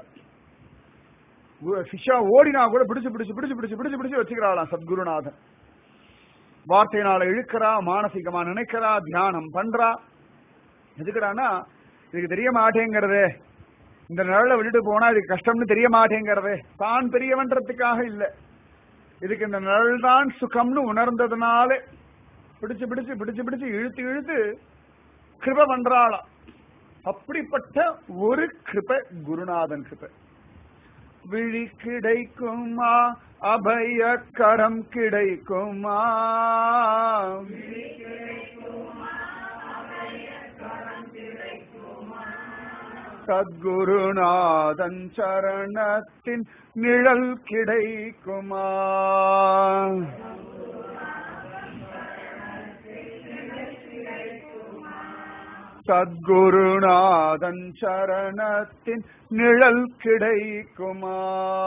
சிஷ்யா ஓடினா கூட பிடிச்சு பிடிச்சு பிடிச்சு பிடிச்சு பிடிச்சு பிடிச்சு வச்சுக்கிறாளாம் சத்குருநாதன் வார்த்தையினால இழுக்கிறா மானசீகமா நினைக்கிறா தியானம் பண்றா எதுக்குறானா இதுக்கு தெரிய மாட்டேங்கிறதே இந்த நிழல விட்டுட்டு போனா இதுக்கு கஷ்டம்னு தெரிய மாட்டேங்கிறதே தான் பெரியவன்றதுக்காக இல்ல இதுக்கு இந்த நிழல் தான் சுகம்னு உணர்ந்ததுனால பிடிச்சு பிடிச்சு பிடிச்சு பிடிச்சு இழுத்து இழுத்து கிருப பண்றாளாம் அப்படிப்பட்ட ஒரு கிருப குருநாதன் கிருப விழி கிடைக்குமா அபய கரம் கிடைக்குமா சத்குருநாதன் சரணத்தின் நிழல் கிடைக்குமா சத்குருநாதன் சரணத்தின் நிழல் கிடைக்குமா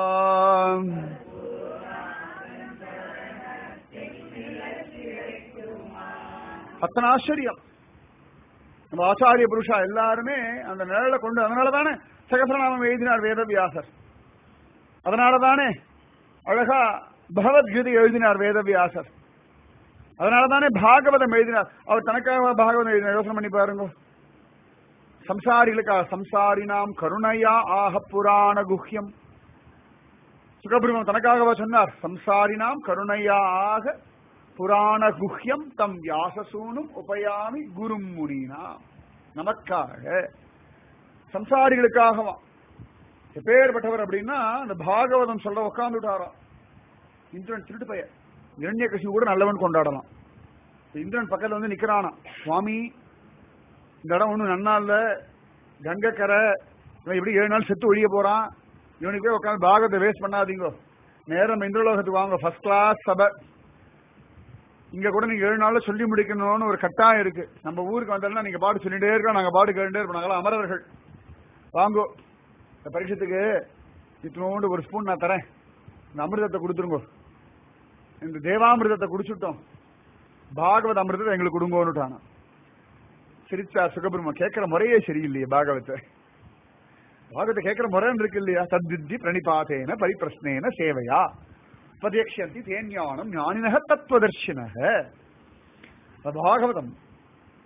அத்தனை ஆச்சரியம் நம்ம ஆச்சாரிய புருஷா எல்லாருமே அந்த நிழலை கொண்டு அதனாலதானே சகசரநாமம் எழுதினார் வேதவியாசர் அதனாலதானே அழகா பகவத்கீதை எழுதினார் வேதவியாசர் அதனாலதானே பாகவதம் எழுதினார் அவர் தனக்காக பாகவதம் எழுதினார் யோசனை பண்ணி பாருங்க சம்சாரிகளுக்காக சம்சாரினாம் கருணையா ஆக புராண குஹ்யம் சுகபிரமம் தனக்காகவா சொன்னார் சம்சாரினாம் கருணையா ஆக புராண குஹ்யம் தம் வியாசசூனும் உபயாமி குரும் முனினா நமக்காக சம்சாரிகளுக்காகவா எப்பேற்பட்டவர் அப்படின்னா அந்த பாகவதம் சொல்ற உட்காந்துட்டாராம் இந்திரன் திருட்டு பையன் இரண்ய கசிவு கூட நல்லவன் கொண்டாடலாம் இந்திரன் பக்கத்துல வந்து நிக்கிறானா சுவாமி இந்த இடம் ஒண்ணும் நன்னா இல்ல கங்கக்கரை இவன் இப்படி ஏழு நாள் செத்து ஒழிய போறான் இவனுக்கு போய் உட்காந்து பாகத்தை வேஸ்ட் பண்ணாதீங்க நேரம் இந்திரலோகத்துக்கு வாங்க ஃபர்ஸ்ட் கிளாஸ் சபை இங்க கூட நீங்க ஏழு நாள்ல சொல்லி முடிக்கணும்னு ஒரு கட்டாயம் இருக்கு நம்ம ஊருக்கு வந்தோம்னா நீங்க பாட்டு சொல்லிட்டே இருக்கோம் நாங்க பாட்டு கேட்டுட்டே இருப்போம் நாங்களாம் அமரர்கள் வாங்கோ இந்த பரீட்சத்துக்கு இத்தனோண்டு ஒரு ஸ்பூன் நான் தரேன் இந்த அமிர்தத்தை கொடுத்துருங்க இந்த தேவாமிர்தத்தை குடிச்சுட்டோம் பாகவத அமிர்தத்தை எங்களுக்கு கொடுங்கோன்னுட்டானா சிரிச்சா சுகபிரம கேட்கிற முறையே சரியில்லையே பாகவத்தை பாகவத்தை கேட்கிற முறைன்னு இருக்கு இல்லையா தத்வித்தி பிரணிபாத்தேன பரிப்பிரஸ்னேன சேவையா உபதேக்ஷந்தி தேஞானம் ஞானினக தத்துவதர்ஷினக பாகவதம்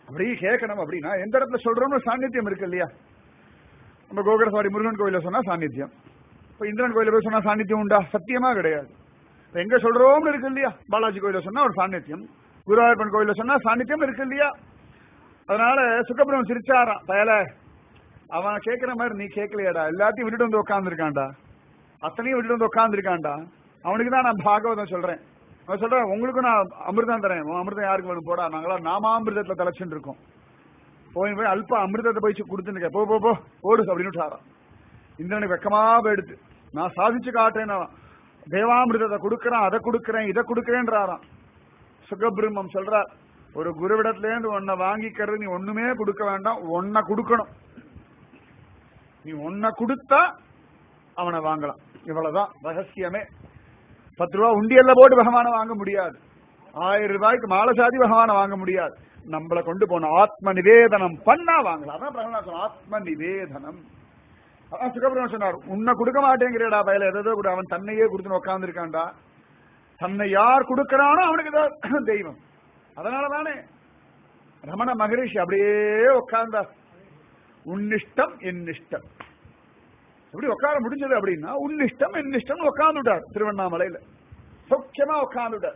அப்படி கேட்கணும் அப்படின்னா எந்த இடத்துல சொல்றோம்னு சாநித்தியம் இருக்கு இல்லையா நம்ம கோகரசாரி முருகன் கோயில சொன்னா சாநித்தியம் இப்ப இந்திரன் கோயில போய் சொன்னா சாநித்தியம் உண்டா சத்தியமா கிடையாது இப்ப எங்க சொல்றோம்னு இருக்கு இல்லையா பாலாஜி கோயில சொன்னா ஒரு சாநித்தியம் குருவாயூர்பன் கோயில சொன்னா சாநித்தியம் இருக்கு இல்லையா அதனால சுக்கபிரமன் சிரிச்சாராம் பயல அவன் கேட்கிற மாதிரி நீ கேட்கலையாடா எல்லாத்தையும் விட்டுட்டு வந்து உட்காந்துருக்கான்டா அத்தனையும் விட்டுட்டு வந்து உட்காந்துருக்கான்டா அவனுக்கு தான் நான் பாகவதம் சொல்றேன் அவன் சொல்றேன் உங்களுக்கு நான் அமிர்தம் தரேன் உன் அமிர்தம் யாருக்கு வேணும் போடா நாங்களா நாமாமிர்தத்துல தலைச்சுட்டு இருக்கோம் போய் போய் அல்ப அமிர்தத்தை போய் கொடுத்துருக்க போ போ போ ஓடு அப்படின்னு விட்டாராம் இந்திரனுக்கு வெக்கமா போயிடுது நான் சாதிச்சு காட்டேன் நான் தேவாமிர்தத்தை கொடுக்கறேன் அதை கொடுக்கறேன் இதை கொடுக்கறேன்றாராம் சுகபிரம்மம் சொல்றார் ஒரு குருவிடத்துல இருந்து உன்னை வாங்கிக்கிறது நீ ஒண்ணுமே கொடுக்க வேண்டாம் ஒன்ன கொடுக்கணும் நீ ஒன்ன கொடுத்தா அவனை வாங்கலாம் இவ்வளவுதான் ரகசியமே பத்து ரூபா உண்டியல்ல போட்டு பகவானை வாங்க முடியாது ஆயிரம் ரூபாய்க்கு மாலை சாதி பகவானை வாங்க முடியாது நம்மளை கொண்டு போன ஆத்ம நிவேதனம் பண்ணா வாங்கலாம் அதான் பிரகலாத் சொன்னார், ஆத்ம நிவேதனம் அதான் சுகபிரமன் சொன்னார் உன்னை கொடுக்க மாட்டேங்கிறடா பயல எதோ கூட அவன் தன்னையே கொடுத்துன்னு உட்காந்துருக்கான்டா தன்னை யார் கொடுக்கறானோ அவனுக்கு தான் தெய்வம் அதனால தானே ரமண மகரிஷி அப்படியே உட்கார்ந்தார் உன்னிஷ்டம் என்னிஷ்டம் எப்படி உட்கார முடிஞ்சது அப்படின்னா உன்னிஷ்டம் என்னிஷ்டம் உட்கார்ந்துட்டார் திருவண்ணாமலையில சௌக்கியமா உட்கார்ந்துட்டார்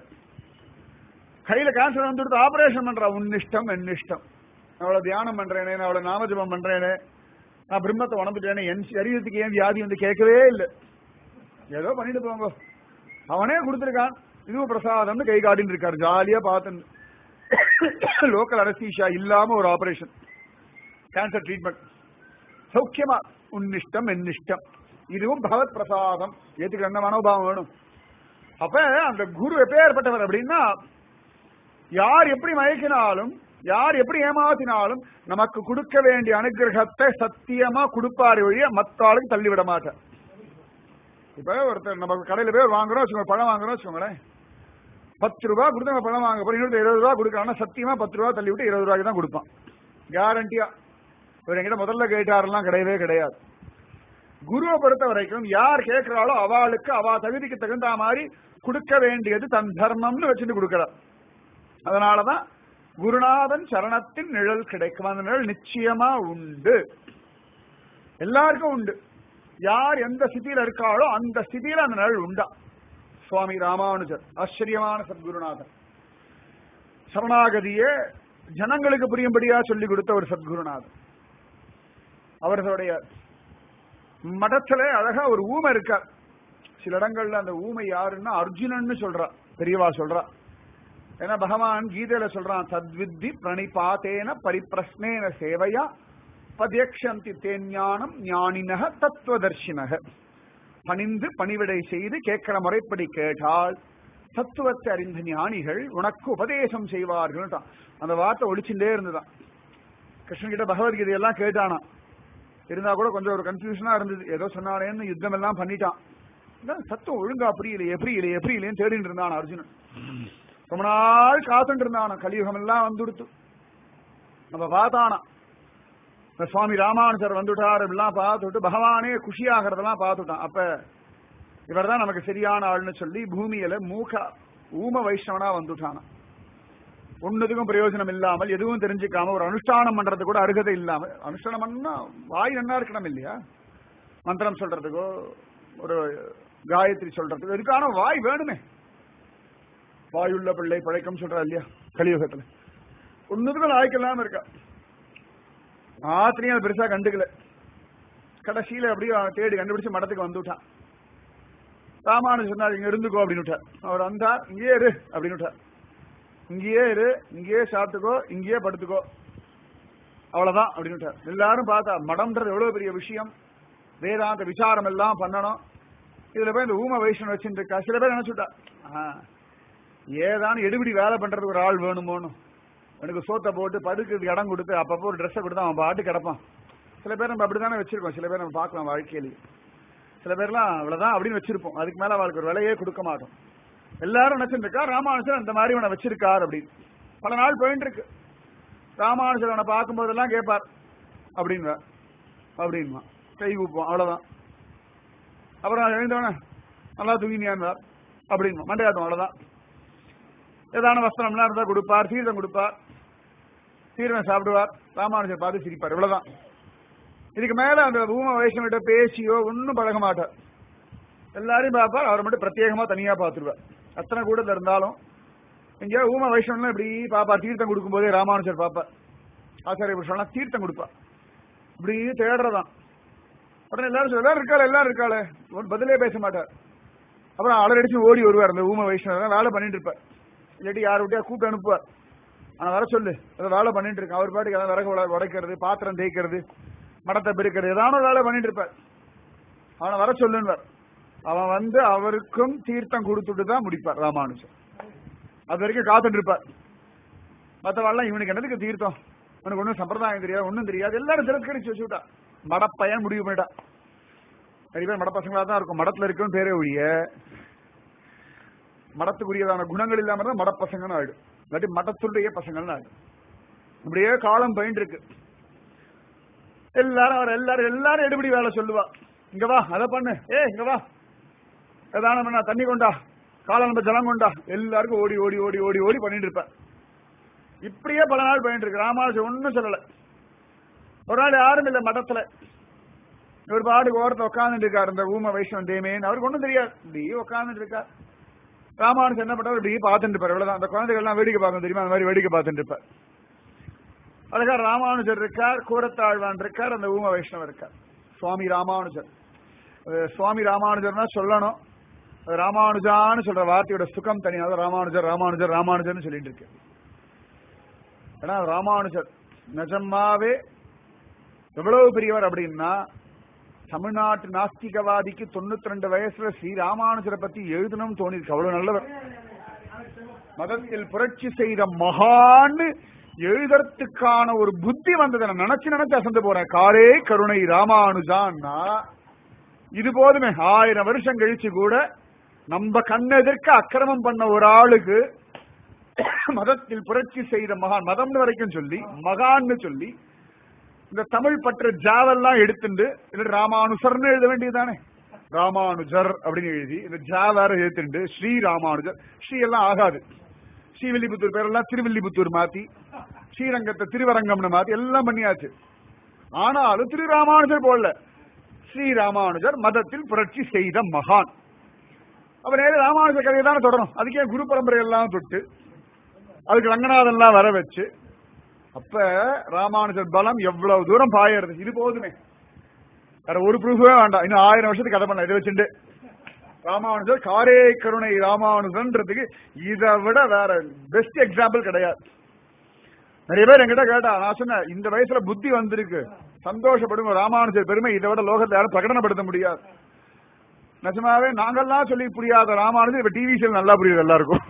கையில கேன்சர் வந்துடுத்து ஆபரேஷன் பண்றா உன்னிஷ்டம் என்னிஷ்டம் நான் அவ்வளவு தியானம் பண்றேனே நான் அவ்வளவு நாமஜபம் பண்றேனே நான் பிரம்மத்தை உணர்ந்துட்டேனே என் சரீரத்துக்கு ஏன் வியாதி வந்து கேட்கவே இல்லை ஏதோ பண்ணிட்டு போங்க அவனே கொடுத்திருக்கான் இதுவும் பிரசாதம்னு கை காட்டின்னு இருக்காரு ஜாலியா பார்த்து லோக்கல் அரசீஷா இல்லாம ஒரு ஆபரேஷன் கேன்சர் ட்ரீட்மெண்ட் சௌக்கியமா உன்னிஷ்டம் என்னிஷ்டம் இதுவும் பகவத் பிரசாதம் ஏத்துக்கு என்ன மனோபாவம் வேணும் அப்ப அந்த குரு எப்பேற்பட்டவர் அப்படின்னா யார் எப்படி மயக்கினாலும் யார் எப்படி ஏமாத்தினாலும் நமக்கு கொடுக்க வேண்டிய அனுகிரகத்தை சத்தியமா கொடுப்பாரு ஒழிய மத்த ஆளுக்கு தள்ளிவிட மாட்டார் இப்ப ஒருத்தர் நம்ம கடையில போய் வாங்குறோம் வச்சுக்கோங்க பழம் வாங்குறோம் வச்சுக்கோங்களேன் பத்து ரூபா கொடுத்து நம்ம பழம் வாங்க போறோம் இன்னொரு இருபது ரூபா கொடுக்கறான்னா சத்தியமா பத்து ரூபா தள்ளி விட்டு இருபது ரூபாய்க்கு தான் கொடுப்பான் கேரண்டியா இவர் என்கிட்ட முதல்ல கேட்டாரெல்லாம் கிடையவே கிடையாது குருவை பொறுத்த வரைக்கும் யார் கேட்கிறாளோ அவளுக்கு அவ தகுதிக்கு தகுந்த மாதிரி கொடுக்க வேண்டியது தன் தர்மம்னு வச்சுட்டு கொடுக்கிறார் அதனாலதான் குருநாதன் சரணத்தின் நிழல் கிடைக்கும் அந்த நிழல் நிச்சயமா உண்டு எல்லாருக்கும் உண்டு யார் எந்த ஸ்திதியில இருக்காளோ அந்த ஸ்திதியில அந்த நிழல் உண்டா சுவாமி ராமானுஜர் ஆச்சரியமான சத்குருநாதன் சரணாகதியே ஜனங்களுக்கு புரியும்படியா சொல்லி கொடுத்த ஒரு சத்குருநாதன் அவர்களுடைய மடத்துல அழகா ஒரு ஊமை இருக்கார் சில இடங்கள்ல அந்த ஊமை யாருன்னா அர்ஜுனன்னு சொல்றா பெரியவா சொல்றா ஏன்னா பகவான் கீதையில சொல்றான் தத்வித்தி பிரணிபாத்தேன பரிப்பிரஸ்னேன சேவையா பதேக்ஷந்தி தேஞானம் ஞானினக தத்துவதர்ஷினக பணிந்து பணிவிடை செய்து கேட்கிற முறைப்படி கேட்டால் தத்துவத்தை அறிந்த ஞானிகள் உனக்கு உபதேசம் செய்வார்கள் அந்த வார்த்தை ஒழிச்சுட்டே இருந்துதான் கிருஷ்ணன் கிட்ட பகவத்கீதை எல்லாம் கேட்டானா இருந்தா கூட கொஞ்சம் ஒரு கன்ஃபியூஷனா இருந்தது ஏதோ சொன்னானேன்னு யுத்தம் எல்லாம் பண்ணிட்டான் இதான் சத்தம் ஒழுங்கா புரியலையே புரியலையே புரியலையே தேடிட்டு இருந்தான் அர்ஜுனன் ரொம்ப நாள் காத்துட்டு இருந்தான் கலியுகம் எல்லாம் வந்துடுத்து நம்ம பார்த்தானா இந்த சுவாமி ராமானுஜர் வந்துட்டார் இப்படிலாம் பார்த்துட்டு பகவானே குஷியாகிறதெல்லாம் பார்த்துட்டான் அப்ப இவர் தான் நமக்கு சரியான ஆள்னு சொல்லி பூமியில மூக்க ஊம வைஷ்ணவனா வந்துட்டானா ஒன்னதுக்கும் பிரயோஜனம் இல்லாமல் எதுவும் தெரிஞ்சுக்காம ஒரு அனுஷ்டானம் பண்றது கூட அருகதை இல்லாம அனுஷ்டானம் பண்ணா வாய் நன்னா இருக்கணும் இல்லையா மந்திரம் சொல்றதுக்கோ ஒரு காயத்ரி சொல்றதுக்கோ இதுக்கான வாய் வேணுமே வாயுள்ள பிள்ளை பழைக்கும் சொல்றா இல்லையா கலியுகத்துல ஒன்னதுக்கும் வாய்க்கு இல்லாம இருக்கா ஆத்திரையும் அது பெருசா கண்டுக்கல கடைசியில அப்படியே அவன் தேடி கண்டுபிடிச்சு மடத்துக்கு வந்துட்டான் ராமானு சொன்னார் இங்க இருந்துக்கோ அப்படின்னு விட்டார் அவர் வந்தார் இங்கேயே இரு அப்படின்னு விட்டார் இங்கேயே இரு இங்கேயே சாப்பிட்டுக்கோ இங்கேயே படுத்துக்கோ அவ்வளவுதான் அப்படின்னு விட்டார் எல்லாரும் பார்த்தா மடம்ன்றது எவ்வளவு பெரிய விஷயம் வேதாந்த விசாரம் எல்லாம் பண்ணணும் இதுல போய் இந்த ஊம வைஷ்ணவ வச்சுட்டு இருக்கா சில பேர் நினைச்சுட்டா ஆஹ், ஏதானு எடுபிடி வேலை பண்றதுக்கு ஒரு ஆள் வேணுமோன்னு எனக்கு சோத்தை போட்டு படுக்கிறதுக்கு இடம் கொடுத்து அப்பப்போ ஒரு ட்ரெஸ்ஸை கொடுத்து அவன் பாட்டு கிடப்பான் சில பேர் நம்ம அப்படித்தானே வச்சிருக்கோம் சில பேர் நம்ம பார்க்கலாம் வாழ்க்கையிலேயே சில பேர்லாம் அவ்வளவுதான் அப்படின்னு வச்சிருப்போம் அதுக்கு மேல அவளுக்கு ஒரு விலையே கொடுக்க மாட்டோம் எல்லாரும் நினைச்சிட்டு இருக்கா ராமானுஜர் அந்த மாதிரி இவனை வச்சிருக்கார் அப்படின்னு பல நாள் போயிட்டு இருக்கு ராமானுஜர் அவனை பார்க்கும்போதெல்லாம் கேட்பார் அப்படின்வா அப்படின்வா கை கூப்போம் அவ்வளவுதான் அப்புறம் எழுந்தவன நல்லா தூங்கினியான்வார் அப்படின்வா மண்டையாட்டம் அவ்வளவுதான் ஏதான வஸ்திரம்லாம் இருந்தா கொடுப்பார் சீதம் கொடுப்பார் தீர்வன் சாப்பிடுவார் ராமானுஜர் பார்த்து சிரிப்பார் இவ்வளவுதான் இதுக்கு மேல அந்த ஊம வைஷ்ணவிட்ட பேசியோ ஒன்னும் பழக மாட்டார் எல்லாரையும் பார்ப்பார் அவரை மட்டும் பிரத்யேகமா தனியா பார்த்துருவார் அத்தனை கூடத்துல இருந்தாலும் இங்க ஊம வைஷ்ணவன் இப்படி பாப்பா தீர்த்தம் கொடுக்கும் போதே ராமானுஜர் பாப்பார் ஆச்சாரிய புருஷன் தீர்த்தம் கொடுப்பா இப்படி தேடுறதான் உடனே எல்லாரும் சொல்ல எல்லாரும் இருக்காளே எல்லாரும் இருக்காளே ஒரு பதிலே பேச மாட்டார் அப்புறம் அலரடிச்சு ஓடி வருவார் அந்த ஊம வைஷ்ணவர் வேலை பண்ணிட்டு இருப்பார் இல்லாட்டி யார் விட்டியா கூப்பிட்டு அனுப்புவார் ஆனா வர சொல்லு அதை வேலை பண்ணிட்டு இருக்கேன் அவர் பாட்டுக்கு ஏதாவது விறகு உட- உடைக்கிறது பாத்திரம் தேய்க்கிறது மடத்தை பெருக்கிறது ஏதான ஒரு வேலை பண்ணிட்டு இருப்பார் அவனை வர சொல்லுன்னுவார் அவன் வந்து அவருக்கும் தீர்த்தம் கொடுத்துட்டு தான் முடிப்பார் ராமானுஜர் அது வரைக்கும் காத்துட்டு இருப்பார் மற்றவாள்லாம் இவனுக்கு என்னதுக்கு தீர்த்தம் உனக்கு ஒன்றும் சம்பிரதாயம் தெரியாது ஒன்றும் தெரியாது எல்லாரும் திரஸ்கரிச்சு வச்சு விட்டா மடப்பையன் முடிவு பண்ணிட்டா நிறைய பேர் மடப்பசங்களா தான் இருக்கும் மடத்துல இருக்குன்னு பேரே ஒழிய மடத்துக்குரியதான குணங்கள் இல்லாம தான் மடப்பசங்கன்னு ஆயிடும் இல்லாட்டி மடத்துடைய பசங்கள்னு ஆயிடும் இப்படியே காலம் பயின்று இருக்கு எல்லாரும் அவர் எல்லாரும் எல்லாரும் எடுபடி வேலை சொல்லுவா இங்க வா அதை பண்ணு ஏ இங்க வா ஏதான பண்ணா தண்ணி கொண்டா காலம் நம்ம ஜலம் கொண்டா எல்லாருக்கும் ஓடி ஓடி ஓடி ஓடி ஓடி பண்ணிட்டு இருப்பேன் இப்படியே பல நாள் பண்ணிட்டு இருக்கு ராமானுஜன் ஒன்னும் சொல்லல ஒரு நாள் யாரும் இல்ல மடத்துல ஒரு பாட்டுக்கு ஓரத்துல உட்காந்துட்டு இருக்காரு இந்த ஊம வைஷ்ணவன் தேமேன்னு அவருக்கு ஒண்ணும் தெரியாது இப்படி உட்காந்துட்டு இருக்கார் ராமானுஜன் என்ன பண்றாரு இப்படி பார்த்துட்டு இருப்பார் இவ்வளவுதான் அந்த குழந்தைகள் எல்லாம் வேடிக்கை பார்க்கணும் தெரியுமா அந்த மாதிரி வேடிக்கை பார்த்துட்டு இருப்பார் அழகா ராமானுஜர் இருக்கார் கூரத்தாழ்வான் இருக்கார் அந்த ஊம வைஷ்ணவர் இருக்கார் சுவாமி ராமானுஜர் அது சுவாமி ராமானுஜர்னா சொல்லணும் அது ராமானுஜான்னு சொல்ற வார்த்தையோட சுகம் தனி அதாவது ராமானுஜர் ராமானுஜர் ராமானுஜர்னு சொல்லிட்டு இருக்கு ஏன்னா ராமானுஜர் நிஜமாவே எவ்வளவு பெரியவர் அப்படின்னா தமிழ்நாட்டு நாஸ்திகவாதிக்கு தொண்ணூத்தி ரெண்டு வயசுல ஸ்ரீ ராமானுஜரை பத்தி எழுதணும்னு தோணிருக்கு அவ்வளவு நல்லவர் மதத்தில் புரட்சி செய்த மகான்னு எழுதுறதுக்கான ஒரு புத்தி வந்ததை நான் நினைச்சு நினைச்சு அசந்து போறேன் காரே கருணை ராமானுஜான்னா இது போதுமே ஆயிரம் வருஷம் கழிச்சு கூட நம்ம கண்ணெதிர்க்க அக்கிரமம் பண்ண ஒரு ஆளுக்கு மதத்தில் புரட்சி செய்த மகான் மதம்னு வரைக்கும் சொல்லி மகான்னு சொல்லி இந்த தமிழ் பற்ற ஜாவெல்லாம் எடுத்துட்டு இல்ல ராமானுசர்னு எழுத வேண்டியதுதானே ராமானுஜர் அப்படின்னு எழுதி இந்த ஜா வேற எழுத்துண்டு ஸ்ரீ ராமானுஜர் ஸ்ரீ எல்லாம் ஆகாது ஸ்ரீவில்லிபுத்தூர் பேரெல்லாம் திருவில்லிபுத்தூர் மாத்தி ஸ்ரீரங்கத்தை திருவரங்கம்னு மாத்தி எல்லாம் பண்ணியாச்சு ஆனாலும் திரு ராமானுஜர் போடல ஸ்ரீ ராமானுஜர் மதத்தில் புரட்சி செய்த மகான் அப்ப நேர ராமானுஜர் கதையை தானே தொடரும் அதுக்கே குரு பரம்பரை எல்லாம் தொட்டு அதுக்கு ரங்கநாதன்லாம் வர வச்சு அப்ப ராமானுஜர் பலம் எவ்வளவு தூரம் பாயறது இது போதுமே வேற ஒரு ப்ரூஃபே வேண்டாம் இன்னும் ஆயிரம் வருஷத்துக்கு கதை பண்ண இதை வச்சுட்டு ராமானுஜர் காரே கருணை ராமானுஜன்றதுக்கு இதை விட வேற பெஸ்ட் எக்ஸாம்பிள் கிடையாது நிறைய பேர் என்கிட்ட கேட்டா நான் சொன்னேன் இந்த வயசுல புத்தி வந்திருக்கு சந்தோஷப்படுங்க ராமானுஜர் பெருமை இதை விட லோகத்தை யாரும் பிரகடனப்படுத்த முடியாது நிஜமாவே நாங்கெல்லாம் சொல்லி புரியாத ராமானுஜர் இப்ப டிவி சீரியல் நல்லா புரியுது எல்லாருக்கும்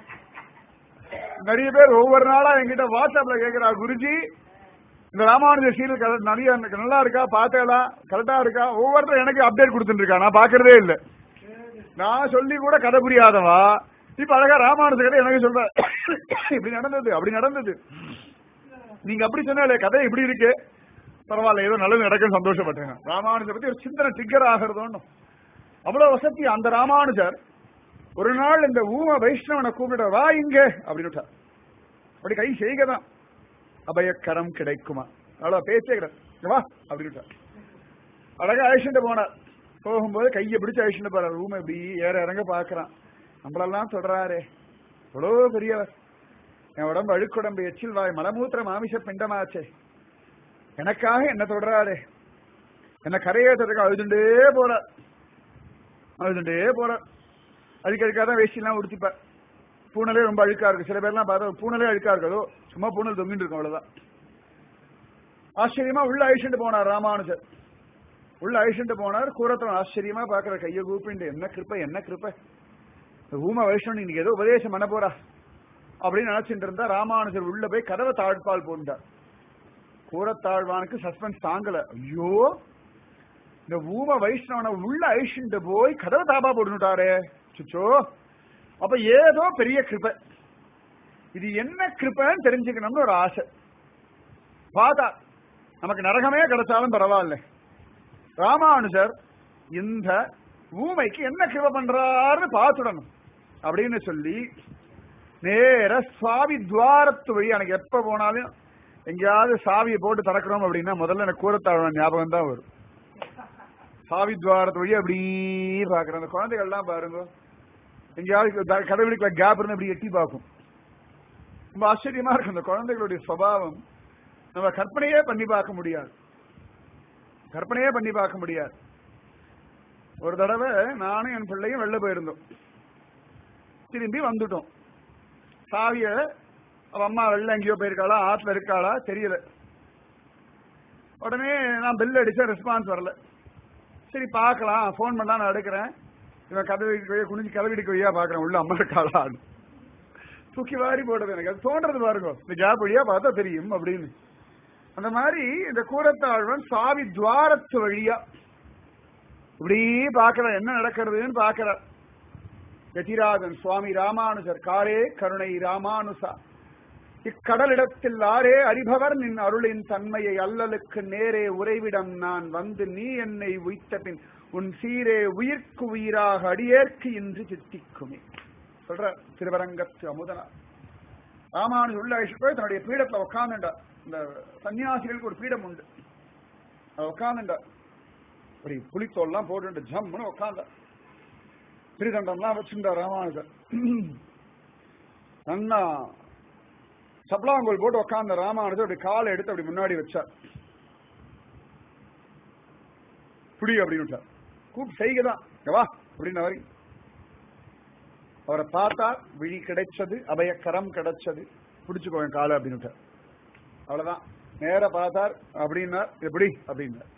நிறைய பேர் ஒவ்வொரு நாளா என்கிட்ட வாட்ஸ்அப்ல கேக்குறா குருஜி இந்த ராமானுஜர் சீரியல் கதை நிறைய எனக்கு நல்லா இருக்கா பார்த்தேலா கரெக்டா இருக்கா ஒவ்வொருத்தரும் எனக்கு அப்டேட் கொடுத்துட்டு இருக்கா நான் பாக்குறதே இல்ல நான் சொல்லி கூட கதை புரியாதவா இப்ப அழகா ராமானுஜர் கதை எனக்கு சொல்ற இப்படி நடந்தது அப்படி நடந்தது நீங்க அப்படி சொன்னாலே கதை இப்படி இருக்கு பரவாயில்ல ஏதோ நல்லது நடக்குன்னு சந்தோஷப்பட்டேன் ராமானுஜர் பத்தி ஒரு சிந்தனை ட்ரிகர் ஆகிறதோன்னு அவ்வளவு வசதி அந்த ராமானுஜர் ஒரு நாள் இந்த ஊம வைஷ்ணவனை கூப்பிட வா இங்க அப்படின்னு விட்டார். அப்படி கை செய்கதான் அபயக்கரம் கிடைக்குமா அவ்வளவு பேச்சே கிடையாது இங்க வா அப்படின்னு விட்டார். அழகா அழிச்சுட்டு போனார் போகும்போது கையை பிடிச்சு அழிச்சுட்டு போறார் ரூம் இப்படி ஏற இறங்க பாக்குறான் நம்மளெல்லாம் தொடராரே எவ்வளவு பெரியவர் என் உடம்பு அழுக்குடம்பு எச்சில் வாய் மலமூத்திர மாமிச பிண்டமாச்சே எனக்காக என்ன தொடராரே என்ன கரையேற்றதுக்கு அழுதுண்டே போறார் அழுதுண்டே போறார் அதுக்கு அதுக்காக தான் வேஷ்டிலாம் உடுத்திப்பார் பூனலே ரொம்ப அழுக்கா இருக்கு சில பேர்லாம் பார்த்தா பூனலே அழுக்கா இருக்கதோ சும்மா பூனல் தொங்கிட்டு இருக்கும் அவ்வளவுதான் ஆச்சரியமா உள்ள அழிச்சுட்டு போனார் ராமானுஜர் உள்ள அழிச்சுட்டு போனார் கூரத்தவன் ஆச்சரியமா பாக்குற கைய கூப்பிண்டு என்ன கிருப்பை என்ன கிருப்பை இந்த ஊம வைஷ்ணவன் இன்னைக்கு ஏதோ உபதேசம் பண்ண போறா அப்படின்னு நினைச்சிட்டு இருந்தா ராமானுஜர் உள்ள போய் கதவை தாழ்பால் போட்டார் கூரத்தாழ்வானுக்கு சஸ்பென்ஸ் தாங்கல ஐயோ இந்த ஊம வைஷ்ணவனை உள்ள அழிச்சுட்டு போய் கதவை தாபா போட்டுட்டாரே சுச்சோ அப்ப ஏதோ பெரிய கிருபை இது என்ன கிருபைன்னு தெரிஞ்சுக்கணும்னு ஒரு ஆசை பார்த்தா நமக்கு நரகமே கிடைச்சாலும் பரவாயில்ல ராமானுஜர் இந்த ஊமைக்கு என்ன கிருபை பண்றாருன்னு பார்த்துடணும் அப்படின்னு சொல்லி நேர சுவாமி துவாரத்து வழி எனக்கு எப்ப போனாலும் எங்கேயாவது சாவியை போட்டு திறக்கிறோம் அப்படின்னா முதல்ல எனக்கு கூரத்தாழ்வான் ஞாபகம் தான் வரும் சாவி துவாரத்து வழி அப்படி பாக்குறேன் அந்த குழந்தைகள் எல்லாம் பாருங்க எங்கேயாவது கதவெளிக்குள்ள கேப் இருந்து அப்படி எட்டி பார்க்கும் ரொம்ப ஆச்சரியமா இருக்கும் அந்த குழந்தைகளுடைய சுவாவம் நம்ம கற்பனையே பண்ணி பார்க்க முடியாது கற்பனையே பண்ணி பார்க்க முடியாது ஒரு தடவை நானும் என் பிள்ளையும் வெளில போயிருந்தோம் திரும்பி வந்துட்டோம் சாவிய அவ அம்மா வெளில எங்கேயோ போயிருக்காளா ஆத்துல இருக்காளா தெரியல உடனே நான் பெல் அடிச்சேன் ரெஸ்பான்ஸ் வரல சரி பார்க்கலாம் ஃபோன் பண்ணா நான் எடுக்கிறேன் இவன் கதவு குனிஞ்சு கதவிடிக்க வழியா பாக்குறேன் உள்ள அம்மா இருக்காளான்னு தூக்கி வாரி போடுறது எனக்கு அது தோன்றது பாருங்க இந்த கேப் வழியா பார்த்தா தெரியும் அப்படின்னு அந்த மாதிரி இந்த கூரத்தாழ்வன் சாவி துவாரத்து வழியா இப்படி பாக்குற என்ன நடக்கிறதுன்னு பாக்குற யதிராஜன் சுவாமி ராமானுஜர் காரே கருணை ராமானுசா இக்கடலிடத்தில் ஆரே அறிபவர் நின் அருளின் தன்மையை அல்லலுக்கு நேரே உறைவிடம் நான் வந்து நீ என்னை உய்த்த பின் உன் சீரே உயிர்க்கு உயிராக அடியேற்கு இன்று சித்திக்குமே சொல்ற திருவரங்கத்து அமுதனா ராமானுஜர் உள்ள போய் தன்னுடைய பீடத்துல உட்காந்துண்டா இந்த சன்னியாசிகளுக்கு ஒரு பீடம் உண்டு உட்காந்துண்டா அப்படி புலித்தோல்லாம் போட்டு ஜம்முன்னு உட்காந்தா திருதண்டம்லாம் வச்சுட்டா ராமானுஜர் நன்னா சப்ளாங்கோல் போட்டு உட்கார்ந்த ராமானுஜர் அப்படி காலை எடுத்து அப்படி முன்னாடி வச்சார் புடி அப்படின்னு விட்டார் கூப் செய்கதான் வா அப்படின்னு வரி அவரை பார்த்தா விழி கிடைச்சது அபயக்கரம் கிடைச்சது பிடிச்சுக்கோ என் காலை அப்படின்னு விட்டார் அவ்வளவுதான் நேர பார்த்தார் அப்படின்னார் எப்படி அப்படின்னார்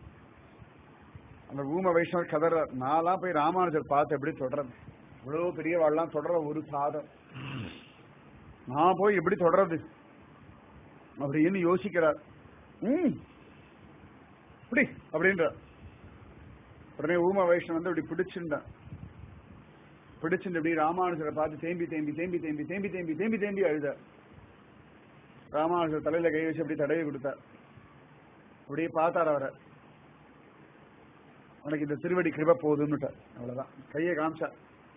அந்த ஊம வைஷ்ணவர் கதற நான்லாம் போய் ராமானுஜர் பார்த்து எப்படி தொடறது இவ்வளவு பெரியவாள்லாம் தொடர ஒரு சாதம் நான் போய் எப்படி தொடறது அப்படின்னு யோசிக்கிறார் ம் இப்படி அப்படின்ற உடனே ஊம வைஷ்ணவன் வந்து இப்படி பிடிச்சிருந்தான் பிடிச்சிருந்து இப்படி ராமானுஜரை பார்த்து தேம்பி தேம்பி தேம்பி தேம்பி தேம்பி தேம்பி தேம்பி தேம்பி அழுதார் ராமானுஜர் தலையில கை வச்சு அப்படி தடவி கொடுத்தார் அப்படியே பார்த்தார் அவரை உனக்கு இந்த திருவடி கிருப போதும்னுட்டார் அவ்வளவுதான் கையை காமிச்சார்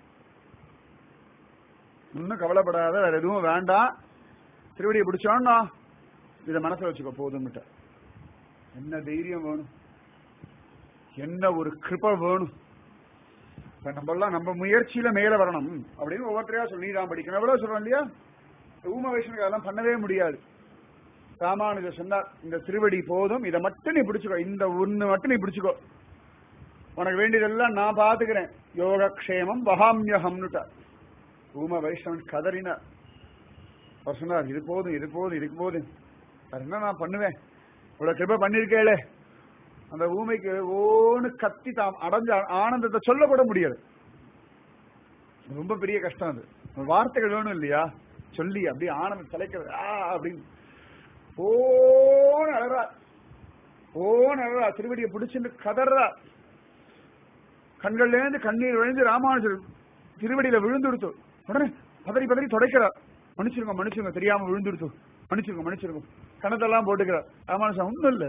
இன்னும் கவலைப்படாத வேற எதுவும் வேண்டாம் திருவடியை பிடிச்சோன்னா இத மனசுல வச்சுக்கோ போதும்னுட்டார் என்ன தைரியம் வேணும் என்ன ஒரு கிருப வேணும் இப்ப நம்ம எல்லாம் நம்ம முயற்சியில மேல வரணும் அப்படின்னு ஒவ்வொருத்தரையா சொல்லி தான் படிக்கணும் எவ்வளவு சொல்றோம் இல்லையா ஊம வைஷ்ணவ அதெல்லாம் பண்ணவே முடியாது ராமானுஜர் சொன்னார் இந்த திருவடி போதும் இதை மட்டும் நீ பிடிச்சுக்கோ இந்த ஒண்ணு மட்டும் நீ பிடிச்சுக்கோ உனக்கு வேண்டியதெல்லாம் நான் பாத்துக்கிறேன் யோகக்ஷேமம் வகாமியகம்னுட்டார் ஊம வைஷ்ணவன் கதறினார் அவர் சொன்னார் இது போதும் இது போதும் இதுக்கு போதும் வேற என்ன நான் பண்ணுவேன் இவ்வளவு கிருப பண்ணிருக்கேளே அந்த ஊமைக்கு ஓன்னு கத்தி தாம் அடைஞ்ச ஆனந்தத்தை சொல்ல கூட முடியாது ரொம்ப பெரிய கஷ்டம் அது வார்த்தைகள் வேணும் இல்லையா சொல்லி அப்படியே ஆனந்தம் தலைக்கிறது ஆ அப்படின்னு ஓன்னு அழறா ஓன்னு அழறா திருவடியை பிடிச்சிட்டு கதறா கண்கள்ல இருந்து கண்ணீர் விழுந்து ராமானுஜர் திருவடியில விழுந்துடுத்து உடனே பதறி பதறி தொடக்கிறார் மன்னிச்சிருங்க மன்னிச்சிருங்க தெரியாம விழுந்துடுத்து மன்னிச்சிருங்க மன்னிச்சிருங்க கணத்தெல்லாம் போட்டுக்கிறார் ராமானுஜன் ஒண்ணும் இல்ல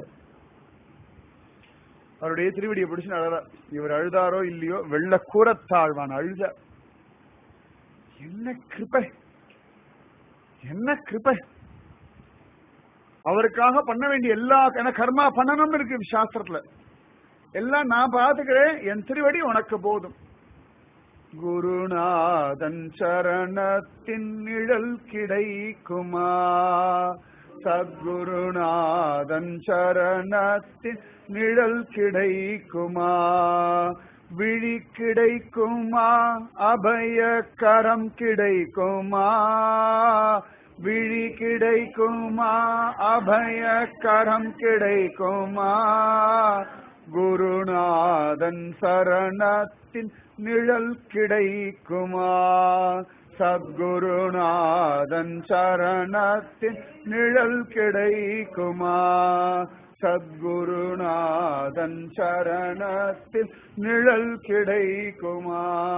அவருடைய திருவடியை பிடிச்சு அழறார் இவர் அழுதாரோ இல்லையோ வெள்ள கூறத்தாழ்வான் அழுத என்ன கிருப்பை என்ன கிருப்பை அவருக்காக பண்ண வேண்டிய எல்லா கர்மா பண்ணணும்னு இருக்கு சாஸ்திரத்துல எல்லாம் நான் பார்த்துக்கிறேன் என் திருவடி உனக்கு போதும் குருநாதன் சரணத்தின் நிழல் கிடைக்குமா சத்குருநாதன் சரணத்தின் நிழல் கிடைக்குமா விழி கிடைக்குமா அபய கரம் கிடைக்குமா விழி கிடைக்குமா அபய கரம் கிடைக்குமா குருநாதன் சரணத்தின் நிழல் கிடைக்குமா சத்குருநாதன் சரணத்தின் நிழல் கிடைக்குமா சத்குருநாதன் சரணத்தில் நிழல் கிடைக்குமா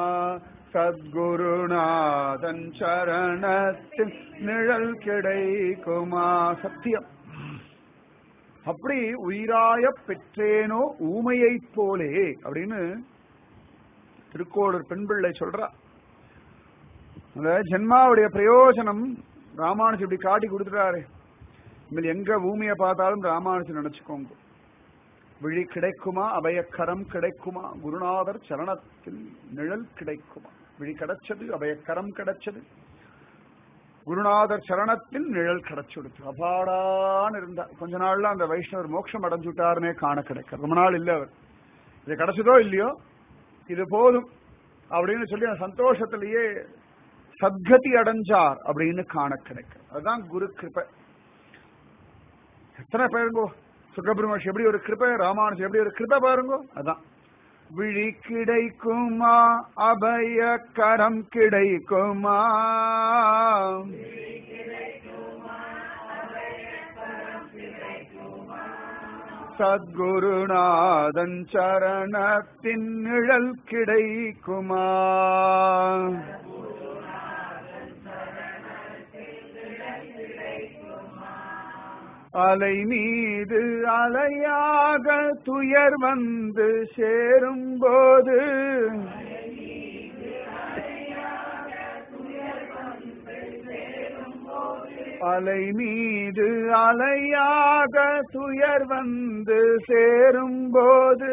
சத்குருநாதன் சரணத்தில் நிழல் கிடைக்குமா சத்தியம் அப்படி உயிராய பெற்றேனோ ஊமையைப் போலே அப்படின்னு திருக்கோளூர் பெண் பிள்ளை சொல்றா அந்த ஜென்மாவுடைய பிரயோஜனம் ராமானுஜ் இப்படி காட்டி கொடுத்துட்டாரு இனிமேல் எங்க பூமியை பார்த்தாலும் ராமானுஜன் நினைச்சுக்கோங்க விழி கிடைக்குமா அபயக்கரம் கிடைக்குமா குருநாதர் சரணத்தில் நிழல் கிடைக்குமா விழி கிடைச்சது அபயக்கரம் கிடைச்சது குருநாதர் சரணத்தில் நிழல் கிடைச்சுடுச்சு அபாடான்னு இருந்தா கொஞ்ச நாள்ல அந்த வைஷ்ணவர் மோட்சம் அடைஞ்சுட்டாருனே காண கிடைக்க ரொம்ப நாள் இல்ல அவர் இது கிடைச்சதோ இல்லையோ இது போதும் அப்படின்னு சொல்லி அந்த சந்தோஷத்திலேயே சத்கதி அடைஞ்சார் அப்படின்னு காண கிடைக்கும் அதுதான் குரு கிருபை எத்தனை பேருங்கோ சுகபிரமஷ் எப்படி ஒரு கிருபை ராமானுஜம் எப்படி ஒரு கிருபை பாருங்கோ அதான் விழி கிடைக்குமா அபய கரம் கிடைக்குமா சத்குருநாதன் சரணத்தின் நிழல் கிடைக்குமா அலை மீது அலையாக துயர் வந்து சேரும் போது அலை மீது அலையாக துயர் வந்து சேரும் போது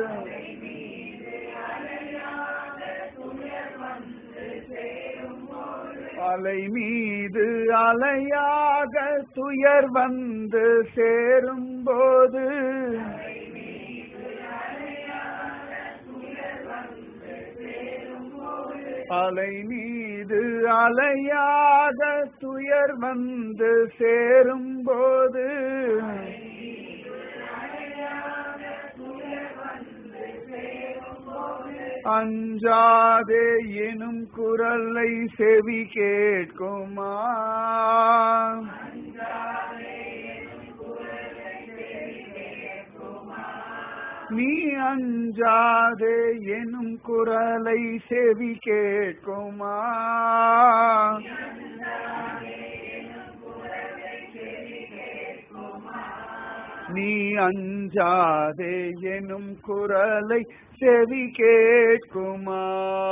அலை மீது அலையாக துயர் வந்து சேரும் போது அலை மீது அலையாக துயர் வந்து சேரும் போது அஞ்சாதே எனும் குரலை செவி கேட்குமா நீ அஞ்சாதே எனும் குரலை செவி கேட்குமா நீ அஞ்சாதே எனும் குரலை செவி கேட்குமா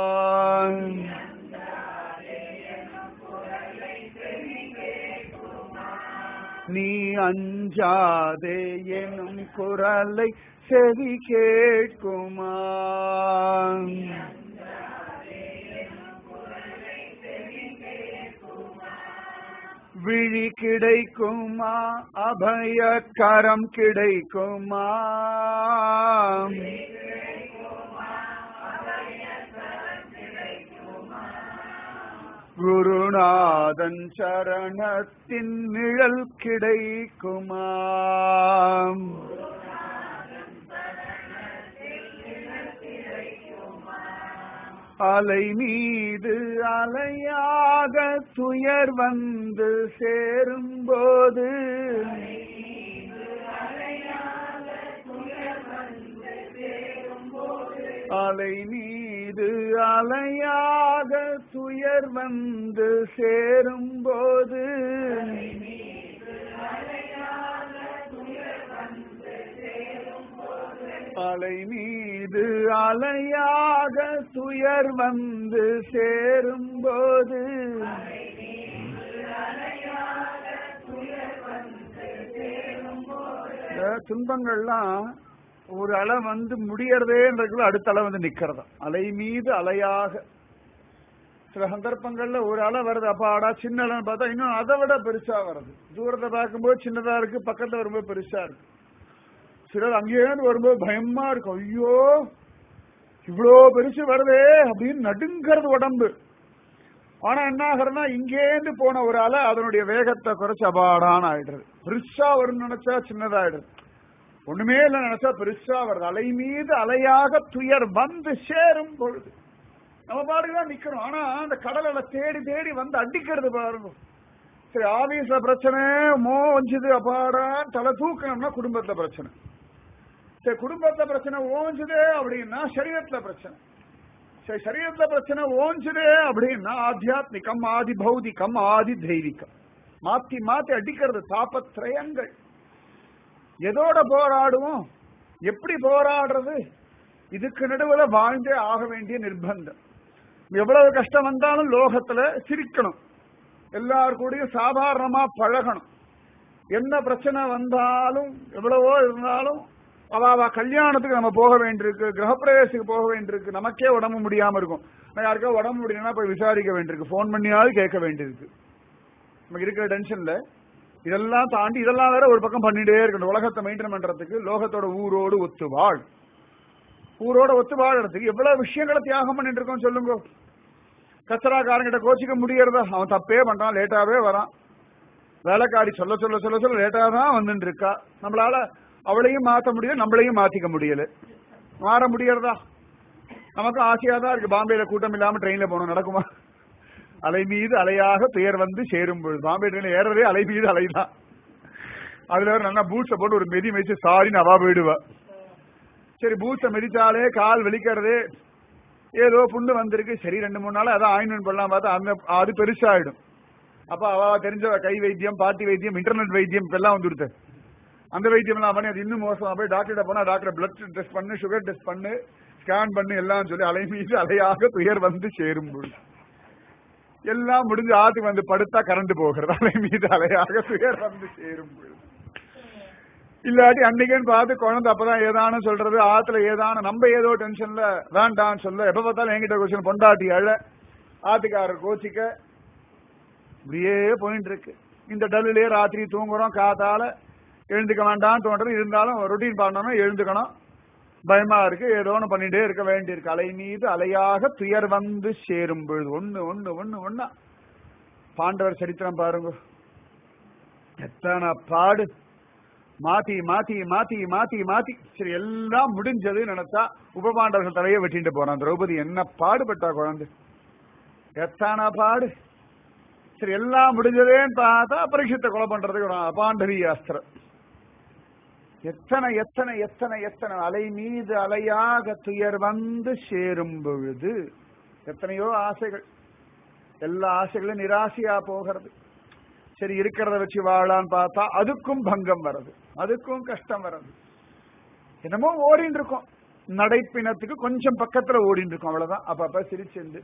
நீ அஞ்சாதே எனும் குரலை செவி கேட்குமா விழி கிடைக்குமா அபய கரம் கிடைக்குமா குருநாதன் சரணத்தின் நிழல் கிடைக்குமா அலை மீது அலையாக துயர் வந்து சேரும் போது அலை மீது அலையாக துயர் வந்து சேரும் போது அலை மீது அலையாக துயர் வந்து சேரும் போது இந்த துன்பங்கள்லாம் ஒரு அலை வந்து முடியறதேன்றதுக்குள்ள அடுத்த அலை வந்து நிக்கிறதா அலை மீது அலையாக சில சந்தர்ப்பங்கள்ல ஒரு அலை வருது அப்பாடா சின்ன அலைன்னு பார்த்தா இன்னும் அதை விட பெருசா வருது தூரத்தை பார்க்கும்போது சின்னதா இருக்கு பக்கத்துல வரும்போது பெருசா இருக்கு சிலர் அங்கேயிருந்து வரும்போது பயமா இருக்கும் ஐயோ இவ்வளோ பெருசு வருதே அப்படின்னு நடுங்கிறது உடம்பு ஆனா என்ன ஆகுறதுன்னா இங்கேருந்து போன ஒரு அலை அதனுடைய வேகத்தை குறைச்சு அபாடான ஆயிடுறது பெருசா வரும்னு நினைச்சா சின்னதாயிடுது ஒண்ணுமே இல்லை நினைச்சா பெருசா வருது அலை மீது அலையாக துயர் வந்து சேரும் பொழுது நம்ம பாடுதான் நிக்கிறோம் ஆனா அந்த கடலை தேடி தேடி வந்து அடிக்கிறது பாருங்க சரி ஆபீஸ்ல பிரச்சனை மோ வஞ்சுது அப்பாடா தலை தூக்கணும்னா குடும்பத்துல பிரச்சனை சரி குடும்பத்துல பிரச்சனை ஓஞ்சுது அப்படின்னா சரீரத்துல பிரச்சனை சரி சரீரத்துல பிரச்சனை ஓஞ்சுது அப்படின்னா ஆத்தியாத்மிகம் ஆதி பௌதிகம் ஆதி தெய்வீகம் மாத்தி மாத்தி அடிக்கிறது தாபத்ரயங்கள் எதோட போராடுவோம் எப்படி போராடுறது இதுக்கு நடுவுல வாழ்ந்தே ஆக வேண்டிய நிர்பந்தம் எவ்வளவு கஷ்டம் வந்தாலும் லோகத்துல சிரிக்கணும் எல்லார் கூடயும் சாதாரணமா பழகணும் என்ன பிரச்சனை வந்தாலும் எவ்வளவோ இருந்தாலும் அவ அவ கல்யாணத்துக்கு நம்ம போக வேண்டியிருக்கு கிரகப்பிரவேசத்துக்கு போக வேண்டியிருக்கு நமக்கே உடம்பு முடியாம இருக்கும் நான் யாருக்கா உடம்பு முடியலன்னா போய் விசாரிக்க வேண்டியிருக்கு ஃபோன் பண்ணியாவது கேட்க வேண்டியிருக்கு நமக்கு இருக்கிற டென்ஷன்ல இதெல்லாம் தாண்டி இதெல்லாம் வேற ஒரு பக்கம் பண்ணிட்டே இருக்கணும் உலகத்தை மெயின்டைன் பண்றதுக்கு லோகத்தோட ஊரோடு ஒத்து வாழ் ஊரோட ஒத்து வாழறதுக்கு எவ்வளவு விஷயங்களை தியாகம் பண்ணிட்டு இருக்கோம் சொல்லுங்க கச்சராக்காரங்கிட்ட கோச்சிக்க முடியறதா அவன் தப்பே பண்றான் லேட்டாவே வரான் வேலைக்காரி சொல்ல சொல்ல சொல்ல சொல்ல லேட்டா தான் வந்துட்டு இருக்கா நம்மளால அவளையும் மாத்த முடியல நம்மளையும் மாத்திக்க முடியல மாற முடியறதா நமக்கும் ஆசையா தான் இருக்கு பாம்பேல கூட்டம் இல்லாம ட்ரெயின்ல போகணும் நடக்குமா அலை மீது அலையாக துயர் வந்து சேரும் பொழுது பாம்பே ட்ரெயின்ல ஏறதே அலை மீது அலைதான் அதுல வேற நல்லா பூட்ஸ போட்டு ஒரு மெதி மெதிச்சு சாரின்னு அவா போயிடுவா சரி பூட்ஸ மெதிச்சாலே கால் வலிக்கிறது ஏதோ புண்ணு வந்திருக்கு சரி ரெண்டு மூணு நாள் அதான் ஆயின்மெண்ட் பண்ணலாம் பார்த்தா அந்த அது பெருசாயிடும் அப்ப அவ தெரிஞ்ச கை வைத்தியம் பாட்டி வைத்தியம் இன்டர்நெட் வைத்தியம் இப்ப எல்லாம் வந்துடுது அந்த வைத்தியம் எல்லாம் பண்ணி அது இன்னும் மோசமா போய் டாக்டர்கிட்ட போனா டாக்டர் பிளட் டெஸ்ட் பண்ணு சுகர் டெஸ்ட் பண்ணு ஸ்கேன் பண்ணு எல்லாம் சொல்லி அலை மீது அலையாக துயர் வந்து சேரும் பொழுது எல்லாம் முடிஞ்சு ஆத்துக்கு வந்து படுத்தா கரண்ட் போகிறது அலை மீது அலையாக துயர் வந்து சேரும் பொழுது இல்லாட்டி அன்னைக்குன்னு பார்த்து குழந்தை அப்பதான் ஏதானு சொல்றது ஆத்துல ஏதான நம்ம ஏதோ டென்ஷன்ல வேண்டாம்னு சொல்ல எப்ப பார்த்தாலும் என்கிட்ட கொஸ்டின் பொண்டாட்டி அழ ஆத்துக்காரர் கோச்சிக்க இப்படியே போயிட்டு இருக்கு இந்த டல்லுலயே ராத்திரி தூங்குறோம் காத்தால எழுந்துக்க வேண்டாம்னு தோன்றது இருந்தாலும் ரொட்டீன் பண்ணணும் எழுந்துக்கணும் பயமா இருக்கு ஏதோ ஒண்ணு பண்ணிட்டே இருக்க வேண்டியிருக்கு அலை மீது அலையாக துயர் வந்து சேரும் பொழுது ஒண்ணு ஒண்ணு ஒண்ணு ஒண்ணா பாண்டவர் சரித்திரம் பாருங்க எத்தனை பாடு மாத்தி மாத்தி மாத்தி மாத்தி மாத்தி சரி எல்லாம் முடிஞ்சது நினைச்சா உபபாண்டவர்கள் தலையை வெட்டிட்டு போறான் திரௌபதி என்ன பாடுபட்டா குழந்தை எத்தனை பாடு சரி எல்லாம் முடிஞ்சதேன்னு பார்த்தா பரீட்சத்தை கொலை பண்றதுக்கு ஒரு அபாண்டவி அஸ்திரம் எத்தனை எத்தனை எத்தனை எத்தனை அலை மீது அலையாக துயர் வந்து சேரும் பொழுது எத்தனையோ ஆசைகள் எல்லா ஆசைகளும் நிராசையா போகிறது சரி இருக்கிறத வச்சு வாழலான்னு பார்த்தா அதுக்கும் பங்கம் வருது அதுக்கும் கஷ்டம் வருது என்னமோ ஓடின்னு இருக்கோம் நடைப்பினத்துக்கு கொஞ்சம் பக்கத்துல ஓடின்னு இருக்கோம் அவ்வளவுதான் அப்பப்ப சிரிச்சுண்டு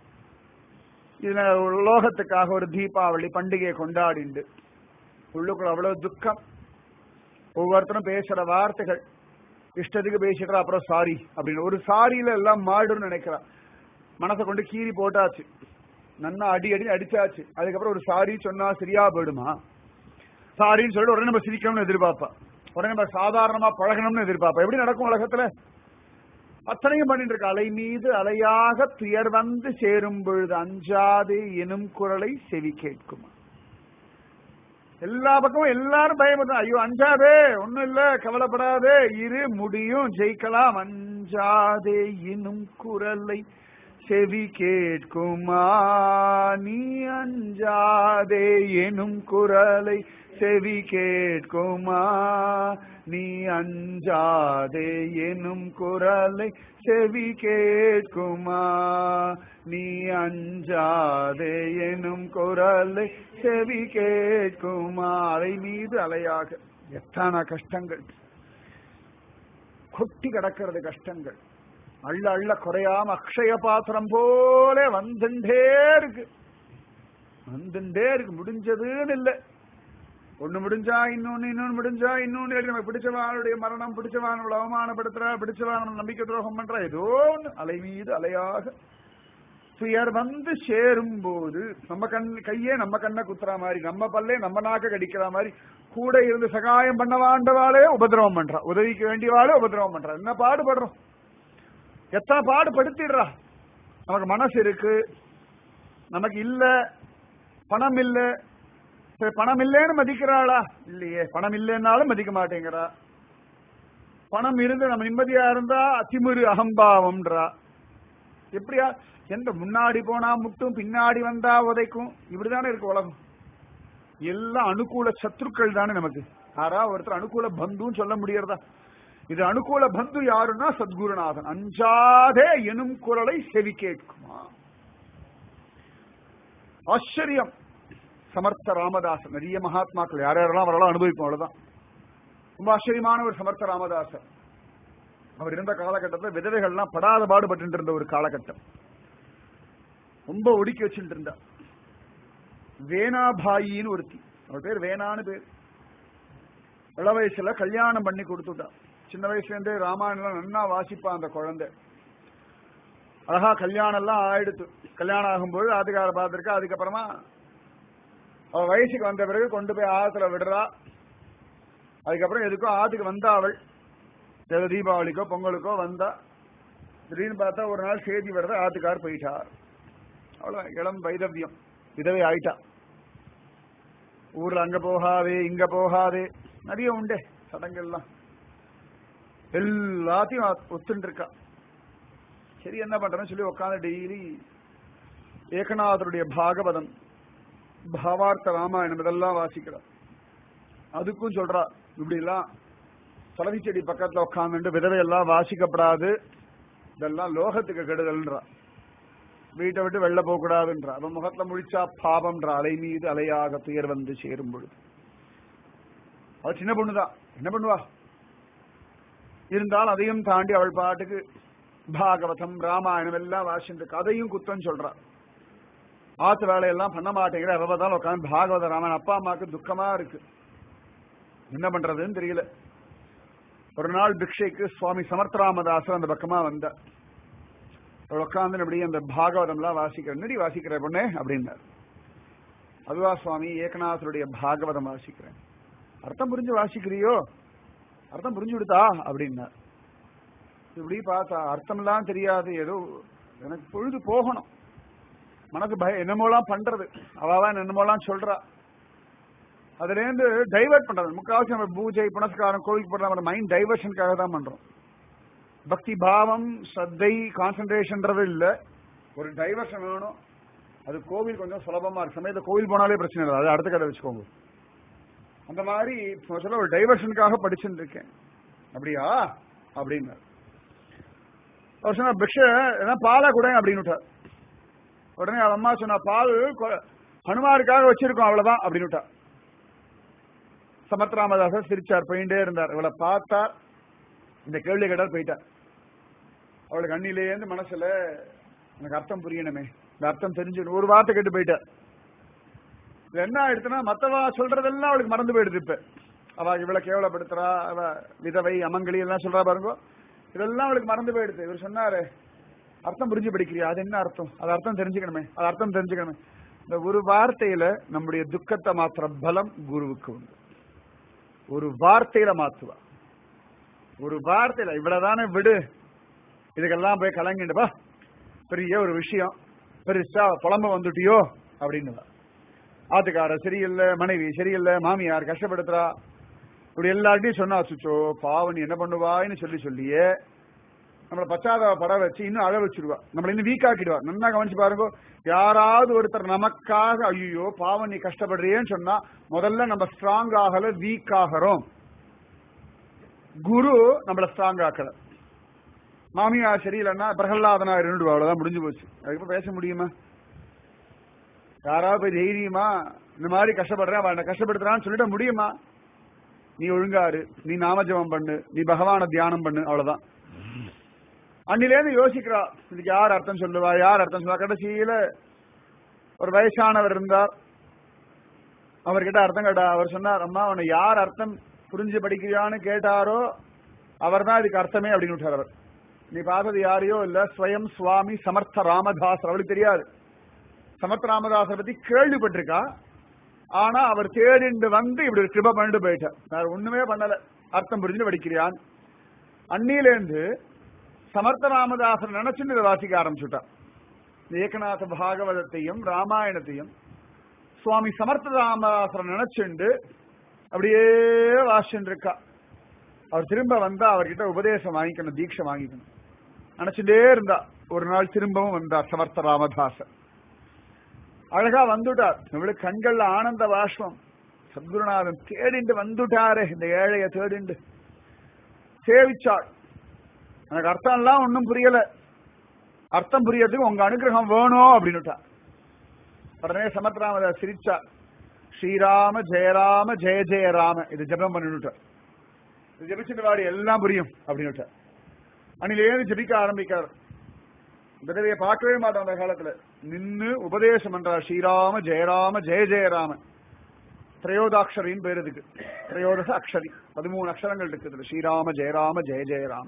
இதுல லோகத்துக்காக ஒரு தீபாவளி பண்டிகையை கொண்டாடிண்டு உள்ளுக்குள்ள அவ்வளவு துக்கம் ஒவ்வொருத்தரும் பேசுற வார்த்தைகள் இஷ்டத்துக்கு பேசிடுறா அப்புறம் சாரி அப்படின்னு ஒரு சாரியில எல்லாம் மாடுன்னு நினைக்கிறா மனசை கொண்டு கீறி போட்டாச்சு நன்னா அடி அடி அடிச்சாச்சு அதுக்கப்புறம் ஒரு சாரி சொன்னா சரியா போயிடுமா சாரின்னு சொல்லிட்டு உடனே நம்ம சிரிக்கணும்னு எதிர்பார்ப்பா உடனே நம்ம சாதாரணமா பழகணும்னு எதிர்பார்ப்பா எப்படி நடக்கும் உலகத்துல அத்தனையும் பண்ணிட்டு இருக்க அலை மீது அலையாக துயர் வந்து சேரும் பொழுது அஞ்சாதே எனும் குரலை செவி கேட்குமா எல்லா பக்கமும் எல்லாரும் பயப்படுறோம் ஐயோ அஞ்சாதே ஒண்ணும் இல்ல கவலைப்படாதே இரு முடியும் ஜெயிக்கலாம் அஞ்சாதே எனும் குரலை செவி கேட்குமா நீ அஞ்சாதே எனும் குரலை செவி கேட்குமா நீ அஞ்சாதே எனும் குரலை செவி கேட்குமா நீ அஞ்சாதே எனும் குரலை செவி கேட்குமா அலை மீது அலையாக எத்தனை கஷ்டங்கள் கொட்டி கிடக்கிறது கஷ்டங்கள் அள்ள அள்ள குறையாம அக்ஷய பாத்திரம் போல வந்துட்டே இருக்கு வந்துட்டே இருக்கு முடிஞ்சதுன்னு இல்லை ஒண்ணு முடிஞ்சா இன்னொன்னு இன்னொன்னு முடிஞ்சா இன்னொன்னு இல்லாட்டி நம்ம பிடிச்சவானுடைய மரணம் பிடிச்சவான அவமானப்படுத்துறா பிடிச்சவான நம்பிக்கை துரோகம் பண்றா ஏதோ ஒண்ணு அலை மீது அலையாக துயர் வந்து சேரும் போது நம்ம கண் கையே நம்ம கண்ணை குத்துற மாதிரி நம்ம பல்லே நம்ம நாக்க கடிக்கிற மாதிரி கூட இருந்து சகாயம் பண்ண வாண்டவாளே உபதிரவம் பண்றா உதவிக்கு வேண்டியவாளே உபதிரவம் பண்றா என்ன பாடுபடுறோம் எத்தனை பாடுபடுத்திடுறா நமக்கு மனசு இருக்கு நமக்கு இல்ல பணம் இல்ல சரி பணம் இல்லைன்னு மதிக்கிறாளா இல்லையே பணம் இல்லைன்னாலும் மதிக்க மாட்டேங்கிறா பணம் இருந்து நம்ம நிம்மதியா இருந்தா திமிரு அகம்பாவம்ன்றா எப்படியா எந்த முன்னாடி போனா முட்டும் பின்னாடி வந்தா உதைக்கும் இப்படிதானே இருக்கு உலகம் எல்லாம் அனுகூல சத்துருக்கள் தானே நமக்கு யாரா ஒருத்தர் அனுகூல பந்துன்னு சொல்ல முடியறதா இது அனுகூல பந்து யாருன்னா சத்குருநாதன் அஞ்சாதே எனும் குரலை செவி கேட்குமா ஆச்சரியம் சமர்த்த ராமதாசன் நிறைய மகாத்மாக்கள் யார் யாரெல்லாம் வரலாம் அனுபவிப்போம் அவ்வளவுதான் ரொம்ப ஆச்சரியமான ஒரு சமர்த்த ராமதாசர் அவர் இருந்த காலகட்டத்தில் விதவைகள்லாம் படாத பாடுபட்டு இருந்த ஒரு காலகட்டம் ரொம்ப ஒடுக்கி வச்சுட்டு இருந்தா வேணாபாயின்னு ஒருத்தி அவர் பேர் வேணான்னு பேர் இள வயசுல கல்யாணம் பண்ணி கொடுத்துட்டான் சின்ன வயசுல இருந்தே ராமாயணம் நன்னா வாசிப்பான் அந்த குழந்தை அழகா கல்யாணம் எல்லாம் ஆயிடுத்து கல்யாணம் ஆகும்போது ஆத்துக்கார பார்த்திருக்கா அதுக்கப்புறமா அவ வயசுக்கு வந்த பிறகு கொண்டு போய் ஆத்துல விடுறா அதுக்கப்புறம் எதுக்கோ ஆத்துக்கு வந்தா அவள் ஏதோ தீபாவளிக்கோ பொங்கலுக்கோ வந்தா திடீர்னு பார்த்தா ஒரு நாள் செய்தி வருது ஆத்துக்கார் போயிட்டார் அவ்வளவு இளம் வைதவியம் விதவை ஆயிட்டா ஊர்ல அங்க போகாதே இங்க போகாதே நிறைய உண்டே சடங்கெல்லாம் எல்லாத்தையும் ஒத்துட்டு இருக்கா சரி என்ன பண்றேன்னு சொல்லி உட்காந்து டெய்லி ஏகநாதருடைய பாகவதம் பாவார்த்த ராமாயணம் இதெல்லாம் வாசிக்கிறார் அதுக்கும் சொல்றா இப்படி எல்லாம் துளவி செடி பக்கத்துல உட்காந்துட்டு விதவையெல்லாம் வாசிக்கப்படாது இதெல்லாம் லோகத்துக்கு கெடுதல்ன்றா வீட்டை விட்டு வெளில போக கூடாதுன்றா அவன் முகத்துல முழிச்சா பாவம்ன்றா அலை மீது அலையாக துயர் வந்து சேரும் பொழுது அவள் சின்ன பொண்ணுதான் என்ன பண்ணுவா இருந்தாலும் அதையும் தாண்டி அவள் பாட்டுக்கு பாகவதம் ராமாயணம் எல்லாம் வாசிட்டு அதையும் குத்தம் சொல்றா ஆத்து வேலையெல்லாம் பண்ண மாட்டேங்கிற அவ தான் உட்காந்து பாகவத ராமன் அப்பா அம்மாவுக்கு துக்கமா இருக்கு என்ன பண்றதுன்னு தெரியல ஒரு நாள் பிக்ஷைக்கு சுவாமி சமர்த்தராமதாசர் அந்த பக்கமா வந்த அவள் உட்காந்து அப்படியே அந்த பாகவதம்லாம் வாசிக்கிற நடி வாசிக்கிற பொண்ணே அப்படின்னார் அதுவா சுவாமி ஏகநாதருடைய பாகவதம் வாசிக்கிறேன் அர்த்தம் புரிஞ்சு வாசிக்கிறியோ அர்த்தம் புரிஞ்சு விடுதா அப்படின்னார் இப்படி பார்த்தா அர்த்தம்லாம் தெரியாது ஏதோ எனக்கு பொழுது போகணும் மனசு பயம் என்னமோலாம் பண்றது அவாவா என்னமோலாம் சொல்றா அதுல இருந்து டைவர்ட் பண்றது முக்காவாசி நம்ம பூஜை புனஸ்காரம் கோவிலுக்கு போடுற மைண்ட் டைவர்ஷனுக்காக தான் பண்றோம் பக்தி பாவம் ஸ்ரத்தை கான்சென்ட்ரேஷன்ன்றது இல்ல ஒரு டைவர்ஷன் வேணும் அது கோவில் கொஞ்சம் சுலபமா இருக்கு சமயத்துல கோவில் போனாலே பிரச்சனை இல்லை அது அடுத்த கடை வச்சுக்கோங்க அந்த மாதிரி சொல்ல ஒரு டைவர்ஷனுக்காக படிச்சுட்டு இருக்கேன் அப்படியா அப்படின்னாரு அவர் சொன்னா பிக்ஷ பாலா கூட அப்படின்னு விட்டார் உடனே அவன் அம்மா சொன்னா பால் ஹனுமாருக்காக வச்சிருக்கோம் அவ்வளவுதான் அப்படின்னு விட்டா சமத்ராமதாசர் சிரிச்சார் போயிட்டே இருந்தார் இவளை பார்த்தார் இந்த கேள்வி கேட்டார் போயிட்டார் அவளுக்கு கண்ணிலேருந்து மனசுல எனக்கு அர்த்தம் புரியணுமே இந்த அர்த்தம் தெரிஞ்சு ஒரு வார்த்தை கேட்டு போயிட்டார் இது என்ன ஆயிடுச்சுன்னா மத்தவா சொல்றதெல்லாம் அவளுக்கு மறந்து போயிடுது இப்ப அவ இவ்வளவு கேவலப்படுத்துறா அவ விதவை அமங்கலி எல்லாம் சொல்றா பாருங்க இதெல்லாம் அவளுக்கு மறந்து போயிடுது இவர் சொன்னாரு அர்த்தம் புரிஞ்சு படிக்கிறியா அது என்ன அர்த்தம் அது அர்த்தம் தெரிஞ்சுக்கணுமே அது அர்த்தம் தெரிஞ்சுக்கணுமே இந்த ஒரு வார்த்தையில நம்முடைய துக்கத்தை மாத்திர பலம் குருவுக்கு உண்டு ஒரு வார்த்தையில மாத்துவா ஒரு வார்த்தையில இவ்வளவுதானே விடு இதுக்கெல்லாம் போய் கலங்கிண்டுப்பா பெரிய ஒரு விஷயம் பெருசா புலம்ப வந்துட்டியோ அப்படின்னு ஆத்துக்கார சரியில்லை மனைவி சரியில்லை மாமியார் கஷ்டப்படுத்துறா இப்படி எல்லார்ட்டையும் சொன்னா சுச்சோ பாவம் நீ என்ன பண்ணுவான்னு சொல்லி சொல்லியே நம்மளை பச்சாதாப பட வச்சு இன்னும் அழ வச்சிருவா நம்மள இன்னும் வீக் ஆக்கிடுவா நல்லா கவனிச்சு பாருங்க யாராவது ஒருத்தர் நமக்காக ஐயோ பாவம் நீ கஷ்டப்படுறியேன்னு சொன்னா முதல்ல நம்ம ஸ்ட்ராங் ஆகல வீக் ஆகிறோம் குரு நம்மள ஸ்ட்ராங் ஆக்கல மாமியார் சரியில்லைன்னா பிரகல்லாதனா இருந்துடுவா அவ்வளவுதான் முடிஞ்சு போச்சு அதுக்கப்புறம் பேச முடியுமா யாராவது போய் தைரியமா இந்த மாதிரி கஷ்டப்படுறேன் அவன் கஷ்டப்படுத்துறான்னு சொல்லிட முடியுமா நீ ஒழுங்காரு நீ நாமஜபம் பண்ணு நீ பகவான தியானம் பண்ணு அவ்வளவுதான் அன்னிலேருந்து யோசிக்கிறா இதுக்கு யார் அர்த்தம் சொல்லுவா யார் அர்த்தம் சொல்லுவா கடைசியில ஒரு வயசானவர் இருந்தார் அவர்கிட்ட அர்த்தம் கேட்டா அவர் சொன்னார் அம்மா அவனை யார் அர்த்தம் புரிஞ்சு படிக்கிறியான்னு கேட்டாரோ அவர் தான் இதுக்கு அர்த்தமே அப்படின்னு விட்டார் அவர் நீ பார்த்தது யாரையோ இல்ல ஸ்வயம் சுவாமி சமர்த்த ராமதாசர் அவளுக்கு தெரியாது சமர்த்த ராமதாசரை பத்தி கேள்விப்பட்டிருக்கா ஆனா அவர் தேடிண்டு வந்து இப்படி ஒரு கிருப பண்ணிட்டு போயிட்டார் வேற ஒண்ணுமே பண்ணல அர்த்தம் புரிஞ்சு படிக்கிறியான் அன்னிலேருந்து சமர்த்த ராமதாசர் நினைச்சுன்னு இதை வாசிக்க ஆரம்பிச்சுட்டான் ஏகநாத பாகவதத்தையும் ராமாயணத்தையும் சுவாமி சமர்த்த ராமதாசரை நினைச்சுண்டு அப்படியே வாசிச்சுட்டு இருக்கா அவர் திரும்ப வந்தா அவர்கிட்ட உபதேசம் வாங்கிக்கணும் தீட்சை வாங்கிக்கணும் நினைச்சுட்டே இருந்தா ஒரு நாள் திரும்பவும் வந்தார் சமர்த்த ராமதாசர் அழகா வந்துட்டார் இவளுக்கு கண்கள்ல ஆனந்த வாஷ்பம் சத்குருநாதன் தேடிண்டு வந்துட்டாரே இந்த ஏழைய தேடிண்டு சேவிச்சாள் எனக்கு அர்த்தம் எல்லாம் ஒன்னும் புரியல அர்த்தம் புரியறதுக்கு உங்க அனுகிரகம் வேணும் அப்படின்னுட்டா உடனே சமத்ராமத சிரிச்சா ஸ்ரீராம ஜெயராம ஜெய ஜெய ராம இது ஜபம் பண்ணிவிட்டார் இது ஜபிச்சுட்டு வாடி எல்லாம் புரியும் அப்படின்னுட்டார் அணிலேருந்து ஜபிக்க ஆரம்பிக்கார் விதவையை பார்க்கவே மாட்டோம் அந்த காலத்துல நின்னு உபதேசம் பண்றார் ஸ்ரீராம ஜெயராம ஜெய ஜெயராம திரையோதாட்சரின்னு பேர் இதுக்கு திரையோதச அக்ஷரி பதிமூணு அக்ஷரங்கள் இருக்குது ஸ்ரீராம ஜெயராம ஜெய ஜெயராம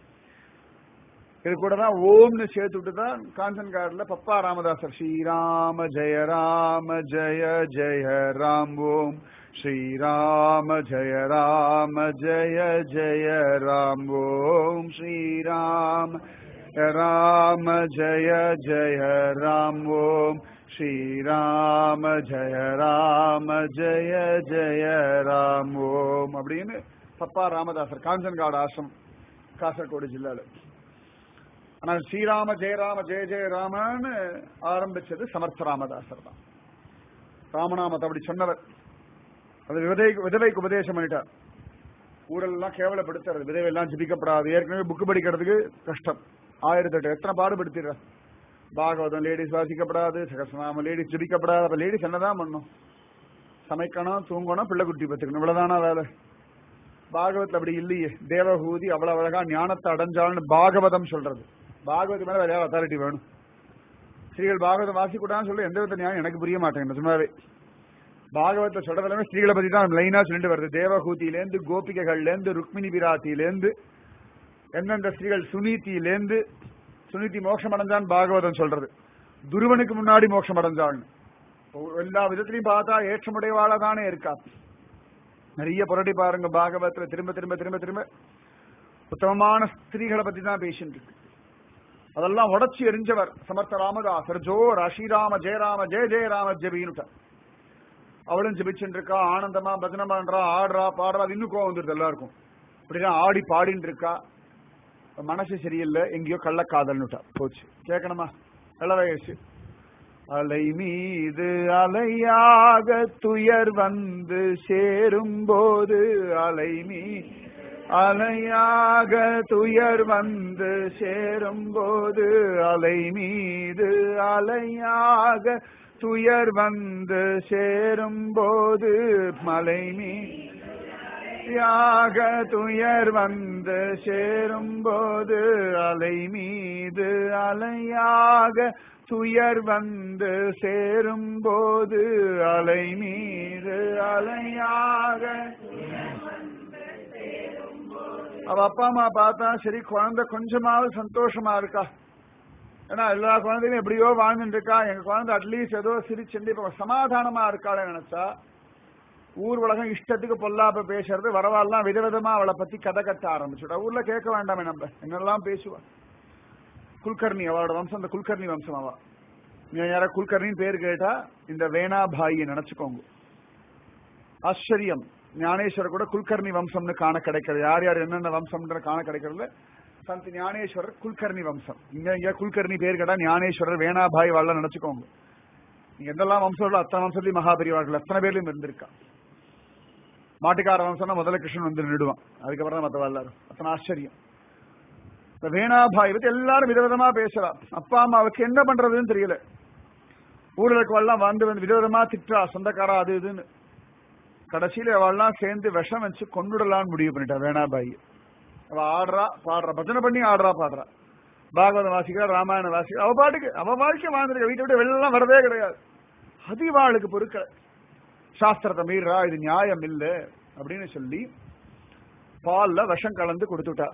இது கூட தான் ஓம்னு சேர்த்து விட்டு தான் காஞ்சன் கார்டில் பப்பா ராமதாசர் ஸ்ரீராம ஜெய ராம ஜெய ஜெய ராம் ஓம் ஸ்ரீராம ஜெய ராம ஜெய ஜெய ராம் ஓம் ஸ்ரீராம ராம ஜெய ஜெய ராம் ஓம் ஸ்ரீராம ஜெய ராம ஜெய ஜெய ராம் ஓம் அப்படின்னு பப்பா ராமதாசர் காஞ்சன்காடு ஆசிரம் காசர்கோடு ஜில்லால ஆனால் ஸ்ரீராம ஜெயராம ஜெய ஜெய ராமன்னு ஆரம்பிச்சது சமர்த்த ராமதாசர் தான் ராமநாமத்தை அப்படி சொன்னவர் அது விதை விதவைக்கு உபதேசம் பண்ணிட்டார் ஊரெல்லாம் கேவலப்படுத்துறது விதவை எல்லாம் ஜிபிக்கப்படாது ஏற்கனவே புக்கு படிக்கிறதுக்கு கஷ்டம் ஆயிரத்தி எட்டு எத்தனை பாடுபடுத்திடுற பாகவதம் லேடிஸ் வாசிக்கப்படாது சகசநாம லேடிஸ் ஜிபிக்கப்படாது அப்ப லேடிஸ் என்னதான் பண்ணும் சமைக்கணும் தூங்கணும் பிள்ளை குட்டி பத்துக்கணும் இவ்வளவுதானா வேலை பாகவத்தில் அப்படி இல்லையே தேவஹூதி அவ்வளவு அழகா ஞானத்தை அடைஞ்சாள்னு பாகவதம் சொல்றது பாகவத்து மேல வேற யாரும் அத்தாரிட்டி வேணும் ஸ்ரீகள் பாகவதம் வாசிக்கூடாதுன்னு சொல்லி எந்த வித நியாயம் எனக்கு புரிய மாட்டேங்குது சும்மாவே பாகவத்தை சொல்றது எல்லாமே ஸ்ரீகளை பத்தி தான் லைனா சொல்லிட்டு வருது தேவகூதியிலேருந்து கோபிகைகள்லேருந்து ருக்மிணி பிராத்தியிலேருந்து எந்தெந்த ஸ்ரீகள் சுனீதியிலேருந்து சுனீதி மோட்சம் அடைஞ்சான் பாகவதம் சொல்றது துருவனுக்கு முன்னாடி மோட்சம் அடைஞ்சாள்னு எல்லா விதத்திலையும் பார்த்தா ஏற்றமுடையவாளா தானே இருக்கா நிறைய புரட்டி பாருங்க பாகவத்துல திரும்ப திரும்ப திரும்ப திரும்ப உத்தமமான ஸ்திரீகளை பத்தி தான் பேசிட்டு இருக்கு அதெல்லாம் உடச்சி எரிஞ்சவர் சமர்த்த ராமதாசர் ஜோர் ஸ்ரீராம ஜெயராம ஜெய ஜெயராம ஜெபின்னுட்டார் அவளும் ஜெபிச்சுட்டு இருக்கா ஆனந்தமா பஜனை பண்றா ஆடுறா பாடுறா அது இன்னும் கோவம் வந்துருது எல்லாருக்கும் இப்படிதான் ஆடி பாடின்னு இருக்கா மனசு சரியில்லை எங்கேயோ கள்ளக்காதல்னுட்டா போச்சு கேட்கணுமா நல்ல வயசு அலை மீது அலையாக துயர் வந்து சேரும் போது அலை மீ அலையாக துயர் வந்து சேரும் போது அலை மீது அலையாக துயர் வந்து சேரும் போது மலை மீயாக துயர் வந்து சேரும் போது அலை மீது அலையாக துயர் வந்து சேரும் போது அலை மீது அலையாக அவ அப்பா அம்மா பார்த்தா சரி குழந்தை கொஞ்சமாவது சந்தோஷமா இருக்கா ஏன்னா எல்லா குழந்தைகளும் எப்படியோ வாழ்ந்துட்டு இருக்கா எங்க குழந்தை அட்லீஸ்ட் ஏதோ சிரிச்சுண்டு இப்ப சமாதானமா இருக்காளே நினைச்சா ஊர் உலகம் இஷ்டத்துக்கு பொல்லாப்ப பேசுறது வரவாலாம் விதவிதமா அவளை பத்தி கதை கட்ட ஆரம்பிச்சுட்டா ஊர்ல கேட்க வேண்டாமே நம்ம என்னெல்லாம் பேசுவா குல்கர்ணி அவளோட வம்சம் இந்த குல்கர்ணி வம்சம் அவ நீங்க யாரா குல்கர்ணின்னு பேர் கேட்டா இந்த வேணாபாயை நினைச்சுக்கோங்க ஆச்சரியம் ஞானேஸ்வரர் கூட குல்கர்ணி வம்சம்னு காண கிடைக்கிறது யார் யார் என்னென்ன வம்சம்ன்ற காண கிடைக்கிறதுல சந்த் ஞானேஸ்வரர் குல்கர்ணி வம்சம் இங்க இங்க குல்கர்ணி பேர் கேட்டா ஞானேஸ்வரர் வேணாபாய் வாழ நினைச்சுக்கோங்க நீங்க எந்தெல்லாம் வம்சம் அத்தனை வம்சத்துலயும் மகாபரிவார்கள் அத்தனை பேர்லயும் இருந்திருக்கா மாட்டுக்கார வம்சம்னா முதல்ல கிருஷ்ணன் வந்து நிடுவான் அதுக்கப்புறம் தான் மத்தவா எல்லாரும் அத்தனை ஆச்சரியம் இந்த வேணாபாய் பத்தி எல்லாரும் விதவிதமா பேசுறா அப்பா அம்மாவுக்கு என்ன பண்றதுன்னு தெரியல ஊர்ல இருக்கவெல்லாம் வந்து வந்து விதவிதமா திட்டா சொந்தக்காரா அது இதுன்னு கடைசியில அவள்லாம் சேர்ந்து விஷம் வச்சு கொண்டுடலான்னு முடிவு பண்ணிட்டா வேணாபாய் அவ ஆடுறா பாடுறா பஜனை பண்ணி ஆடுறா பாடுறா பாகவதம் வாசிக்கிறா ராமாயணம் வாசிக்கிறா அவ பாட்டுக்கு அவ வாழ்க்கை வாழ்ந்துருக்க வீட்டை விட்டு வெளிலாம் வரதே கிடையாது அது இவாளுக்கு பொறுக்க சாஸ்திரத்தை மீறா இது நியாயம் இல்ல அப்படின்னு சொல்லி பால்ல விஷம் கலந்து கொடுத்துட்டா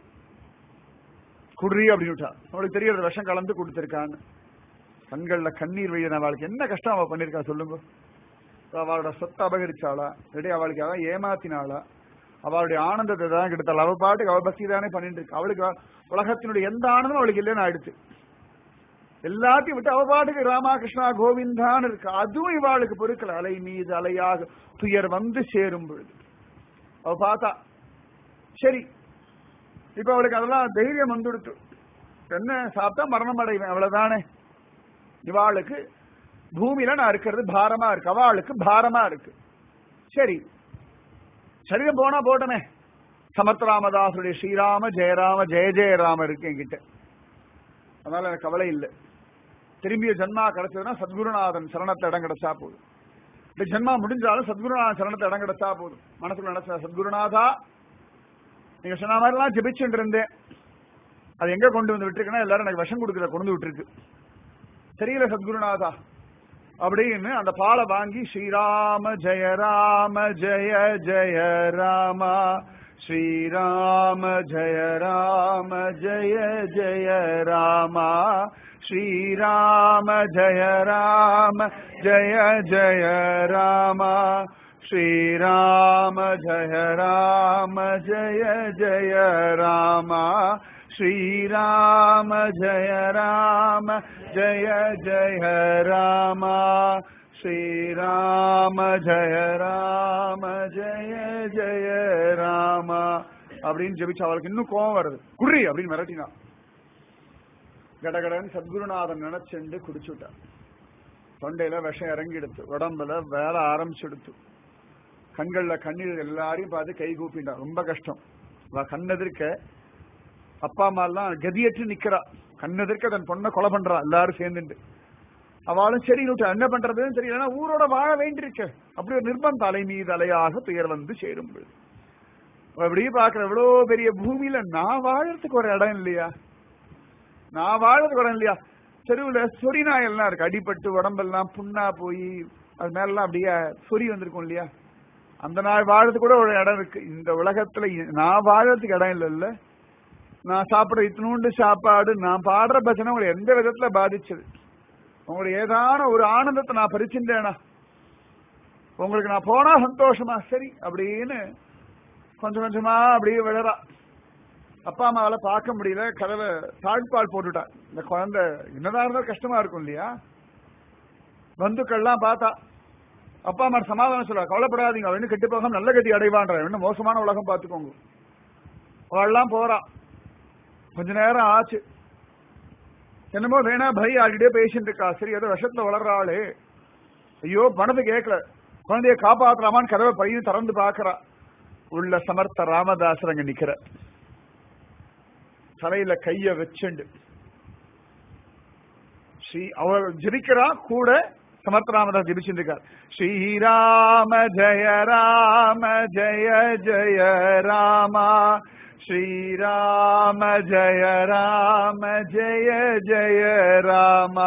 குடுறி அப்படின்னு விட்டா அவளுக்கு தெரியறது விஷம் கலந்து கொடுத்திருக்கான்னு கண்கள்ல கண்ணீர் வழிய அவளுக்கு என்ன கஷ்டம் அவ பண்ணிருக்கா சொல்லுங்க அவளோட சொத்தை அபகரிச்சாளா ரெடி அவளுக்கு அதான் ஏமாத்தினாளா அவளுடைய ஆனந்தத்தை தான் கெடுத்தாள் அவ பாட்டுக்கு அவ பக்தி தானே பண்ணிட்டு இருக்கு அவளுக்கு உலகத்தினுடைய எந்த ஆனந்தமும் அவளுக்கு இல்லைன்னு ஆயிடுச்சு எல்லாத்தையும் விட்டு அவ பாட்டுக்கு ராமாகிருஷ்ணா கோவிந்தான்னு இருக்கு அதுவும் இவாளுக்கு பொருட்கள் அலை மீது அலையாக துயர் வந்து சேரும் பொழுது அவ பார்த்தா சரி இப்ப அவளுக்கு அதெல்லாம் தைரியம் வந்துடுத்து என்ன சாப்பிட்டா மரணம் அடைவேன் அவ்வளவுதானே இவாளுக்கு பூமியில நான் இருக்கிறது பாரமா இருக்கு அவளுக்கு பாரமா இருக்கு சரி சரீரம் போனா போட்டமே சமர்த்த ராமதாசுடைய ஸ்ரீராம ஜெயராம ஜெய ஜெயராம இருக்கு என்கிட்ட அதனால எனக்கு கவலை இல்லை திரும்பிய ஜென்மா கிடைச்சதுன்னா சத்குருநாதன் சரணத்தை இடம் கிடைச்சா போதும் இந்த ஜென்மா முடிஞ்சாலும் சத்குருநாதன் சரணத்தை இடம் கிடைச்சா போதும் மனசுக்குள்ள நினைச்சா சத்குருநாதா நீங்க சொன்ன மாதிரிலாம் ஜெபிச்சுட்டு இருந்தேன் அது எங்க கொண்டு வந்து விட்டுருக்குன்னா எல்லாரும் எனக்கு விஷம் கொடுக்குற கொண்டு விட்டுருக்கு தெரியல சத்குருநாதா அப்படின்னு அந்த பாலை வாங்கி ஸ்ரீராம ஜெய ராம ஜெய ஜெய ராமா ஸ்ரீராம ஜெய ராம ஜெய ஜெய ராமா ஸ்ரீராம ஜெய ராம ஜெய ஜெய ராமா ஸ்ரீராம ஜெய ராம ஜெய ஜெய ராமா ஸ்ரீராம ஜெய ராம ஜெய ஜெய ராமா ஸ்ரீராம ஜெய ராம ஜெய ஜெய ராமா அப்படின்னு ஜெபிச்சு அவளுக்கு இன்னும் கோபம் வருது குர்ரி அப்படின்னு மிரட்டினா கடகடன் சத்குருநாதன் நினைச்சுண்டு குடிச்சுட்டான் தொண்டையில விஷம் இறங்கிடுத்து உடம்புல வேலை ஆரம்பிச்சுடுத்து கண்கள்ல கண்ணீர் எல்லாரையும் பார்த்து கை கூப்பிட்டான் ரொம்ப கஷ்டம் அவ கண்ணெதிர்க்க அப்பா அம்மா எல்லாம் கதியற்று நிக்கிறா கண்ணெதிர்க்க தன் பொண்ணை கொலை பண்றா எல்லாரும் சேர்ந்துட்டு அவளும் சரி விட்டு என்ன பண்றதுன்னு தெரியல ஊரோட வாழ வேண்டியிருக்க அப்படி ஒரு நிர்பந்தம் தலை மீது அலையாக துயர் வந்து சேரும் பொழுது அப்படியே பாக்குற இவ்வளவு பெரிய பூமியில நான் வாழறதுக்கு ஒரு இடம் இல்லையா நான் வாழறதுக்கு ஒரு இடம் இல்லையா தெருவுல சொறி நாய் எல்லாம் இருக்கு அடிபட்டு உடம்பெல்லாம் புண்ணா போய் அது மேலாம் அப்படியே சொறி வந்திருக்கும் இல்லையா அந்த நாய் வாழறதுக்கு கூட ஒரு இடம் இருக்கு இந்த உலகத்துல நான் வாழறதுக்கு இடம் இல்லைல்ல நான் சாப்பிடுற இத்தினூண்டு சாப்பாடு நான் பாடுற பஜனை உங்களை எந்த விதத்துல பாதிச்சது உங்களுக்கு ஏதான ஒரு ஆனந்தத்தை நான் பறிச்சுட்டேனா உங்களுக்கு நான் போனா சந்தோஷமா சரி அப்படின்னு கொஞ்சம் கொஞ்சமா அப்படியே விழறா அப்பா அம்மாவால பார்க்க முடியல கதவை தாழ்பால் போட்டுட்டா இந்த குழந்தை என்னதான் இருந்தாலும் கஷ்டமா இருக்கும் இல்லையா பந்துக்கள்லாம் பார்த்தா அப்பா அம்மா சமாதானம் சொல்றா கவலைப்படாதீங்க அவன் கெட்டு போக நல்ல கட்டி அடைவான்ற இன்னும் மோசமான உலகம் பார்த்துக்கோங்க அவள்லாம் போறா கொஞ்ச நேரம் ஆச்சு என்னமோ வேணா பை ஆடிட்டே பேசிட்டு இருக்கா சரி ஏதோ விஷத்துல வளர்றாளே ஐயோ பணத்தை கேட்கல குழந்தைய காப்பாத்தலாமான்னு கதவை பையன் திறந்து பாக்குறா உள்ள சமர்த்த ராமதாசர் அங்க நிக்கிற தலையில கைய வச்சுண்டு ஸ்ரீ அவர் ஜெபிக்கிறா கூட சமர்த்த ராமதாஸ் ஜெபிச்சுட்டு இருக்கார் ஸ்ரீராம ஜெய ராம ஜெய ஜெய ராமா श्रीराम जय राम जय जय राम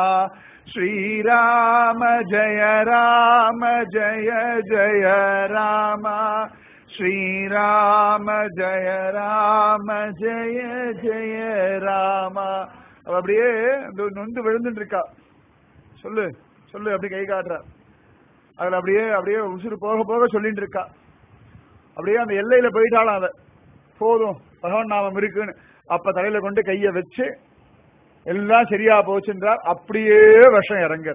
श्रीराम जय राम जय जय राम श्रीराम जय राम जय जय ராம அவ அப்படியே நொந்து விழுந்துட்டு இருக்கா சொல்லு சொல்லு அப்படி கை காட்டுற அதுல அப்படியே அப்படியே உசுறு போக போக சொல்லிட்டு இருக்கா அப்படியே அந்த எல்லையில போயிட்டாலும் அத போதும் பகவான் நாமம் இருக்குன்னு அப்ப தலையில கொண்டு கைய வச்சு எல்லாம் சரியா போச்சுன்றார் அப்படியே விஷம் இறங்குற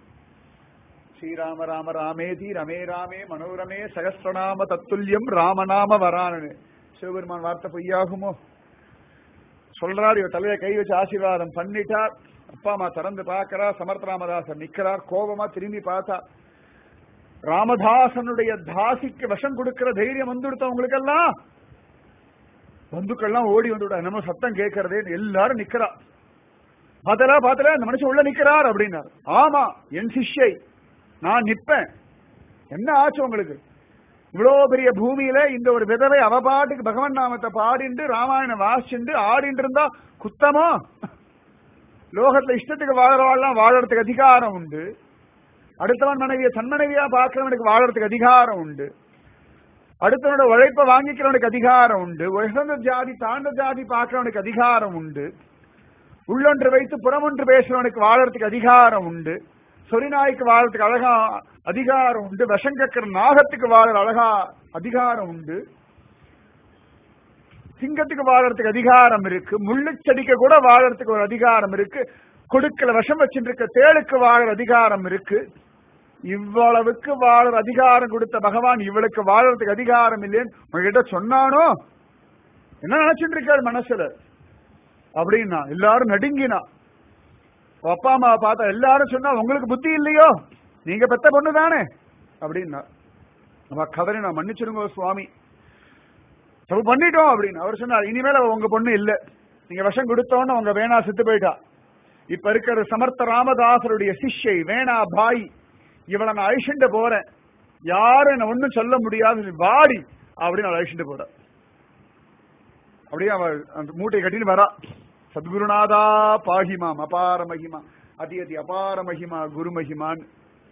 ஸ்ரீராம ராம ராமேதி ரமே ராமே மனோரமே சகஸ்ரநாம தத்துல்யம் ராமநாம வரானு சிவபெருமான் வார்த்தை பொய்யாகுமோ சொல்றார் இவர் தலையில கை வச்சு ஆசீர்வாதம் பண்ணிட்டார் அப்பா அம்மா திறந்து பார்க்கிறா சமர்த்த ராமதாசர் நிக்கிறார் கோபமா திரும்பி பார்த்தா ராமதாசனுடைய தாசிக்கு விஷம் கொடுக்கிற தைரியம் வந்துடுத்த எல்லாம் பந்துக்கள்லாம் ஓடி வந்துவிட நம்ம சத்தம் கேட்கறதே எல்லாரும் நிக்கிறா பார்த்தலா பார்த்தல அந்த மனுஷன் உள்ள நிக்கிறார் அப்படின்னாரு ஆமா என் சிஷ்யை நான் நிப்பேன் என்ன ஆச்சு உங்களுக்கு இவ்வளவு பெரிய பூமியில இந்த ஒரு விதவை அவ பாட்டுக்கு பகவன் நாமத்தை பாடிண்டு ராமாயணம் வாசிண்டு ஆடிட்டு இருந்தா குத்தமா லோகத்துல இஷ்டத்துக்கு வாழறவாள்லாம் வாழறதுக்கு அதிகாரம் உண்டு அடுத்தவன் மனைவிய தன் மனைவியா பார்க்கிறவனுக்கு வாழறதுக்கு அதிகாரம் உண்டு அடுத்தவனோட உழைப்ப வாங்கிக்கிறவனுக்கு அதிகாரம் உண்டு உயர்ந்த ஜாதி தாழ்ந்த ஜாதி பார்க்கிறவனுக்கு அதிகாரம் உண்டு உள்ளொன்று வைத்து புறமொன்று பேசுறவனுக்கு வாழறதுக்கு அதிகாரம் உண்டு சொரிநாய்க்கு வாழறதுக்கு அழகா அதிகாரம் உண்டு விஷம் கக்கிற நாகத்துக்கு வாழற அழகா அதிகாரம் உண்டு சிங்கத்துக்கு வாழறதுக்கு அதிகாரம் இருக்கு முள்ளு செடிக்கு கூட வாழறதுக்கு ஒரு அதிகாரம் இருக்கு கொடுக்கல விஷம் வச்சுருக்க தேளுக்கு வாழற அதிகாரம் இருக்கு இவ்வளவுக்கு வாழற அதிகாரம் கொடுத்த பகவான் இவளுக்கு வாழறதுக்கு அதிகாரம் இல்லைன்னு உங்ககிட்ட சொன்னானோ என்ன நினைச்சிட்டு இருக்காரு மனசுல அப்படின்னா எல்லாரும் நடுங்கினா அப்பா அம்மா பார்த்தா எல்லாரும் சொன்னா உங்களுக்கு புத்தி இல்லையோ நீங்க பெத்த பொண்ணு தானே அப்படின்னா அவ கதறி நான் மன்னிச்சிருங்க சுவாமி தப்பு பண்ணிட்டோம் அப்படின்னு அவர் சொன்னார் இனிமேல் அவ உங்க பொண்ணு இல்ல நீங்க விஷம் கொடுத்தோன்னு உங்க வேணா செத்து போயிட்டா இப்ப இருக்கிற சமர்த்த ராமதாசருடைய சிஷ்யை வேணா பாய் இவளை நான் அழிச்சுட்டு போறேன் யாரும் என்ன ஒண்ணும் சொல்ல முடியாது வாடி அப்படின்னு அவள் அழிச்சுட்டு போற அப்படியே அவள் அந்த மூட்டையை கட்டின்னு வரா சத்குருநாதா பாகிமாம் அபார மகிமா அதி அதி அபார மகிமா குரு மகிமான்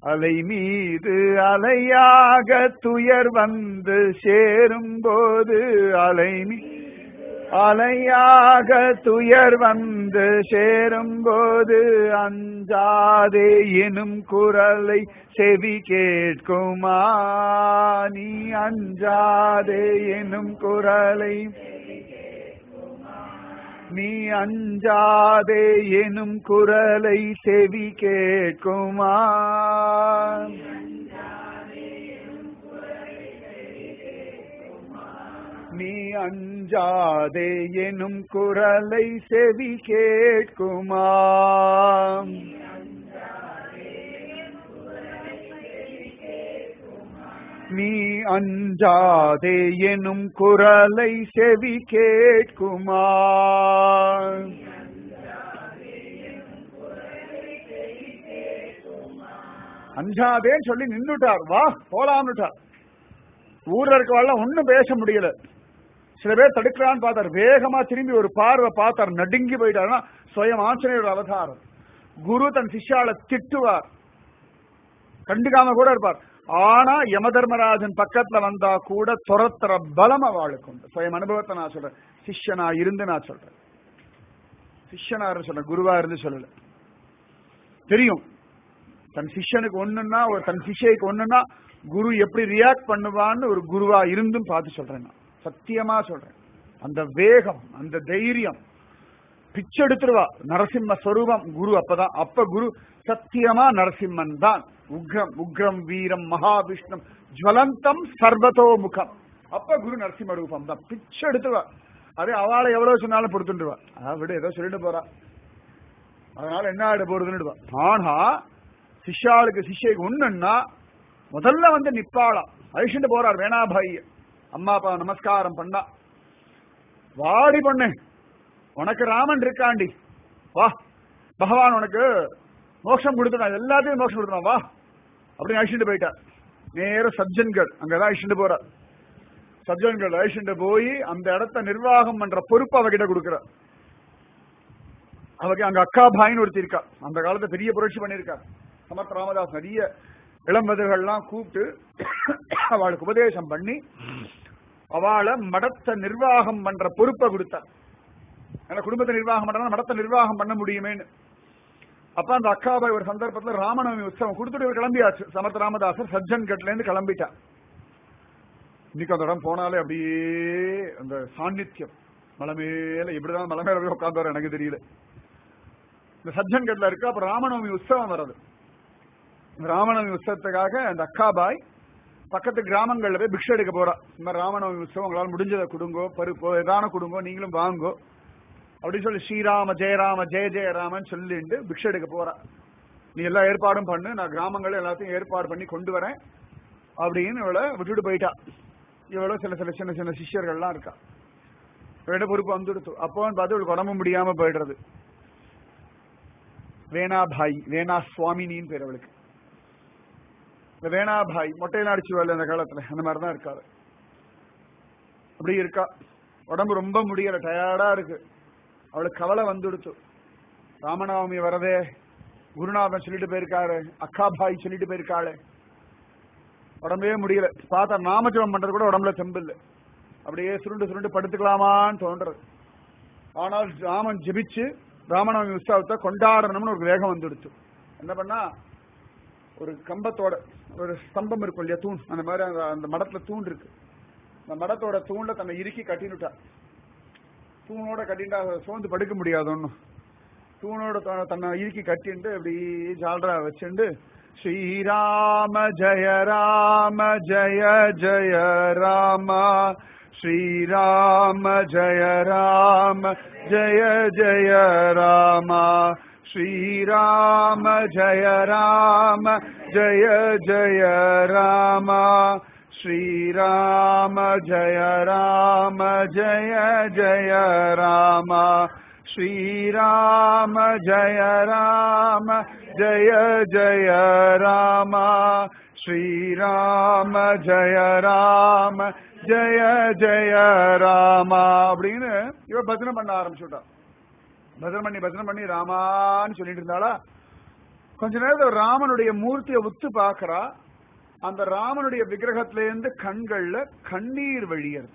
அலை மீது அலையாக துயர் வந்து சேரும் போது அலை மீ- அலையாக துயர் வந்து சேரும் போது அஞ்சாதே எனும் குரலை செவி கேட்குமா நீ அஞ்சாதே எனும் குரலை நீ அஞ்சாதே எனும் குரலை செவி கேட்குமா நீ அஞ்சாதே எனும் குரலை செவி கேட்குமா நீ அஞ்சாதே எனும் குரலை செவி கேட்குமா அஞ்சாதேன்னு சொல்லி நின்னுட்டார் வா போலாம்னுட்டார் ஊர்ல இருக்கவாள் ஒண்ணும் பேச முடியல சில பேர் தடுக்கலான்னு பார்த்தார் வேகமா திரும்பி ஒரு பார்வை பார்த்தார் நடுங்கி போயிட்டாருன்னா சுயம் ஆஞ்சநேயர் அவதாரம் குரு தன் சிஷ்யால திட்டுவார் கண்டுக்காம கூட இருப்பார் ஆனா யம தர்மராஜன் பக்கத்துல வந்தா கூட துரத்துற பலம் அவளுக்கு உண்டு சுயம் அனுபவத்தை நான் சொல்றேன் சிஷ்யனா இருந்து நான் சொல்றேன் சிஷ்யனா இருந்து சொல்றேன் குருவா இருந்து சொல்லல தெரியும் தன் சிஷ்யனுக்கு ஒண்ணுன்னா ஒரு தன் சிஷ்யனுக்கு ஒண்ணுன்னா குரு எப்படி ரியாக்ட் பண்ணுவான்னு ஒரு குருவா இருந்தும் பார்த்து சொல்றேன் நான் சத்தியமா சொல்றேன் அந்த வேகம் அந்த தைரியம் பிச்செடுத்துருவா நரசிம்ம ஸ்வரூபம் குரு அப்பதான் அப்ப குரு சத்தியமா நரசிம்மன் தான் உக்ரம் உக்ரம் வீரம் மகாவிஷ்ணம் ஜுவலந்தம் சர்வதோ முகம் அப்ப குரு நரசிம்ம ரூபம் தான் பிச்செடுத்துருவா அதே அவளை எவ்வளவு சொன்னாலும் பொறுத்துட்டுவா அதான் விட ஏதோ சொல்லிட்டு போறா அதனால என்ன ஆயிட போறதுன்னு ஆனா சிஷ்யாளுக்கு சிஷ்யக்கு ஒண்ணுன்னா முதல்ல வந்து நிப்பாளாம் அழிச்சுட்டு போறார் வேணாபாய் அம்மா அப்பா நமஸ்காரம் பண்ணா வாடி பொண்ணு உனக்கு ராமன் இருக்காண்டி வா பகவான் உனக்கு மோட்சம் கொடுத்துட்டான் எல்லாத்தையும் மோட்சம் கொடுத்துட்டான் வா அப்படின்னு அழிச்சுட்டு போயிட்டார் நேர சஜ்ஜன்கள் அங்கதான் அழிச்சுட்டு போறார் சஜ்ஜன்கள் அழிச்சுட்டு போய் அந்த இடத்த நிர்வாகம் பண்ற பொறுப்பு அவகிட்ட கொடுக்கிறார் அவருக்கு அங்க அக்கா பாயின்னு ஒருத்தி இருக்கா அந்த காலத்துல பெரிய புரட்சி பண்ணியிருக்கா சமர்த்த ராமதாஸ் நிறைய இளம்பதர்கள்லாம் கூப்பிட்டு அவளுக்கு உபதேசம் பண்ணி அவளை மடத்தை நிர்வாகம் பண்ற பொறுப்பை கொடுத்தார் ஏன்னா குடும்பத்தை நிர்வாகம் பண்றா மடத்தை நிர்வாகம் பண்ண முடியுமேன்னு அப்ப அந்த அக்காபாய் ஒரு சந்தர்ப்பத்துல ராமநவமி உற்சவம் கொடுத்துட்டு இவர் கிளம்பியாச்சு சமர்த்த ராமதாசர் சஜ்ஜன் கட்ல இருந்து கிளம்பிட்டா இன்னைக்கு அந்த இடம் போனாலே அப்படியே அந்த சாநித்தியம் மலை மேல எப்படிதான் மலை மேல போய் உட்காந்து எனக்கு தெரியல இந்த சஜ்ஜன் கட்ல இருக்கு அப்ப ராமநவமி உற்சவம் வர்றது இந்த ராமநவமி உற்சவத்துக்காக அந்த அக்காபாய் பக்கத்து கிராமங்கள்ல போய் பிக்ஷை எடுக்க போறா இந்த மாதிரி ராமநவமி உற்சவம் உங்களால் முடிஞ்சதை கொடுங்கோ பருப்போ ஏதான கொடுங்கோ நீங்களும் வாங்கோ அப்படின்னு சொல்லி ஸ்ரீராம ஜெயராம ஜெய ஜெயராமன் சொல்லிட்டு பிக்ஷை எடுக்க போறா நீ எல்லா ஏற்பாடும் பண்ணு நான் கிராமங்கள் எல்லாத்தையும் ஏற்பாடு பண்ணி கொண்டு வரேன் அப்படின்னு இவளை விட்டுட்டு போயிட்டா இவளோ சில சில சின்ன சின்ன சிஷ்யர்கள்லாம் இருக்கா இவட பொறுப்பு வந்துடுத்து அப்போ பார்த்து இவளுக்கு உடம்பு முடியாம போயிடுறது வேணாபாய் வேணா சுவாமினின்னு பேர் அவளுக்கு இந்த வேணாபாய் மொட்டையெல்லாம் அடிச்சு வரல அந்த காலத்துல அந்த மாதிரி தான் இருக்காது அப்படி இருக்கா உடம்பு ரொம்ப முடியல டயர்டா இருக்கு அவளுக்கு கவலை வந்துடுச்சு ராமநவமி வரதே குருநாதன் சொல்லிட்டு போயிருக்காரு அக்கா பாய் சொல்லிட்டு போயிருக்காளே உடம்பே முடியல பார்த்தா நாமஜபம் பண்றது கூட உடம்புல தெம்பு இல்லை அப்படியே சுருண்டு சுருண்டு படுத்துக்கலாமான்னு தோன்றது ஆனால் ராமன் ஜெபிச்சு ராமநவமி உற்சவத்தை கொண்டாடணும்னு ஒரு வேகம் வந்துடுச்சு என்ன பண்ணா ஒரு கம்பத்தோட ஒரு ஸ்தம்பம் இருக்கும் இல்லையா தூண் அந்த மாதிரி அந்த அந்த மடத்துல தூண் இருக்கு அந்த மடத்தோட தூண்ல தன்னை இறுக்கி கட்டினுட்டா தூணோட கட்டிண்டா சோர்ந்து படுக்க முடியாது ஒன்னும் தூணோட த- தன்னை இறுக்கி கட்டிண்டு அப்படி ஜால்ரா வச்சுண்டு ஸ்ரீராம ஜெய ராம ஜெய ஜெய ராம ஸ்ரீராம ஜெய ராம ஜெய ஜெய ராம ஸ்ரீராம ஜெய ராம ஜெய ஜெய ராம ஸ்ரீராம ஜெய ராம ஜெய ஜெய ராம ஸ்ரீராம ஜெய ராம ஜெய ஜெய ராம ஸ்ரீராம ஜெய ராம ஜெய ஜெய ராம அப்படின்னு இவ பஜனை பண்ண ஆரம்பிச்சுட்டா பஜனை பண்ணி பஜனை பண்ணி ராமான்னு சொல்லிட்டு இருந்தாளா கொஞ்ச நேரத்துல ராமனுடைய மூர்த்தியை உத்து பார்க்கறா அந்த ராமனுடைய விக்கிரகத்திலேருந்து கண்கள்ல கண்ணீர் வழியறது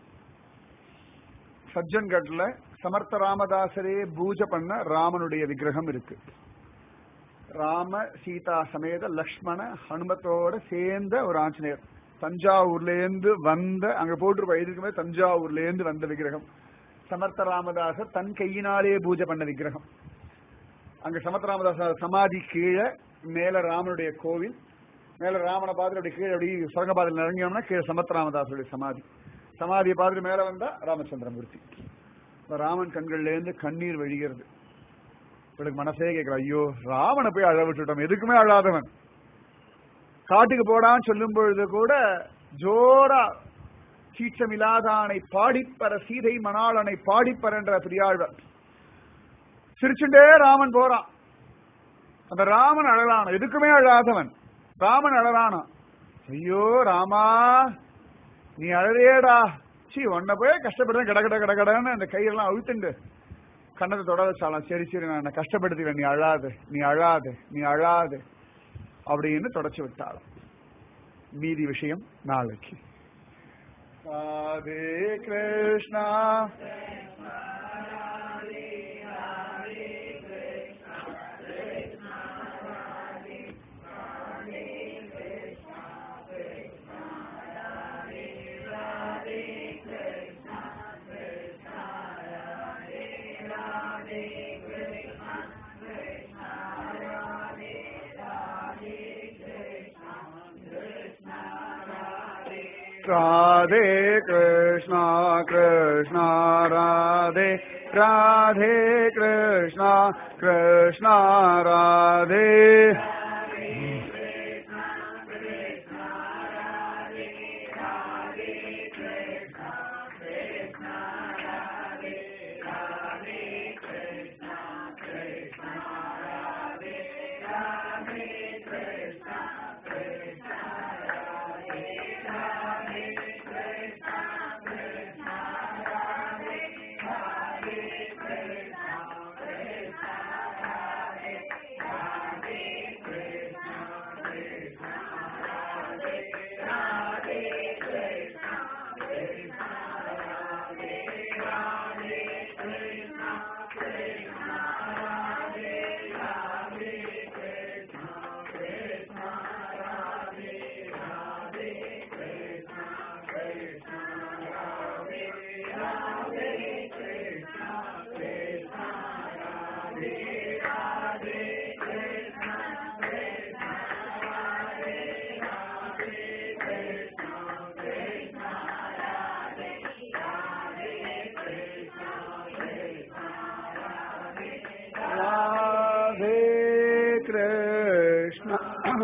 சஜ்ஜன்கட்ல சமர்த்த ராமதாசரே பூஜை பண்ண ராமனுடைய விக்கிரகம் இருக்கு ராம சீதா சமேத லக்ஷ்மண ஹனுமத்தோட சேர்ந்த ஒரு ஆஞ்சநேயர் தஞ்சாவூர்ல இருந்து வந்த அங்க போட்டிருப்பா எதுக்குமே தஞ்சாவூர்ல இருந்து வந்த விக்கிரகம் சமர்த்த ராமதாசர் தன் கையினாலே பூஜை பண்ண விக்கிரகம் அங்க சமர்த்த ராமதாசர் சமாதி கீழே மேல ராமனுடைய கோவில் மேல ராமனை பார்த்துட்டு அப்படி கீழே அப்படி சுரங்கபாதையில் இறங்கினோம்னா கீழே சமர்த்த ராமதாசருடைய சமாதி சமாதியை பார்த்துட்டு மேல வந்தா ராமச்சந்திரமூர்த்தி இப்ப ராமன் கண்கள்ல இருந்து கண்ணீர் வழிகிறது இவளுக்கு மனசே கேட்கல ஐயோ ராவனை போய் அழ விட்டுட்டோம் எதுக்குமே அழாதவன் காட்டுக்கு போடான்னு சொல்லும் பொழுது கூட ஜோரா சீச்சமில்லாதானை பாடிப்பற சீதை மணாளனை பாடிப்பறன்ற பிரியாழ்வர் சிரிச்சுட்டே ராமன் போறான் அந்த ராமன் அழலான எதுக்குமே அழாதவன் ராமன் அழறானா ஐயோ ராமா நீ அழறியேடா சீ உன்னை போய் கஷ்டப்படுறேன் கட கட கட கடன்னு அந்த கையெல்லாம் அழுத்துண்டு கண்ணத்தை தொட வச்சாலாம் சரி சரி நான் கஷ்டப்படுத்துவேன் நீ அழாது நீ அழாது நீ அழாது அப்படின்னு தொடச்சு விட்டாளாம் மீதி விஷயம் நாளைக்கு ராதே கிருஷ்ணா राधे कृष्णा कृष्णा राधे राधे कृष्णा कृष्णा राधे राधे कृष्ण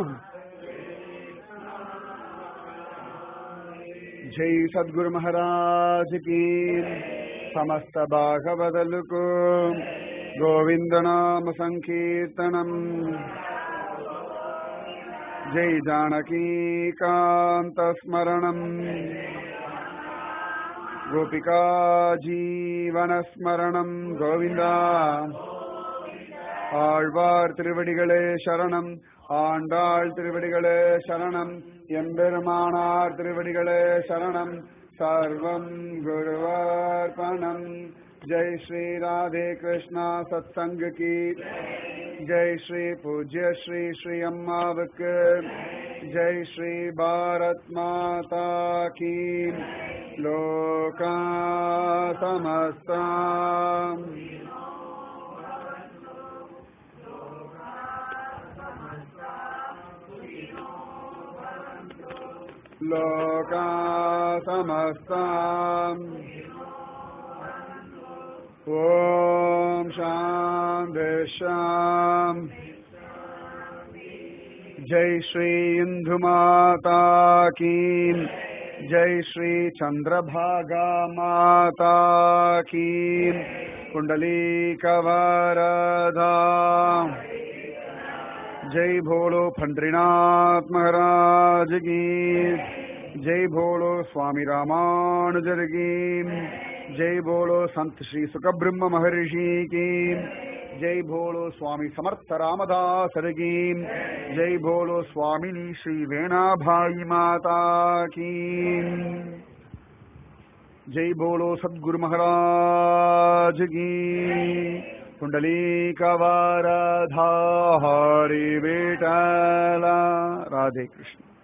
जय सद्गुरु महाराज की समस्त भागवदलुको गोविंद नाम संकीर्तनम जय जानकी कांत स्मरणम गोपिका जीवन स्मरणम गोविंदा ஆழ்வார் திருவடிகளே சரணம் ஆண்டாள் திருவடிகளே சரணம் எம்பெருமானார் திருவடிகளே சரணம் சர்வம் குருவார்ப்பணம் ஜெய் ஸ்ரீ ராதே கிருஷ்ணா சத்சங்க கி ஜெய் ஸ்ரீ பூஜ்ய ஸ்ரீ ஸ்ரீ அம்மாவுக்கு ஜெய் ஸ்ரீ பாரத் மாதா கி லோகா சமஸ்தாம் लोका समस्ताम् ॐ शान्ति शाम् जय श्री इन्दुमाता की जय श्री चन्द्रभागा माता की कुण्डलीकवरदा जय भोलो पंड्रीनाथ महाराज की जय भोलो स्वामी रामानुजर की जय बोलो संत श्री सुखब्रह्म महर्षि की जय भोलो स्वामी समर्थ रामदास की जय भोलो स्वामिनी श्री वेणा भाई माता की जय बोलो सदगुरु महाराज की कुंडली कवाराधा हरि बेटला राधे कृष्ण